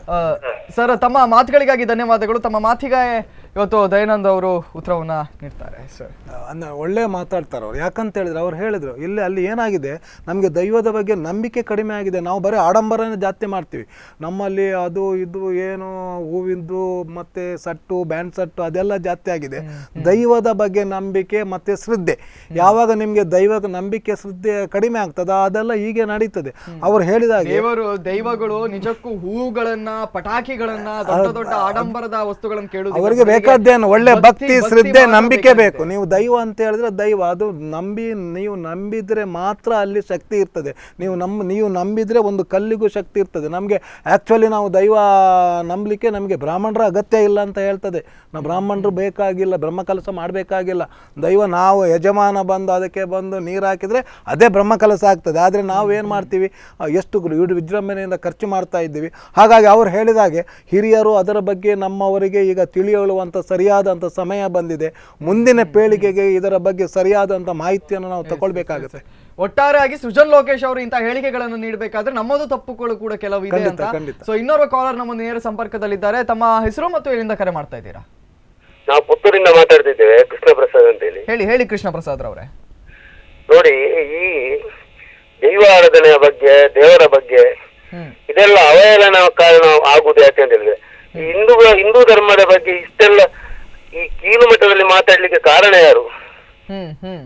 ಸರ್ ತಮ್ಮ ಮಾತುಗಳಿಗಾಗಿ ಧನ್ಯವಾದಗಳು ತಮ್ಮ ಮಾತಿಗೆ ಇವತ್ತು ದಯಾನಂದ್ ಅವರು ಉತ್ತರವನ್ನ ನೀಡ್ತಾರೆ ಸರ್ ಅನ್ನ ಒಳ್ಳೆ ಮಾತಾಡ್ತಾರೆ ಅವ್ರು ಯಾಕಂತ ಹೇಳಿದ್ರೆ ಅವ್ರು ಹೇಳಿದ್ರು ಇಲ್ಲಿ ಅಲ್ಲಿ ಏನಾಗಿದೆ ನಮಗೆ ದೈವದ ಬಗ್ಗೆ ನಂಬಿಕೆ ಕಡಿಮೆ ಆಗಿದೆ ನಾವು ಬರೀ ಆಡಂಬರನೇ ಜಾಸ್ತಿ ಮಾಡ್ತೀವಿ ನಮ್ಮಲ್ಲಿ ಅದು ಇದು ಏನು ಹೂವಿಂದು ಮತ್ತೆ ಸಟ್ಟು ಬ್ಯಾಂಡ್ ಸಟ್ಟು ಅದೆಲ್ಲ ಜಾಸ್ತಿ ಆಗಿದೆ ದೈವದ ಬಗ್ಗೆ ನಂಬಿಕೆ ಮತ್ತೆ ಶ್ರದ್ಧೆ ಯಾವಾಗ ನಿಮಗೆ ದೈವದ ನಂಬಿಕೆ ಶ್ರದ್ಧೆ ಕಡಿಮೆ ಆಗ್ತದ ಅದೆಲ್ಲ ಹೀಗೆ ನಡೀತದೆ ಅವ್ರು ಹೇಳಿದಾಗೆ ದೇವರು ದೈವಗಳು ನಿಜಕ್ಕೂ ಹೂವುಗಳನ್ನ ಪಟಾಕಿಗಳನ್ನ ದೊಡ್ಡ ದೊಡ್ಡ ಆಡಂಬರದ ವಸ್ತುಗಳನ್ನ ಕೇಳುದು ಅವರಿಗೆ ಬೇಕಾದ್ದೇನು ಒಳ್ಳೆ ಭಕ್ತಿ ಶ್ರದ್ಧೆ ನಂಬಿಕೆ ಬೇಕು ನೀವು ದೈವ ಅಂತ ಹೇಳಿದ್ರೆ ದೈವ ಅದು ನಂಬಿ ನೀವು ನಂಬಿದ್ರೆ ಮಾತ್ರ ಅಲ್ಲಿ ಶಕ್ತಿ ಇರ್ತದೆ ನೀವು ನಂಬ ನೀವು ನಂಬಿದ್ರೆ ಒಂದು ಕಲ್ಲಿಗೂ ಶಕ್ತಿ ಇರ್ತದೆ ನಮಗೆ ಆ್ಯಕ್ಚುಲಿ ನಾವು ದೈವ ನಂಬಲಿಕ್ಕೆ ನಮಗೆ ಬ್ರಾಹ್ಮಣರ ಅಗತ್ಯ ಇಲ್ಲ ಅಂತ ಹೇಳ್ತದೆ ನಾವು ಬ್ರಾಹ್ಮಣರು ಬೇಕಾಗಿಲ್ಲ ಬ್ರಹ್ಮ ಕೆಲಸ ಮಾಡಬೇಕಾಗಿಲ್ಲ ದೈವ ನಾವು ಯಜಮಾನ ಬಂದು ಅದಕ್ಕೆ ಬಂದು ನೀರು ಹಾಕಿದರೆ ಅದೇ ಬ್ರಹ್ಮ ಕೆಲಸ ಆಗ್ತದೆ ಆದರೆ ನಾವು ಏನು ಮಾಡ್ತೀವಿ ಆ, ಎಷ್ಟು ಗು- ಇಡು ವಿಜೃಂಭಣೆಯಿಂದ ಖರ್ಚು ಮಾಡ್ತಾ ಇದ್ದೀವಿ ಹಾಗಾಗಿ ಅವ್ರು ಹೇಳಿದಾಗೆ ಹಿರಿಯರು ಅದರ ಬಗ್ಗೆ ನಮ್ಮವರಿಗೆ ಈಗ ತಿಳಿಯಳುವಂಥ ಸರಿಯಾದಂಥ ಸಮಯ ಬಂದಿದೆ ಮುಂದಿನ ಪೀಳಿಗೆಗೆ ಇದರ ಬಗ್ಗೆ ಸರಿಯಾದಂಥ ಮಾಹಿತಿಯನ್ನು ನಾವು ತಗೊಳ್ಬೇಕಾಗುತ್ತೆ ಒಟ್ಟಾರೆಯಾಗಿ ಸೃಜನ್ ಲೋಕೇಶ್ ಅವರು ಇಂತಹ ಹೇಳಿಕೆಗಳನ್ನು ನೀಡಬೇಕಾದ್ರೆ ನಮ್ಮದು ತಪ್ಪುಗಳು ಕೂಡ ಕೆಲವು ಇದೆ ಖಂಡಿತ, ಅಂತ ಖಂಡಿತ. ಸೊ ಇನ್ನೋರ್ವ ಕಾಲರ್ ನಮ್ಮ ನೇರ ಸಂಪರ್ಕದಲ್ಲಿದ್ದಾರೆ ತಮ್ಮ ಹೆಸರು ಮತ್ತು ಎಲ್ಲಿಂದ ಕರೆ ಮಾಡ್ತಾ ಇದ್ದೀರಾ ನಾವು ಪುತ್ತೂರಿಂದ ಮಾತಾಡ್ತಿದ್ದೇವೆ ಕೃಷ್ಣ ಪ್ರಸಾದ್ ಅಂತೇಳಿ ಹೇಳಿ ಹೇಳಿ ಕೃಷ್ಣ ಪ್ರಸಾದ್ ರವರೇ ನೋಡಿ ಈ ದೈವ ಆರಾಧನೆಯ ಬಗ್ಗೆ ದೇವರ ಬಗ್ಗೆ ಹ್ಮ್ ಇದೆಲ್ಲ ಅವಹೇಳನ ಕಾರಣ ಆಗುವುದು ಯಾಕೆ ಅಂತ ಹೇಳಿದ್ರೆ ಈ ಹಿಂದೂ ಹಿಂದೂ ಧರ್ಮದ ಬಗ್ಗೆ ಇಷ್ಟೆಲ್ಲ ಈ ಕೀಳು ಮಟ್ಟದಲ್ಲಿ ಮಾತಾಡ್ಲಿಕ್ಕೆ ಕಾರಣ ಯಾರು ಹ್ಮ್ ಹ್ಮ್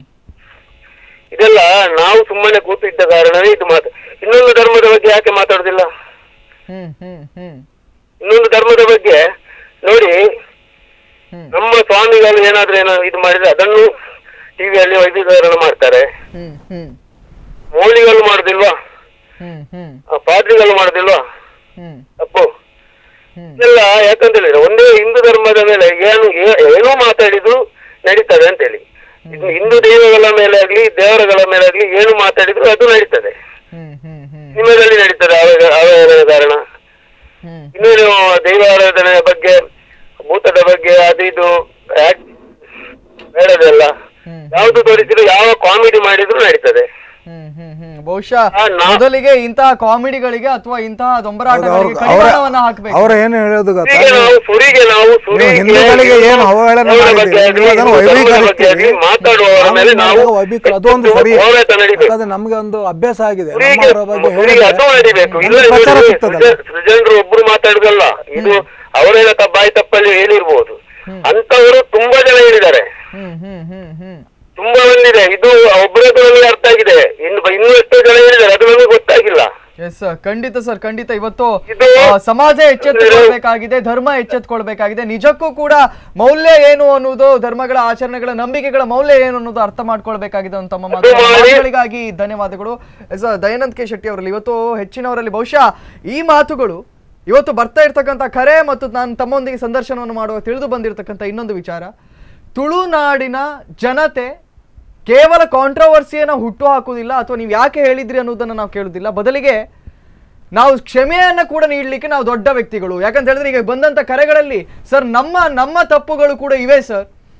ಇದೆಲ್ಲ ನಾವು ಸುಮ್ಮನೆ ಕೂತಿದ್ದ ಕಾರಣವೇ ಇದು ಮಾತು ಇನ್ನೊಂದು ಧರ್ಮದ ಬಗ್ಗೆ ಯಾಕೆ ಮಾತಾಡುದಿಲ್ಲ ಹ್ಮ್ ಹ್ಮ್ ಹ್ಮ್ ಇನ್ನೊಂದು ಧರ್ಮದ ಬಗ್ಗೆ ನೋಡಿ ಹ್ಮ್. ನಮ್ಮ ಸ್ವಾಮಿಗಳು ಏನಾದ್ರೂ ಏನೋ ಇದು ಮಾಡಿದ್ರೆ ಅದನ್ನು ಟಿವಿಯಲ್ಲಿ ವೈದ್ಯಕರಣ ಮಾಡ್ತಾರೆ ಹ್ಮ್ ಹ್ಮ್ ಮೌಲಿಗಳು ಮಾಡುದಿಲ್ವಾ ಹ್ಮ್ ಹ್ಮ್ ಆ ಪಾದ್ರಿಗಳು ಮಾಡುದಿಲ್ವಾ ಹ್ಮ್ ತಪ್ಪು ಹ್ಮ್ ಇದೆಲ್ಲ ಯಾಕಂತ ಹೇಳಿದ್ರೆ ಒಂದೇ ಹಿಂದೂ ಧರ್ಮದ ಮೇಲೆ ಏನು ಏ- ಏನೋ ಮಾತಾಡಿದ್ರು ನಡೀತದೆ ಅಂತ ಹೇಳಿ ಇನ್ನು ಹಿಂದೂ ದೈವಗಳ ಮೇಲೆ ಆಗ್ಲಿ ದೇವರಗಳ ಮೇಲೆ ಆಗ್ಲಿ ಏನು ಮಾತಾಡಿದ್ರು ಅದು ನಡೀತದೆ ಹ್ಮ್ ಹ್ಮ್ ಹ್ಮ್ ನಿಮ್ಮದಲ್ಲಿ ನಡೀತದೆ ಅವ ಅವಹೇಳನ ಕಾರಣ ಹ್ಮ್ ಇನ್ನು ನೀವು ದೈವಾರಾಧನೆಯ ಬಗ್ಗೆ ಭೂತದ ಬಗ್ಗೆ ಅದು ಇದು ಯಾಕ್- ಬೇಡದೆಲ್ಲ ಹ್ಮ್. ಯಾವ್ದು ತೋರಿಸಿದ್ರು ಯಾವ ಕಾಮಿಡಿ ಮಾಡಿದ್ರು ನಡೀತದೆ ಹ್ಮ್ ಹ್ಮ್ ಹ್ಮ್ ಬಹುಶಃ ಆ, ನಾ- ಮೊದಲಿಗೆ ಇಂತಹ ಕಾಮಿಡಿಗಳಿಗೆ ಅಥವಾ ಇಂತಹ ದೊಂಬರಾಟಗಳಿಗೆ ಕಡಿವಾಣವನ್ನ ಹಾಕ್ಬೇಕು ಅವರ ಏನು ಹೇಳೋದು ಗೊತ್ತಾ ಈಗ ನಾವು ಸುರಿಗೆ ನಾವು ಸುರಿಗೆ ಹಿಂದೂಗಳಿಗೆ ಏನು ಅವಹೇಳನ ದೇವರ ಮಾಡಿದ್ದೀರಿ, ಬಗ್ಗೆ ಆಗ್ಲಿ, ನೀವು ಅದನ್ನು ಹಿಂದೂ ಧರ್ಮದ ಬಗ್ಗೆ ಆಗ್ಲಿ ವೈಭೀಕರಿಸ್ತೀರಿ. ಮಾತಾಡುವವರ ನಾವು ಮೇಲೆ ನಾವು ಮಾಡಿದಾಗ ವೈಭೀಕರ ಅದು ಒಂದು ಸರಿ ಹೋರಾಟ ನಡೀಬೇಕು ಯಾಕಂದ್ರೆ ನಮ್ಗೆ ಒಂದು ಅಭ್ಯಾಸ ಆಗಿದೆ ಸುರಿಗೆ ನಮ್ಮವರ ಬಗ್ಗೆ ಸುರಿಗೆ ಅದು ನಡಿಬೇಕು ಇಲ್ಲ ನಮ್ಗೆ ಪ್ರಚಾರ ಇವ್ರು ಸಿಗ್ತದಲ್ಲ ಸೃಜ- ಸೃಜನರು ಒಬ್ರು ಮಾತಾಡುದಲ್ಲ ಇದು ಅವರೇನ ಬಾಯಿ ತಪ್ಪಲ್ಲಿ ಹೇಳಿರ್ಬೋದು ಅಂತವರು ತುಂಬಾ ಜನ ಹೇಳಿದ್ದಾರೆ ಹ್ಮ್ ಹ್ಮ್ ಹ್ಮ್ ಹ್ಮ್ ತುಂಬಾ ಬಂದಿದೆ ಇದು ಒಬ್ಬರದ್ದು ನಮಗೆ ಅರ್ಥ ಆಗಿದೆ ಇನ್ನು ಇನ್ನೂ ಎಷ್ಟೋ ಜನ ಹೇಳಿದ್ದಾರೆ ಅದು ನಮಗೆ ಗೊತ್ತಾಗಿಲ್ಲ ಎಸ್ ಸರ್ ಖಂಡಿತ ಸರ್ ಖಂಡಿತ ಇವತ್ತು ಇದು- ಆ, ಸಮಾಜ ಎಚ್ಚೆತ್ತುಕೊಳ್ಬೇಕಾಗಿದೆ ಧರ್ಮ ಎಚ್ಚೆತ್ತುಕೊಳ್ಬೇಕಾಗಿದೆ ನಿಜಕ್ಕೂ ಕೂಡ ಮೌಲ್ಯ ಏನು ಅನ್ನೋದು ಧರ್ಮಗಳ ಆಚರಣೆಗಳ ನಂಬಿಕೆಗಳ ಮೌಲ್ಯ ಏನು ಅನ್ನೋದು ಅರ್ಥ ಮಾಡ್ಕೊಳ್ಬೇಕಾಗಿದೆ ಅಂತ ತಮ್ಮ ಮಾತು- ಅದು ಮಾಡಿ- ಮಾತುಗಳಿಗಾಗಿ ಧನ್ಯವಾದಗಳು ಎಸ್ ದಯಾನಂದ್ ಕೆ ಶೆಟ್ಟಿ ಅವರಲ್ಲಿ ಇವತ್ತು ಹೆಚ್ಚಿನವರಲ್ಲಿ ಬಹುಶಃ ಈ ಮಾತುಗಳು ಇವತ್ತು ಬರ್ತಾ ಇರ್ತಕ್ಕಂಥ ಕರೆ ಮತ್ತು ನಾನು ತಮ್ಮೊಂದಿಗೆ ಸಂದರ್ಶನವನ್ನು ಮಾಡುವ ತಿಳಿದು ಬಂದಿರತಕ್ಕಂಥ ಇನ್ನೊಂದು ವಿಚಾರ ತುಳುನಾಡಿನ ಜನತೆ ಕೇವಲ ಕಾಂಟ್ರವರ್ಸಿಯನ್ನ ಹುಟ್ಟು ಹಾಕುವುದಿಲ್ಲ ಅಥವಾ ನೀವು ಯಾಕೆ ಹೇಳಿದ್ರಿ ಅನ್ನೋದನ್ನ ನಾವು ಕೇಳುವುದಿಲ್ಲ ಬದಲಿಗೆ ನಾವು ಕ್ಷಮೆಯನ್ನ ಕೂಡ ನೀಡಲಿಕ್ಕೆ ನಾವು ದೊಡ್ಡ ವ್ಯಕ್ತಿಗಳು ಯಾಕಂತ ಹೇಳಿದ್ರೆ ಈಗ ಬಂದಂತ ಕರೆಗಳಲ್ಲಿ ಸರ್ ನಮ್ಮ ನಮ್ಮ ತಪ್ಪುಗಳು ಕೂಡ ಇವೆ ಸರ್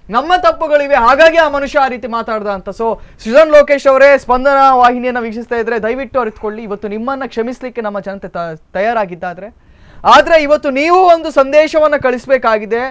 ನಮ್ಮ ತಪ್ಪುಗಳಿವೆ ಹಾಗಾಗಿ ಆ ಮನುಷ್ಯ ಆ ರೀತಿ ಮಾತಾಡ್ದ ಅಂತ ಸೊ ಸೃಜನ್ ಲೋಕೇಶ್ ಅವರೇ ಸ್ಪಂದನ ವಾಹಿನಿಯನ್ನ ವೀಕ್ಷಿಸ್ತಾ ಇದ್ರೆ ದಯವಿಟ್ಟು ಅರಿತುಕೊಳ್ಳಿ ಇವತ್ತು ನಿಮ್ಮನ್ನ ಕ್ಷಮಿಸ್ಲಿಕ್ಕೆ ನಮ್ಮ ಜನತೆ ತ- ತಯಾರಾಗಿದ್ದಾದ್ರೆ ಆದ್ರೆ ಇವತ್ತು ನೀವು ಒಂದು ಸಂದೇಶವನ್ನ ಕಳಿಸ್ಬೇಕಾಗಿದೆ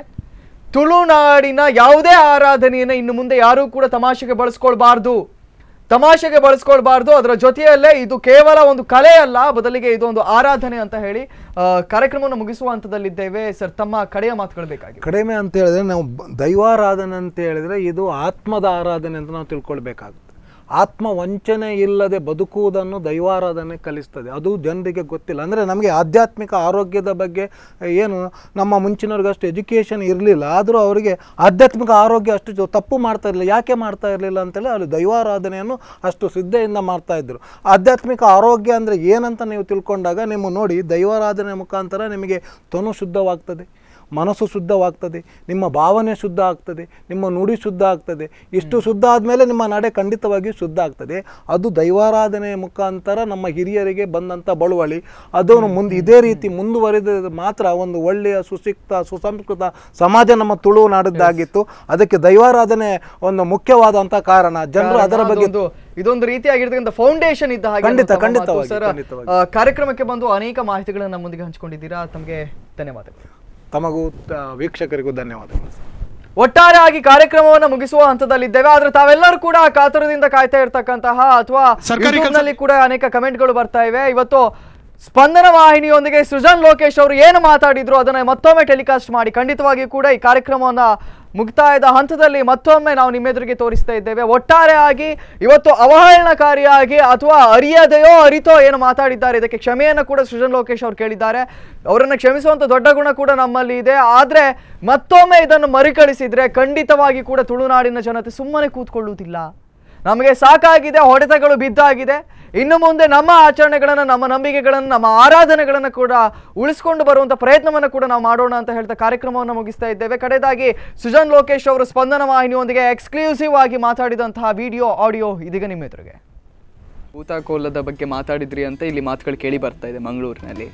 ತುಳುನಾಡಿನ ಯಾವುದೇ ಆರಾಧನೆಯನ್ನ ಇನ್ನು ಮುಂದೆ ಯಾರೂ ಕೂಡ ತಮಾಷೆಗೆ ಬಳಸ್ಕೊಳ್ಬಾರ್ದು ತಮಾಷೆಗೆ ಬಳಸ್ಕೊಳ್ಬಾರ್ದು ಅದರ ಜೊತೆಯಲ್ಲೇ ಇದು ಕೇವಲ ಒಂದು ಕಲೆ ಅಲ್ಲ ಬದಲಿಗೆ ಇದು ಒಂದು ಆರಾಧನೆ ಅಂತ ಹೇಳಿ ಆ, ಕಾರ್ಯಕ್ರಮವನ್ನು ಮುಗಿಸುವ ಹಂತದಲ್ಲಿದ್ದೇವೆ ಸರ್ ತಮ್ಮ ಕಡೆಯ ಮಾತುಗಳು ಬೇಕಾಗಿವೆ ಕಡಿಮೆ ಅಂತ ಹೇಳಿದ್ರೆ ನಾವು ಬ- ದೈವಾರಾಧನೆ ಅಂತ ಹೇಳಿದ್ರೆ ಇದು ಆತ್ಮದ ಆರಾಧನೆ ಅಂತ ನಾವು ತಿಳ್ಕೊಳ್ಬೇಕಾಗುತ್ತೆ ಆತ್ಮ ವಂಚನೆ ಇಲ್ಲದೆ ಬದುಕುವುದನ್ನು ದೈವಾರಾಧನೆ ಕಲಿಸ್ತದೆ ಅದು ಜನರಿಗೆ ಗೊತ್ತಿಲ್ಲ ಅಂದರೆ ನಮಗೆ ಆಧ್ಯಾತ್ಮಿಕ ಆರೋಗ್ಯದ ಬಗ್ಗೆ ಏನು ನಮ್ಮ ಮುಂಚಿನವ್ರಿಗೆ ಅಷ್ಟು ಎಜುಕೇಷನ್ ಇರಲಿಲ್ಲ ಆದರೂ ಅವರಿಗೆ ಆಧ್ಯಾತ್ಮಿಕ ಆರೋಗ್ಯ ಅಷ್ಟು ಜೊ- ತಪ್ಪು ಮಾಡ್ತಾ ಇರಲಿಲ್ಲ ಯಾಕೆ ಮಾಡ್ತಾ ಇರಲಿಲ್ಲ ಅಂತೇಳಿ ಅಲ್ಲಿ ದೈವಾರಾಧನೆಯನ್ನು ಅಷ್ಟು ಶ್ರದ್ಧೆಯಿಂದ ಮಾಡ್ತಾ ಇದ್ರು ಆಧ್ಯಾತ್ಮಿಕ ಆರೋಗ್ಯ ಅಂದರೆ ಏನಂತ ನೀವು ತಿಳ್ಕೊಂಡಾಗ ನಿಮ್ಮ ನೋಡಿ ದೈವಾರಾಧನೆ ಮುಖಾಂತರ ನಿಮಗೆ ತನು ಶುದ್ಧವಾಗ್ತದೆ ಮನಸ್ಸು ಶುದ್ಧವಾಗ್ತದೆ ನಿಮ್ಮ ಭಾವನೆ ಶುದ್ಧ ಆಗ್ತದೆ ನಿಮ್ಮ ನುಡಿ ಶುದ್ಧ ಆಗ್ತದೆ ಇಷ್ಟು ಶುದ್ಧ ಆದಮೇಲೆ ನಿಮ್ಮ ನಡೆ ಖಂಡಿತವಾಗಿಯೂ ಶುದ್ಧ ಆಗ್ತದೆ ಅದು ದೈವಾರಾಧನೆಯ ಮುಖಾಂತರ ನಮ್ಮ ಹಿರಿಯರಿಗೆ ಬಂದಂಥ ಬಳುವಳಿ ಅದನ್ನು ಮುಂದೆ ಇದೇ ರೀತಿ ಮುಂದುವರಿದ ಮಾತ್ರ ಒಂದು ಒಳ್ಳೆಯ ಸುಶಿಕ್ತ ಸುಸಂಸ್ಕೃತ ಸಮಾಜ ನಮ್ಮ ತುಳು ನಾಡದ್ದಾಗಿತ್ತು ಅದಕ್ಕೆ ದೈವಾರಾಧನೆ ಒಂದು ಮುಖ್ಯವಾದಂಥ ಕಾರಣ ಜನರು ಅದರ ಬಗ್ಗೆ ಅದೊಂದು- ಇದೊಂದು ರೀತಿಯಾಗಿರ್ತಕ್ಕಂಥ ಫೌಂಡೇಶನ್ ಇದ್ದ ಹಾಗೆ ಖಂಡಿತ, ಅನ್ನೋ ತಮ್ಮ ಮಾತು. ಖಂಡಿತವಾಗಿ, ಸರ್, ಖಂಡಿತವಾಗಿ. ಆ, ಕಾರ್ಯಕ್ರಮಕ್ಕೆ ಬಂದು ಅನೇಕ ಮಾಹಿತಿಗಳನ್ನ ನಮ್ಮೊಂದಿಗೆ ಹಂಚಿಕೊಂಡಿದ್ದೀರಾ ತಮಗೆ ಧನ್ಯವಾದಗಳು ತಮಗೂ ತ- ವೀಕ್ಷಕರಿಗೂ ಧನ್ಯವಾದಗಳು ಒಟ್ಟಾರೆಯಾಗಿ ಕಾರ್ಯಕ್ರಮವನ್ನು ಮುಗಿಸುವ ಹಂತದಲ್ಲಿದ್ದೇವೆ ಆದ್ರೆ ತಾವೆಲ್ಲರೂ ಕೂಡ ಕಾತುರದಿಂದ ಕಾಯ್ತಾ ಇರ್ತಕ್ಕಂತಹ ಅಥವಾ ನಲ್ಲಿ ಕೂಡ ಅನೇಕ ಕಮೆಂಟ್ಗಳು ಬರ್ತಾ ಇವೆ ಇವತ್ತು ಸ್ಪಂದನ ವಾಹಿನಿಯೊಂದಿಗೆ ಸೃಜನ್ ಲೋಕೇಶ್ ಅವರು ಏನು ಮಾತಾಡಿದ್ರು ಅದನ್ನ ಮತ್ತೊಮ್ಮೆ ಟೆಲಿಕಾಸ್ಟ್ ಮಾಡಿ ಖಂಡಿತವಾಗಿಯೂ ಕೂಡ ಈ ಕಾರ್ಯಕ್ರಮವನ್ನ ಮುಕ್ತಾಯದ ಹಂತದಲ್ಲಿ ಮತ್ತೊಮ್ಮೆ ನಾವು ನಿಮ್ಮೆದುರಿಗೆ ತೋರಿಸ್ತಾ ಇದ್ದೇವೆ ಒಟ್ಟಾರೆಯಾಗಿ ಇವತ್ತು ಅವಹೇಳನಕಾರಿಯಾಗಿ ಅಥವಾ ಅರಿಯದೆಯೋ ಅರಿತೋ ಏನು ಮಾತಾಡಿದ್ದಾರೆ ಇದಕ್ಕೆ ಕ್ಷಮೆಯನ್ನು ಕೂಡ ಸೃಜನ್ ಲೋಕೇಶ್ ಅವರು ಕೇಳಿದ್ದಾರೆ ಅವರನ್ನು ಕ್ಷಮಿಸುವಂತ ದೊಡ್ಡ ಗುಣ ಕೂಡ ನಮ್ಮಲ್ಲಿ ಇದೆ ಆದ್ರೆ ಮತ್ತೊಮ್ಮೆ ಇದನ್ನು ಮರುಕಳಿಸಿದ್ರೆ ಖಂಡಿತವಾಗಿ ಕೂಡ ತುಳುನಾಡಿನ ಜನತೆ ಸುಮ್ಮನೆ ಕೂತ್ಕೊಳ್ಳುವುದಿಲ್ಲ ನಮಗೆ ಸಾಕಾಗಿದೆ ಹೊಡೆತಗಳು ಬಿದ್ದಾಗಿದೆ ಇನ್ನು ಮುಂದೆ ನಮ್ಮ ಆಚರಣೆಗಳನ್ನು ನಮ್ಮ ನಂಬಿಕೆಗಳನ್ನು ನಮ್ಮ ಆರಾಧನೆಗಳನ್ನು ಕೂಡ ಉಳಿಸ್ಕೊಂಡು ಬರುವಂಥ ಪ್ರಯತ್ನವನ್ನು ಕೂಡ ನಾವು ಮಾಡೋಣ ಅಂತ ಹೇಳ್ತಾ ಕಾರ್ಯಕ್ರಮವನ್ನು ಮುಗಿಸ್ತಾ ಇದ್ದೇವೆ ಕಡೆದಾಗಿ ಸುಜನ್ ಲೋಕೇಶ್ ಅವರು ಸ್ಪಂದನ ವಾಹಿನಿಯೊಂದಿಗೆ ಎಕ್ಸ್ಕ್ಲೂಸಿವ್ ಆಗಿ ಮಾತಾಡಿದಂತಹ ವಿಡಿಯೋ ಆಡಿಯೋ ಇದೀಗ ನಿಮ್ಮ ಎದುರಿಗೆ ಭೂತಾಕೋಲದ ಬಗ್ಗೆ ಮಾತಾಡಿದ್ರಿ ಅಂತ ಇಲ್ಲಿ ಮಾತುಗಳು ಕೇಳಿ ಬರ್ತಾ ಇದೆ ಮಂಗಳೂರಿನಲ್ಲಿ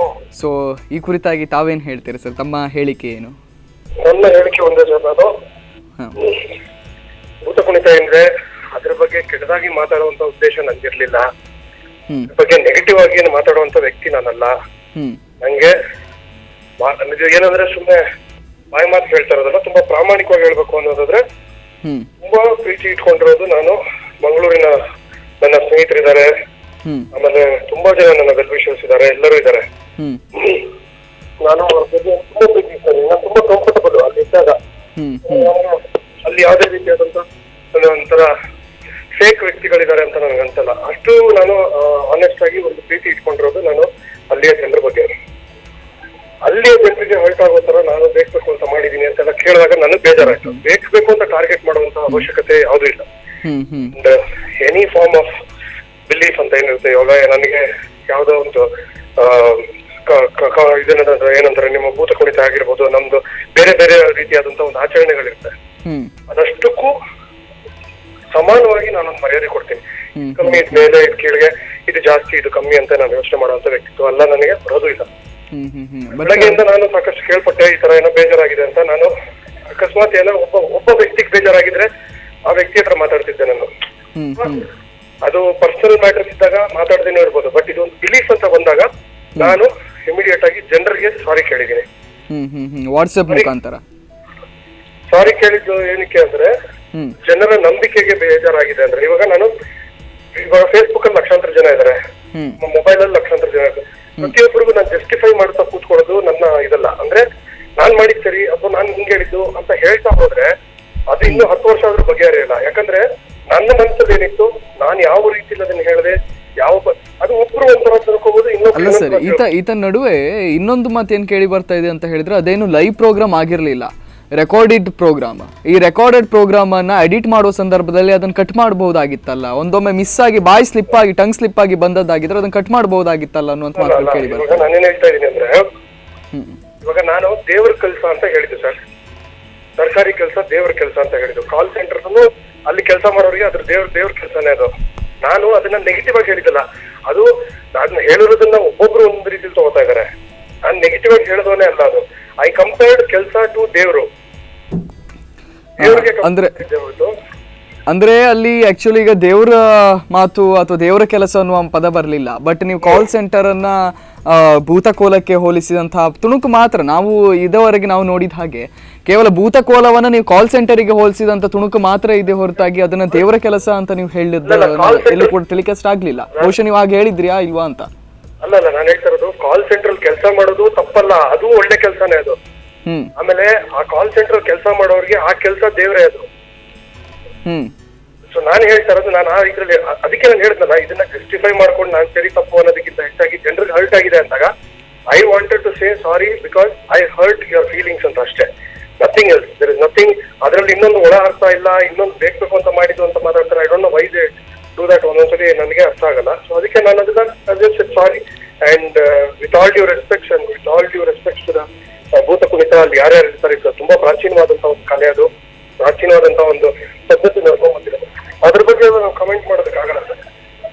ಸೊ ಈ ಕುರಿತಾಗಿ ತಾವೇನು ಹೇಳ್ತೀರಿ ಸರ್ ತಮ್ಮ ಹೇಳಿಕೆ ಏನು ನನ್ನ ಹೇಳಿಕೆ ಒಂದೇ ಸರ್ ಅದು ಹಾಂ ಭೂತ ಕುಣಿತ ಅಂದ್ರೆ ಅದ್ರ ಬಗ್ಗೆ ಕೆಟ್ಟದಾಗಿ ಮಾತಾಡುವಂತ ಉದ್ದೇಶ ನಂಗಿರ್ಲಿಲ್ಲ ಹ್ಞೂ ಅದ್ರ ಬಗ್ಗೆ ನೆಗೆಟಿವ್ ಆಗಿ ಏನು ಮಾತಾಡುವಂತ ವ್ಯಕ್ತಿ ನಾನಲ್ಲ ಹ್ಞೂ ನಂಗೆ ಮಾ- ಇದು ಏನಂದ್ರೆ ಸುಮ್ಮನೆ ಬಾಯಿ ಮಾತು ಹೇಳ್ತಾ ಇರೋದಲ್ಲ ತುಂಬಾ ಪ್ರಾಮಾಣಿಕವಾಗಿ ಹೇಳ್ಬೇಕು ಅನ್ನೋದಾದ್ರೆ ಹ್ಞೂ ತುಂಬಾ ಪ್ರೀತಿ ಇಟ್ಕೊಂಡಿರೋದು ನಾನು ಮಂಗಳೂರಿನ ನನ್ನ ಸ್ನೇಹಿತರಿದ್ದಾರೆ ಹ್ಞೂ ಆಮೇಲೆ ತುಂಬಾ ಜನ ನನ್ನ ವೆಲ್ ವಿಷರ್ಸ್ ಇದ್ದಾರೆ ಎಲ್ಲರೂ ಇದ್ದಾರೆ ಹ್ಞೂ ನಾನು ಅವ್ರ ಬಗ್ಗೆ ತುಂಬಾ ಪ್ರೀತಿ ಇರ್ತೇನೆ ನಾನು ತುಂಬಾ ಕಂಫರ್ಟಬಲ್ ಅಲ್ಲಿ ಇದ್ದಾಗ ಹ್ಞೂ ಹ್ಞೂ ನಾನು ಅಲ್ಲಿ ಯಾವುದೇ ರೀತಿಯಾದಂತ ಒಂದು ಒಂಥರ ಫೇಕ್ ವ್ಯಕ್ತಿಗಳಿದ್ದಾರೆ ಅಂತ ನನಗೆ ಅನ್ಸಲ್ಲ ಅಷ್ಟು ನಾನು ಆನೆಸ್ಟ್ ಆಗಿ ಒಂದು ಪ್ರೀತಿ ಇಟ್ಕೊಂಡಿರೋದು ನಾನು ಅಲ್ಲಿಯ ಜನರ ಬಗ್ಗೆ ಅಲ್ಲಿಯ ಜನರಿಗೆ ಹರ್ಟ್ ಆಗೋ ತರ ನಾನು ಬೇಕಬೇಕು ಅಂತ ಮಾಡಿದೀನಿ ಅಂತೆಲ್ಲ ಕೇಳಿದಾಗ ನನಗೆ ಬೇಜಾರಾಯ್ತು ಬೇಕು ಬೇಕು ಅಂತ ಟಾರ್ಗೆಟ್ ಮಾಡುವಂತ ಅವಶ್ಯಕತೆ ಯಾವುದೂ ಇಲ್ಲ ಹ್ಞೂ ಹ್ಞೂ ಎನಿ ಫಾರ್ಮ್ ಆಫ್ ಬಿಲೀಫ್ ಅಂತ ಏನಿರುತ್ತೆ ಇವಾಗ ನನಗೆ ಯಾವುದೋ ಒಂದು ಆ, ಕ- ಕ- ಕ- ಇದೇನಂದ್ರೆ ಏನಂತಾರೆ ನಿಮ್ಮ ಭೂತ ಕುಣಿತ ಆಗಿರ್ಬೋದು ನಮ್ದು ಬೇರೆ ಬೇರೆ ರೀತಿಯಾದಂತ ಒಂದು ಆಚರಣೆಗಳಿರುತ್ತೆ ಹ್ಞೂ ಅದಷ್ಟಕ್ಕೂ ಸಮಾನವಾಗಿ ನಾನೊಂದು ಮರ್ಯಾದೆ ಕೊಡ್ತೀನಿ ಹ್ಮ್. ಕಮ್ಮಿ ಇದ್ ಮೇಲೆ ಇದ್ ಕೆಳಗೆ ಇದು ಜಾಸ್ತಿ ಇದು ಕಮ್ಮಿ ಅಂತ ನಾನು ಯೋಚನೆ ಮಾಡುವಂತ ವ್ಯಕ್ತಿತ್ವ ಅಲ್ಲ ನನಗೆ ಬರೋದು ಇಲ್ಲ ಹ್ಞೂ ಹ್ಞೂ ಹ್ಞೂ ಬಟ್ ಬೆಳಗ್ಗೆಯಿಂದ ನಾನು ಸಾಕಷ್ಟು ಕೇಳ್ಪಟ್ಟೆ ಈ ತರ ಏನೋ ಬೇಜಾರಾಗಿದೆ ಅಂತ ನಾನು ಅಕಸ್ಮಾತ್ ಏನೋ ಒಬ್ಬ ಒಬ್ಬ ವ್ಯಕ್ತಿಗೆ ಬೇಜಾರಾಗಿದ್ರೆ ಆ ವ್ಯಕ್ತಿ ಹತ್ರ ಮಾತಾಡ್ತಿದ್ದೆ ನಾನು ಹ್ಞೂ ಹ್ಞೂ ಅದು ಪರ್ಸನಲ್ ಮ್ಯಾಟರ್ಸ್ ಇದ್ದಾಗ ಮಾತಾಡ್ದೇನೆ ಇರ್ಬೋದು ಬಟ್ ಇದೊಂದು ಬಿಲೀಫ್ ಅಂತ ಬಂದಾಗ ನಾನು ಇಮಿಡಿಯೇಟ್ ಆಗಿ ಜನರಿಗೆ ಸಾರಿ ಕೇಳಿದ್ದೀನಿ ಹ್ಞೂ ಹ್ಞೂ ಹ್ಞೂ ವಾಟ್ಸಪ್ ಮುಖಾಂತರ ಸಾರಿ ಕೇಳಿದ್ದು ಏನಕ್ಕೆ ಅಂದ್ರೆ ಹ್ಞೂ ಜನರ ನಂಬಿಕೆಗೆ ಬೇಜಾರಾಗಿದೆ ಅಂದ್ರೆ ಇವಾಗ ನಾನು ಇವಾಗ ಫೇಸ್ಬುಕ್ ಅಲ್ಲಿ ಲಕ್ಷಾಂತರ ಜನ ಇದಾರೆ ಹ್ಞೂ ಮೊಬೈಲ್ ಅಲ್ಲಿ ಲಕ್ಷಾಂತರ ಜನ ಇದ್ದಾರೆ ಪ್ರತಿಯೊಬ್ಬರಿಗೂ ನಾನು ಜಸ್ಟಿಫೈ ಮಾಡ್ತಾ ಕೂತ್ಕೊಳ್ಳೋದು ನನ್ನ ಇದಲ್ಲ ಅಂದ್ರೆ ನಾನ್ ಮಾಡಿದ್ ಸರಿ ಅಥವಾ ನಾನ್ ಹಿಂಗ್ ಹೇಳಿದ್ದು ಅಂತ ಹೇಳ್ತಾ ಹೋದ್ರೆ ಅದು ಇನ್ನು ಹತ್ತು ವರ್ಷ ಆದ್ರೂ ಬಗೆಹರಿಯಲ್ಲ ಯಾಕಂದ್ರೆ ನನ್ನ ಮನಸ್ಸಲ್ಲಿ ಏನಿತ್ತು ನಾನು ಯಾವ ರೀತಿಲಿ ಅದನ್ನ ಹೇಳಿದೆ ಯಾವ ಬ- ಅದು ಒಬ್ರು ಒಂಥರ ತಿಳ್ಕೋಬಹುದು ಇನ್ನೊಬ್ರು ಅಲ್ಲ ಸರ್ ಇನ್ನೊಂದ್ ಈತ ಈತ ನಡುವೆ ಇನ್ನೊಂದು ಮಾತೇನು ಕೇಳಿ ಬರ್ತಾ ಇದೆ ಅಂತ ಹೇಳಿದ್ರೆ ಅದೇನು ಲೈವ್ ಪ್ರೋಗ್ರಾಮ್ ಆಗಿರಲಿಲ್ಲ ರೆಕಾರ್ಡೆಡ್ ಪ್ರೋಗ್ರಾಮ್ ಈ ರೆಕಾರ್ಡೆಡ್ ಪ್ರೋಗ್ರಾಮ್ ಅನ್ನ ಎಡಿಟ್ ಮಾಡೋ ಸಂದರ್ಭದಲ್ಲಿ ಅದನ್ನ ಕಟ್ ಮಾಡಬಹುದಾಗಿತ್ತಲ್ಲ ಒಂದೊಮ್ಮೆ ಮಿಸ್ ಆಗಿ ಬಾಯ್ ಸ್ಲಿಪ್ ಆಗಿ ಟಂಗ್ ಸ್ಲಿಪ್ ಆಗಿ ಬಂದದ್ದಾಗಿದ್ರೆ ಅದನ್ನ ಕಟ್ ಮಾಡಬಹುದಾಗಿತ್ತಲ್ಲ ಅನ್ನುವಂತ ಮಾತುಗಳು ಕೇಳಿ ಇವಾಗ ಬರ್ತದೆ ನಾನೇನ್ ಹೇಳ್ತಾ ಇದೀನಿ ಅಂದ್ರೆ ಹ್ಮ್ ಇವಾಗ ನಾನು ದೇವ್ರ ಕೆಲಸ ಅಂತ ಹೇಳಿದ್ದು ಸರ್ ಸರ್ಕಾರಿ ಕೆಲಸ ದೇವ್ರ ಕೆಲಸ ಅಂತ ಹೇಳಿದ್ದು ಕಾಲ್ ಸೆಂಟರ್ ಅಲ್ಲಿ ಕೆಲಸ ಮಾಡೋರಿಗೆ ಅದ್ರ ದೇವ್ರ ದೇವ್ರ ಕೆಲಸನೇ ಅದು ನಾನು ಅದನ್ನ ನೆಗೆಟಿವ್ ಆಗಿ ಹೇಳಿದ್ದಲ್ಲ ಅದು ಅದನ್ನ ಹೇಳಿರೋದನ್ನ ಒಬ್ಬೊಬ್ರು ಒಂದ್ ರೀತಿಲಿ ತಗೋತಾ ಇದಾರೆ ನಾನು ನೆಗೆಟಿವ್ ಆಗಿ ಹೇಳಿದವನೇ ಅಲ್ಲ ಅದು ಐ ಕಂಪೇರ್ಡ್ ಕೆಲಸ ಟು ದೇವ್ರು ದೇವ್ರಿಗೆ ಅಂದ್ರೆ ಇದೆ ಹೊರ್ತು ಅಂದ್ರೆ ಅಲ್ಲಿ ಆಕ್ಚುಲಿ ಈಗ ದೇವರ ಮಾತು ಅಥವಾ ದೇವರ ಕೆಲಸ ಅನ್ನುವ ಪದ ಬರಲಿಲ್ಲ ಬಟ್ ನೀವು ಕಾಲ್ ಸೆಂಟರ್ ಅನ್ನ ಆ, ಭೂತಕೋಲಕ್ಕೆ ಹೋಲಿಸಿದಂತಹ ತುಣುಕು ಮಾತ್ರ ನಾವು ಇದುವರೆಗೆ ನಾವು ನೋಡಿದ ಹಾಗೆ ಕೇವಲ ಭೂತಕೋಲವನ್ನ ನೀವು ಕಾಲ್ ಸೆಂಟರಿಗೆ ಹೋಲಿಸಿದಂತ ತುಣುಕು ಮಾತ್ರ ಇದೆ ಹೊರತಾಗಿ ಅದನ್ನ ದೇವರ ಕೆಲಸ ಅಂತ ನೀವು ಹೇಳಿದ್ದು ಎಲ್ಲೂ ಕೂಡ ತಿಳಿಕಷ್ಟ ಆಗ್ಲಿಲ್ಲ ಬಹುಶಃ ನೀವು ಹಾಗೆ ಹೇಳಿದ್ರಿಯಾ ಇಲ್ವಾ ಅಂತ ಅಲ್ಲ ಅಲ್ಲ ನಾನು ಹೇಳ್ತಾ ಇರೋದು ಕಾಲ್ ಸೆಂಟರ್ ಕೆಲಸ ಮಾಡೋದು ತಪ್ಪಲ್ಲ ಅದು ಒಳ್ಳೆ ಕೆಲಸನೇ ಅದು ಹ್ಮ್ ಆಮೇಲೆ ಆ ಕಾಲ್ ಸೆಂಟರ್ ಕೆಲಸ ಮಾಡೋರಿಗೆ ಆ ಕೆಲಸ ದೇವ್ರೇ ಅದು ಹ್ಮ್ ಸೊ ನಾನು ಹೇಳ್ತಾ ಇರೋದು ನಾನು ಆ ಇದ್ರಲ್ಲಿ ಅ- ಅದಕ್ಕೆ ನಾನು ಹೇಳ್ದಲ್ಲ ಇದನ್ನ ಜಸ್ಟಿಫೈ ಮಾಡ್ಕೊಂಡು ನಾನು ಸರಿ ತಪ್ಪು ಅನ್ನೋದಕ್ಕಿಂತ ಹೆಚ್ಚಾಗಿ ಜನರಿಗೆ ಹರ್ಟ್ ಆಗಿದೆ ಅಂದಾಗ I wanted to say sorry because I hurt your feelings ಅಂತ ಅಷ್ಟೇ nothing else there is nothing ಅದರಲ್ಲಿ ಇನ್ನೊಂದು ಒಳ ಅರ್ಥ ಇಲ್ಲ ಇನ್ನೊಂದು ಬೇಕು ಅಂತ ಮಾಡಿದ್ದು ಅಂತ ಮಾತಾಡ್ತಾರೆ I don't know why they do that ಒಂದೊಂದ್ಸಲಿ ನನಗೆ ಅರ್ಥ ಆಗಲ್ಲ ಸೊ ಅದಕ್ಕೆ ನಾನು ಅದನ್ನ sorry and with all due respects and with all due respects to the Bhoota Kunita ಅಲ್ಲಿ ಯಾರ್ಯಾರು ಇರ್ತಾರೆ ಇದು ತುಂಬಾ ಪ್ರಾಚೀನವಾದಂತ ಒಂದು ಕಲೆ ಅದು ಪ್ರಾಚೀನವಾದಂತ ಒಂದು ಪದ್ಧತಿ ನಡ್ಕೊಂಡ್ ಬಂದಿರೋದು ಅದ್ರ ಬಗ್ಗೆ ನಾವು ಕಮೆಂಟ್ ಮಾಡೋದಕ್ಕಾಗಲ್ಲ ಸರ್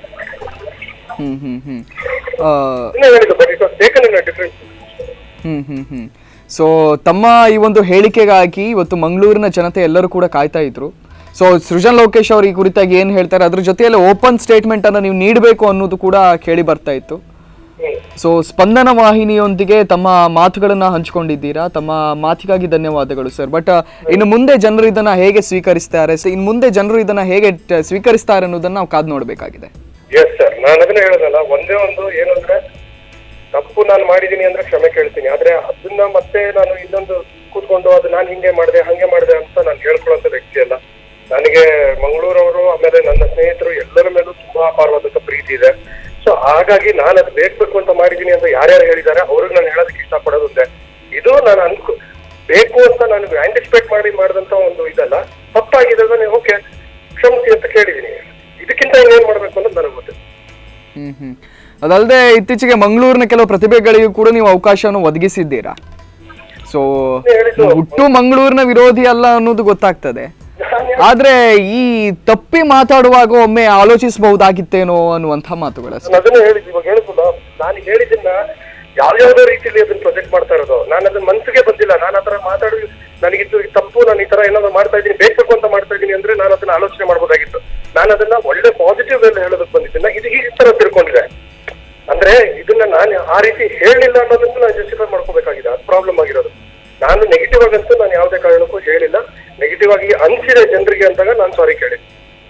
ಹ್ಮ್ ಹ್ಮ್ ಹ್ಮ್ ಆ, ಇನ್ನೇ ಹೇಳಿದ್ದು but it was taken in different hmm hmm hmm so ತಮ್ಮ ಈ ಒಂದು ಹೇಳಿಕೆಗಾಗಿ ಇವತ್ತು ಮಂಗಳೂರಿನ ಜನತೆ ಎಲ್ಲರೂ ಕೂಡ ಕಾಯ್ತಾ ಇದ್ರು ಸೊ ಸೃಜನ್ ಲೋಕೇಶ್ ಅವರು ಈ ಕುರಿತಾಗಿ ಏನ್ ಹೇಳ್ತಾರೆ ಅದ್ರ ಜೊತೆಯಲ್ಲಿ ಓಪನ್ ಸ್ಟೇಟ್ಮೆಂಟ್ ಅನ್ನ ನೀವು ನೀಡಬೇಕು ಅನ್ನೋದು ಕೂಡ ಕೇಳಿ ಬರ್ತಾ ಇತ್ತು ಸೊ ಸ್ಪಂದನ ವಾಹಿನಿಯೊಂದಿಗೆ ತಮ್ಮ ಮಾತುಗಳನ್ನ ಹಂಚಿಕೊಂಡಿದ್ದೀರಾ ತಮ್ಮ ಮಾತಿಗಾಗಿ ಧನ್ಯವಾದಗಳು ಸರ್ ಬಟ್ ಇನ್ನು ಮುಂದೆ ಜನರು ಇದನ್ನ ಹೇಗೆ ಸ್ವೀಕರಿಸ್ತಾರೆ ಸೊ ಇನ್ನು ಮುಂದೆ ಜನರು ಇದನ್ನ ಹೇಗೆ ಟ- ಸ್ವೀಕರಿಸ್ತಾರೆ ಅನ್ನೋದನ್ನ ನಾವು ಕಾದು ನೋಡಬೇಕಾಗಿದೆ ಎಸ್ ಸರ್ ನಾನು ಅದನ್ನ ಹೇಳೋದಲ್ಲ ಒಂದೇ ಒಂದು ಏನು ಅಂದ್ರೆ ತಪ್ಪು ನಾನು ಮಾಡಿದೀನಿ ಅಂದ್ರೆ ಕ್ಷಮೆ ಕೇಳ್ತೀನಿ ಆದ್ರೆ ಅದನ್ನ ಮತ್ತೆ ನಾನು ಇನ್ನೊಂದು ಕೂತ್ಕೊಂಡು ಅದು ನಾನು ಹಿಂಗೆ ಮಾಡಿದೆ ಹಂಗೆ ಮಾಡಿದೆ ಅಂತ ನಾನು ಹೇಳ್ಕೊಳ್ಳೋಂಥ ವ್ಯಕ್ತಿ ಅಲ್ಲ ನನಗೆ ಮಂಗಳೂರವರು ಆಮೇಲೆ ನನ್ನ ಸ್ನೇಹಿತರು ಎಲ್ಲರ ಮೇಲೂ ತುಂಬಾ ಅಪಾರವಾದಂತ ಪ್ರೀತಿ ಇದೆ ಸೊ ಹಾಗಾಗಿ ನಾನು ಅದು ಬೇಕು ಅಂತ ಮಾಡಿದೀನಿ ಅಂತ ಯಾರ್ಯಾರು ಹೇಳಿದ್ದಾರೆ ಅವ್ರಿಗೆ ನಾನು ಹೇಳೋದಕ್ಕೆ ಇಷ್ಟಪಡೋದು ಒಂದೇ ಇದು ನಾನು ಅನ್ಕೊ ಬೇಕು ಅಂತ ನಾನು ಆಂಟಿಸಿಪೇಟ್ ಮಾಡಿ ಮಾಡಿದಂತ ಒಂದು ಇದಲ್ಲ ತಪ್ಪಾಗಿದೆ ನಾನು ಓಕೆ ಕ್ಷಮಿಸಿ ಅಂತ ಕೇಳಿದೀನಿ ಇದಕ್ಕಿಂತ ಇನ್ನೇನ್ ಮಾಡ್ಬೇಕು ಅನ್ನೋದು ನನಗೆ ಗೊತ್ತಿಲ್ಲ ಹ್ಮ್ ಹ್ಮ್ ಅದಲ್ಲದೆ ಇತ್ತೀಚೆಗೆ ಮಂಗಳೂರಿನ ಕೆಲವು ಪ್ರತಿಭೆಗಳಿಗೂ ಕೂಡ ನೀವು ಅವಕಾಶವನ್ನು ಒದಗಿಸಿದ್ದೀರಾ ಸೊ ಹುಟ್ಟು ಮಂಗಳೂರಿನ ವಿರೋಧಿ ಅಲ್ಲ ಅನ್ನೋದು ಗೊತ್ತಾಗ್ತದೆ ಆದ್ರೆ ಈ ತಪ್ಪಿ ಮಾತಾಡುವಾಗ ಒಮ್ಮೆ ಆಲೋಚಿಸಬಹುದಾಗಿತ್ತೇನೋ ಅನ್ನುವಂಥ ಮಾತುಗಳಷ್ಟೇ ನಾನು ಅದನ್ನ ಹೇಳಿದ್ದು ಇವಾಗ ಹೇಳಿದ್ವಲ್ಲ ನಾನು ಹೇಳಿದ್ದನ್ನ ಯಾವ್ಯಾವ್ದೋ ರೀತಿಯಲ್ಲಿ ಅದನ್ನ ಪ್ರೊಜೆಕ್ಟ್ ಮಾಡ್ತಾ ಇರೋದು ನಾನು ಅದನ್ನ ಮನ್ಸಿಗೆ ಬಂದಿಲ್ಲ ನಾನು ಆತರ ಮಾತಾಡಿ ನನಗಿದ್ದು ಈ ತಪ್ಪು ನಾನು ಈ ತರ ಏನಾದ್ರು ಮಾಡ್ತಾ ಇದ್ದೀನಿ ಬೇಕು ಅಂತ ಮಾಡ್ತಾ ಇದ್ದೀನಿ ಅಂದ್ರೆ ನಾನು ಅದನ್ನ ಆಲೋಚನೆ ಮಾಡ್ಬೋದಾಗಿತ್ತು ನಾನು ಅದನ್ನ ಒಳ್ಳೆ ಪಾಸಿಟಿವ್ ವೇಲ್ ಹೇಳೋದಕ್ಕೆ ಬಂದಿದ್ದೀನಿ ಇದು ಈ ತರ ತಿಳ್ಕೊಂಡಿದೆ ಅಂದ್ರೆ ಇದನ್ನ ನಾನು ಆ ರೀತಿ ಹೇಳಲಿಲ್ಲ ಅನ್ನೋದನ್ನ ನಾನು ಜಸ್ಟಿಫೈ ಮಾಡ್ಕೋಬೇಕಾಗಿದೆ ಅದು ಪ್ರಾಬ್ಲಮ್ ಆಗಿರೋದು ನಾನು ನೆಗೆಟಿವ್ ಆಗಂತೂ ನಾನು ಯಾವುದೇ ಕಾರಣಕ್ಕೂ ಹೇಳಿಲ್ಲ ನೆಗೆಟಿವ್ ಆಗಿ ಅನ್ಸಿದೆ ಜನರಿಗೆ ಅಂದಾಗ ನಾನು ಸಾರಿ ಕೇಳಿ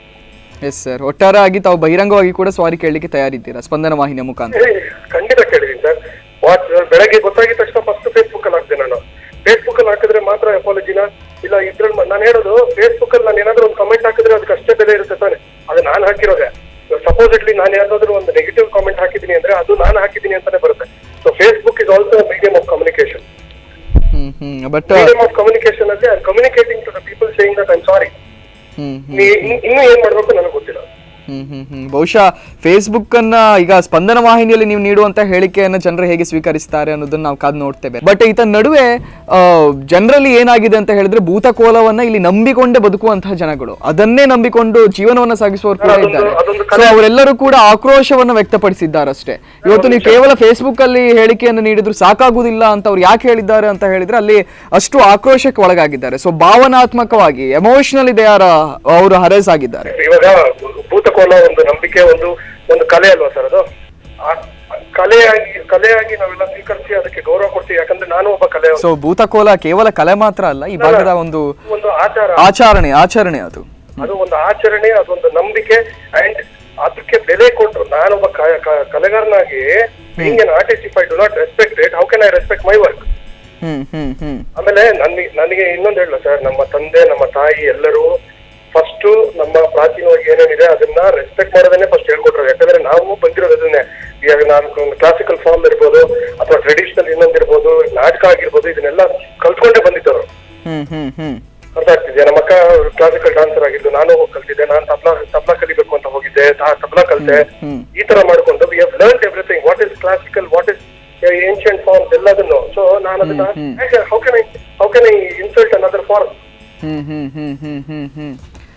ಎಸ್ ಸರ್ ಒಟ್ಟಾರೆಯಾಗಿ ತಾವು ಬಹಿರಂಗವಾಗಿ ಕೂಡ ಸ್ವಾರಿ ಕೇಳಲಿಕ್ಕೆ ತಯಾರಿದ್ದೀರಾ ಸ್ಪಂದನ ವಾಹಿನಿಯ ಮುಖಾಂತರ ಏ, ಖಂಡಿತ ಕೇಳಿದೀನಿ ಸರ್ ವಾಟ್ ಬೆಳಗ್ಗೆ ಗೊತ್ತಾಗಿದ ತಕ್ಷಣ ಫಸ್ಟ್ ಫೇಸ್ಬುಕ್ ಅಲ್ಲಿ ಹಾಕ್ದೆ ನಾನು ಫೇಸ್ಬುಕ್ ಅಲ್ಲಿ ಹಾಕಿದ್ರೆ ಮಾತ್ರ ಅಪಾಲಜಿನ ಇಲ್ಲ ಇದ್ರಲ್ಲಿ ನಾನು ಹೇಳೋದು ಫೇಸ್ಬುಕ್ ಅಲ್ಲಿ ನಾನು ಏನಾದ್ರು ಒಂದು ಕಮೆಂಟ್ ಹಾಕಿದ್ರೆ ಅದಕ್ಕೆ ಅಷ್ಟೇ ಬೆಲೆ ಇರುತ್ತೆ ತಾನೆ ಅದು ನಾನು ಹಾಕಿರೋದೆ ಸಪೋಸಿಟ್ಲಿ ನಾನು ಯಾವ್ದಾದ್ರು ಒಂದು ನೆಗೆಟಿವ್ ಕಾಮೆಂಟ್ ಹಾಕಿದ್ದೀನಿ ಅಂದ್ರೆ ಅದು ನಾನು ಹಾಕಿದ್ದೀನಿ ಅಂತಾನೆ ಬರುತ್ತೆ so Facebook is also medium of communication hmm hmm but medium of communication ಅಲ್ಲಿ I communicating to the people saying that I'm sorry hmm ಇನ್ನು ಏನ್ ಮಾಡ್ಬೇಕು ನನಗೆ ಗೊತ್ತಿಲ್ಲ ಹ್ಮ್ ಹ್ಮ್ ಹ್ಮ್ ಬಹುಶಃ ಫೇಸ್ಬುಕ್ ಅನ್ನ ಈಗ ಸ್ಪಂದನ ವಾಹಿನಿಯಲ್ಲಿ ನೀವು ನೀಡುವಂತ ಹೇಳಿಕೆಯನ್ನ ಜನರು ಹೇಗೆ ಸ್ವೀಕರಿಸ್ತಾರೆ ಅನ್ನೋದನ್ನ ನಾವು ಕಾದು ನೋಡ್ತೇವೆ ಬಟ್ ಈತ ನಡುವೆ ಜನರಲ್ಲಿ ಏನಾಗಿದೆ ಅಂತ ಹೇಳಿದ್ರೆ ಭೂತಕೋಲವನ್ನ ಇಲ್ಲಿ ನಂಬಿಕೊಂಡೇ ಬದುಕುವಂತಹ ಜನಗಳು ಅದನ್ನೇ ನಂಬಿಕೊಂಡು ಜೀವನವನ್ನ ಸಾಗಿಸುವವರು ಕೂಡ ಇದ್ದಾರೆ ಸೊ ಅವರೆಲ್ಲರೂ ಕೂಡ ಆಕ್ರೋಶವನ್ನ ವ್ಯಕ್ತಪಡಿಸಿದ್ದಾರಷ್ಟೇ ಇವತ್ತು ನೀವು ಕೇವಲ ಫೇಸ್ಬುಕ್ ಅಲ್ಲಿ ಹೇಳಿಕೆಯನ್ನು ನೀಡಿದ್ರು ಸಾಕಾಗುವುದಿಲ್ಲ ಅಂತ ಅವ್ರು ಯಾಕೆ ಹೇಳಿದ್ದಾರೆ ಅಂತ ಹೇಳಿದ್ರೆ ಅಲ್ಲಿ ಅಷ್ಟು ಆಕ್ರೋಶಕ್ಕೆ ಒಳಗಾಗಿದ್ದಾರೆ ಸೊ ಭಾವನಾತ್ಮಕವಾಗಿ ಎಮೋಷನಲಿ ದೇ ಆರ್ ಅವರು ಹರೇಸ್ ಆಗಿದ್ದಾರೆ ಇವಾಗ ಭೂತಕೋಲ ಒಂದು ನಂಬಿಕೆ ಒಂದು ಒಂದು ಕಲೆ ಅಲ್ವಾ ಸರ್ ಅದು ಆ ಕಲೆಯಾಗಿ ಕಲೆಯಾಗಿ ನಾವೆಲ್ಲ ಸ್ವೀಕರಿಸಿ ಅದಕ್ಕೆ ಗೌರವ ಕೊಡ್ತೀವಿ ಯಾಕಂದ್ರೆ ನಾನು ಒಬ್ಬ ಕಲೆ ಸೊ ಭೂತಕೋಲ ಕೇವಲ ಕಲೆ ಮಾತ್ರ ಅಲ್ಲ ಈ ಭಾಗದ ಒಂದು ಒಂದು ಆಚಾರ ಆಚರಣೆ ಆಚರಣೆ ಅದು ಅದು ಒಂದು ಆಚರಣೆ ಅದೊಂದು ನಂಬಿಕೆ ಅಂಡ್ ಅದಕ್ಕೆ ಬೆಲೆ ಕೊಟ್ಟು ನಾನೊಬ್ಬ ಕ- ಕ- ಕಲೆಗಾರನಾಗಿ being an artist if I do not respect it how can I respect my work hmm hmm hmm ಆಮೇಲೆ ನನಗೆ ನನಗೆ ಇನ್ನೊಂದು ಹೇಳಲ್ಲ ಸರ್ ನಮ್ಮ ತಂದೆ ನಮ್ಮ ತಾಯಿ ಎಲ್ಲರೂ ಫಸ್ಟ್ ನಮ್ಮ ಪ್ರಾಚೀನವಾಗಿ ಏನೇನಿದೆ ಅದನ್ನ ರೆಸ್ಪೆಕ್ಟ್ ಮಾಡೋದನ್ನೇ ಫಸ್ಟ್ ಹೇಳ್ಕೊಟ್ರು ಯಾಕಂದ್ರೆ ನಾವು ಬಂದಿರೋದು ಅದನ್ನೇ ಇವಾಗ ನಾನು ಒಂದು ಕ್ಲಾಸಿಕಲ್ ಫಾರ್ಮ್ ಇರ್ಬೋದು ಅಥವಾ ಟ್ರೆಡಿಷನಲ್ ಇನ್ನೊಂದಿರ್ಬೋದು ನಾಟಕ ಆಗಿರ್ಬೋದು ಇದನ್ನೆಲ್ಲ ಕಲ್ತ್ಕೊಂಡೇ ಬಂದಿದ್ದವರು ಹ್ಮ್ ಹ್ಮ್ ಹ್ಮ್ ಅರ್ಥ ಆಗ್ತಿದೆ ನಮ್ಮ ಅಕ್ಕ ಕ್ಲಾಸಿಕಲ್ ಡಾನ್ಸರ್ ಆಗಿದ್ದು ನಾನು ಹೋಗಿ ಕಲ್ತಿದ್ದೆ ನಾನು ತಬ್ಲಾ ತಬ್ಲಾ ಕಲಿಬೇಕು ಅಂತ ಹೋಗಿದ್ದೆ ತಾ- ತಬ್ಲಾ ಕಲಿತೆ ಹ್ಮ್ ಈ ತರ ಮಾಡ್ಕೊಂಡು we have learn everything what is classical what is ancient forms ಎಲ್ಲದನ್ನು ಸೊ ನಾನು ಅದನ್ನ how can I how can I insult another form hmm hmm hmm hmm hmm hmm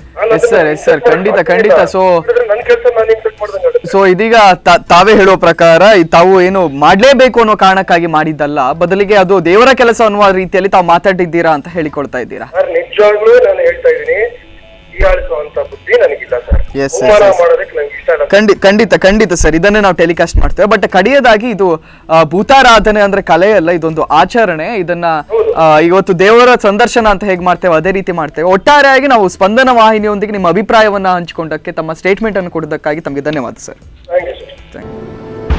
yes sir yes sir ಖಂಡಿತ ಖಂಡಿತ so ನನ್ನ ಕೆಲಸ ನಾನು insult ಮಾಡ್ದಂಗೆ ಆಗುತ್ತೆ ಸೊ ಇದೀಗ ತ- ತಾವೇ ಹೇಳೋ ಪ್ರಕಾರ ಈ ತಾವು ಏನು ಮಾಡ್ಲೇಬೇಕು ಅನ್ನೋ ಕಾರಣಕ್ಕಾಗಿ ಮಾಡಿದ್ದಲ್ಲ ಬದಲಿಗೆ ಅದು ದೇವರ ಕೆಲಸ ಅನ್ನುವ ರೀತಿಯಲ್ಲಿ ತಾವು ಮಾತಾಡಿದ್ದೀರಾ ಅಂತ ಹೇಳಿಕೊಳ್ತಾ ಇದ್ದೀರಾ ಸರ್ ನಿಜವಾಗ್ಲೂ ನಾನು ಹೇಳ್ತಾ ಇದ್ದೀನಿ ಹೀಯಾಳಿಸುವಂತ ಬುದ್ಧಿ ನನಗಿಲ್ಲ ಸರ್ Yes, yes, ಅವಮಾನ yes. ಮಾಡೋದಕ್ಕೆ ನಂಗೆ ಇಷ್ಟ ಇಲ್ಲ ಖಂಡಿ ಖಂಡಿತ ಖಂಡಿತ ಸರ್ ಇದನ್ನೇ ನಾವು ಟೆಲಿಕಾಸ್ಟ್ ಮಾಡ್ತೇವೆ ಬಟ್ ಕಡೆಯದಾಗಿ ಇದು ಆ, ಭೂತಾರಾಧನೆ ಅಂದ್ರೆ ಕಲೆ ಅಲ್ಲ ಇದೊಂದು ಆಚರಣೆ ಇದನ್ನ ಆ, ಇವತ್ತು ದೇವರ ಸಂದರ್ಶನ ಅಂತ ಹೇಗೆ ಮಾಡ್ತೇವೆ ಅದೇ ರೀತಿ ಮಾಡ್ತೇವೆ ಒಟ್ಟಾರೆಯಾಗಿ ನಾವು ಸ್ಪಂದನ ವಾಹಿನಿಯೊಂದಿಗೆ ನಿಮ್ಮ ಅಭಿಪ್ರಾಯವನ್ನ ಹಂಚಿಕೊಂಡಕ್ಕೆ ತಮ್ಮ ಸ್ಟೇಟ್ಮೆಂಟ್ ಅನ್ನು ಕೊಡೋದಕ್ಕಾಗಿ ತಮಗೆ ಧನ್ಯವಾದ sir thank you sir Thank you.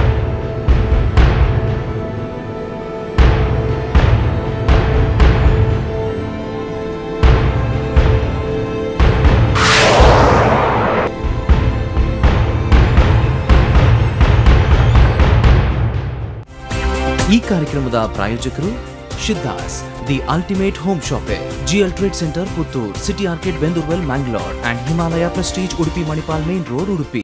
ಈ ಕಾರ್ಯಕ್ರಮದ ಪ್ರಾಯೋಜಕರು Shiddas the ultimate home shopping GL trade centre Puttur city arcade Bendoorwell Mangalore and Himalaya Prestige Udupi Manipal main road Udupi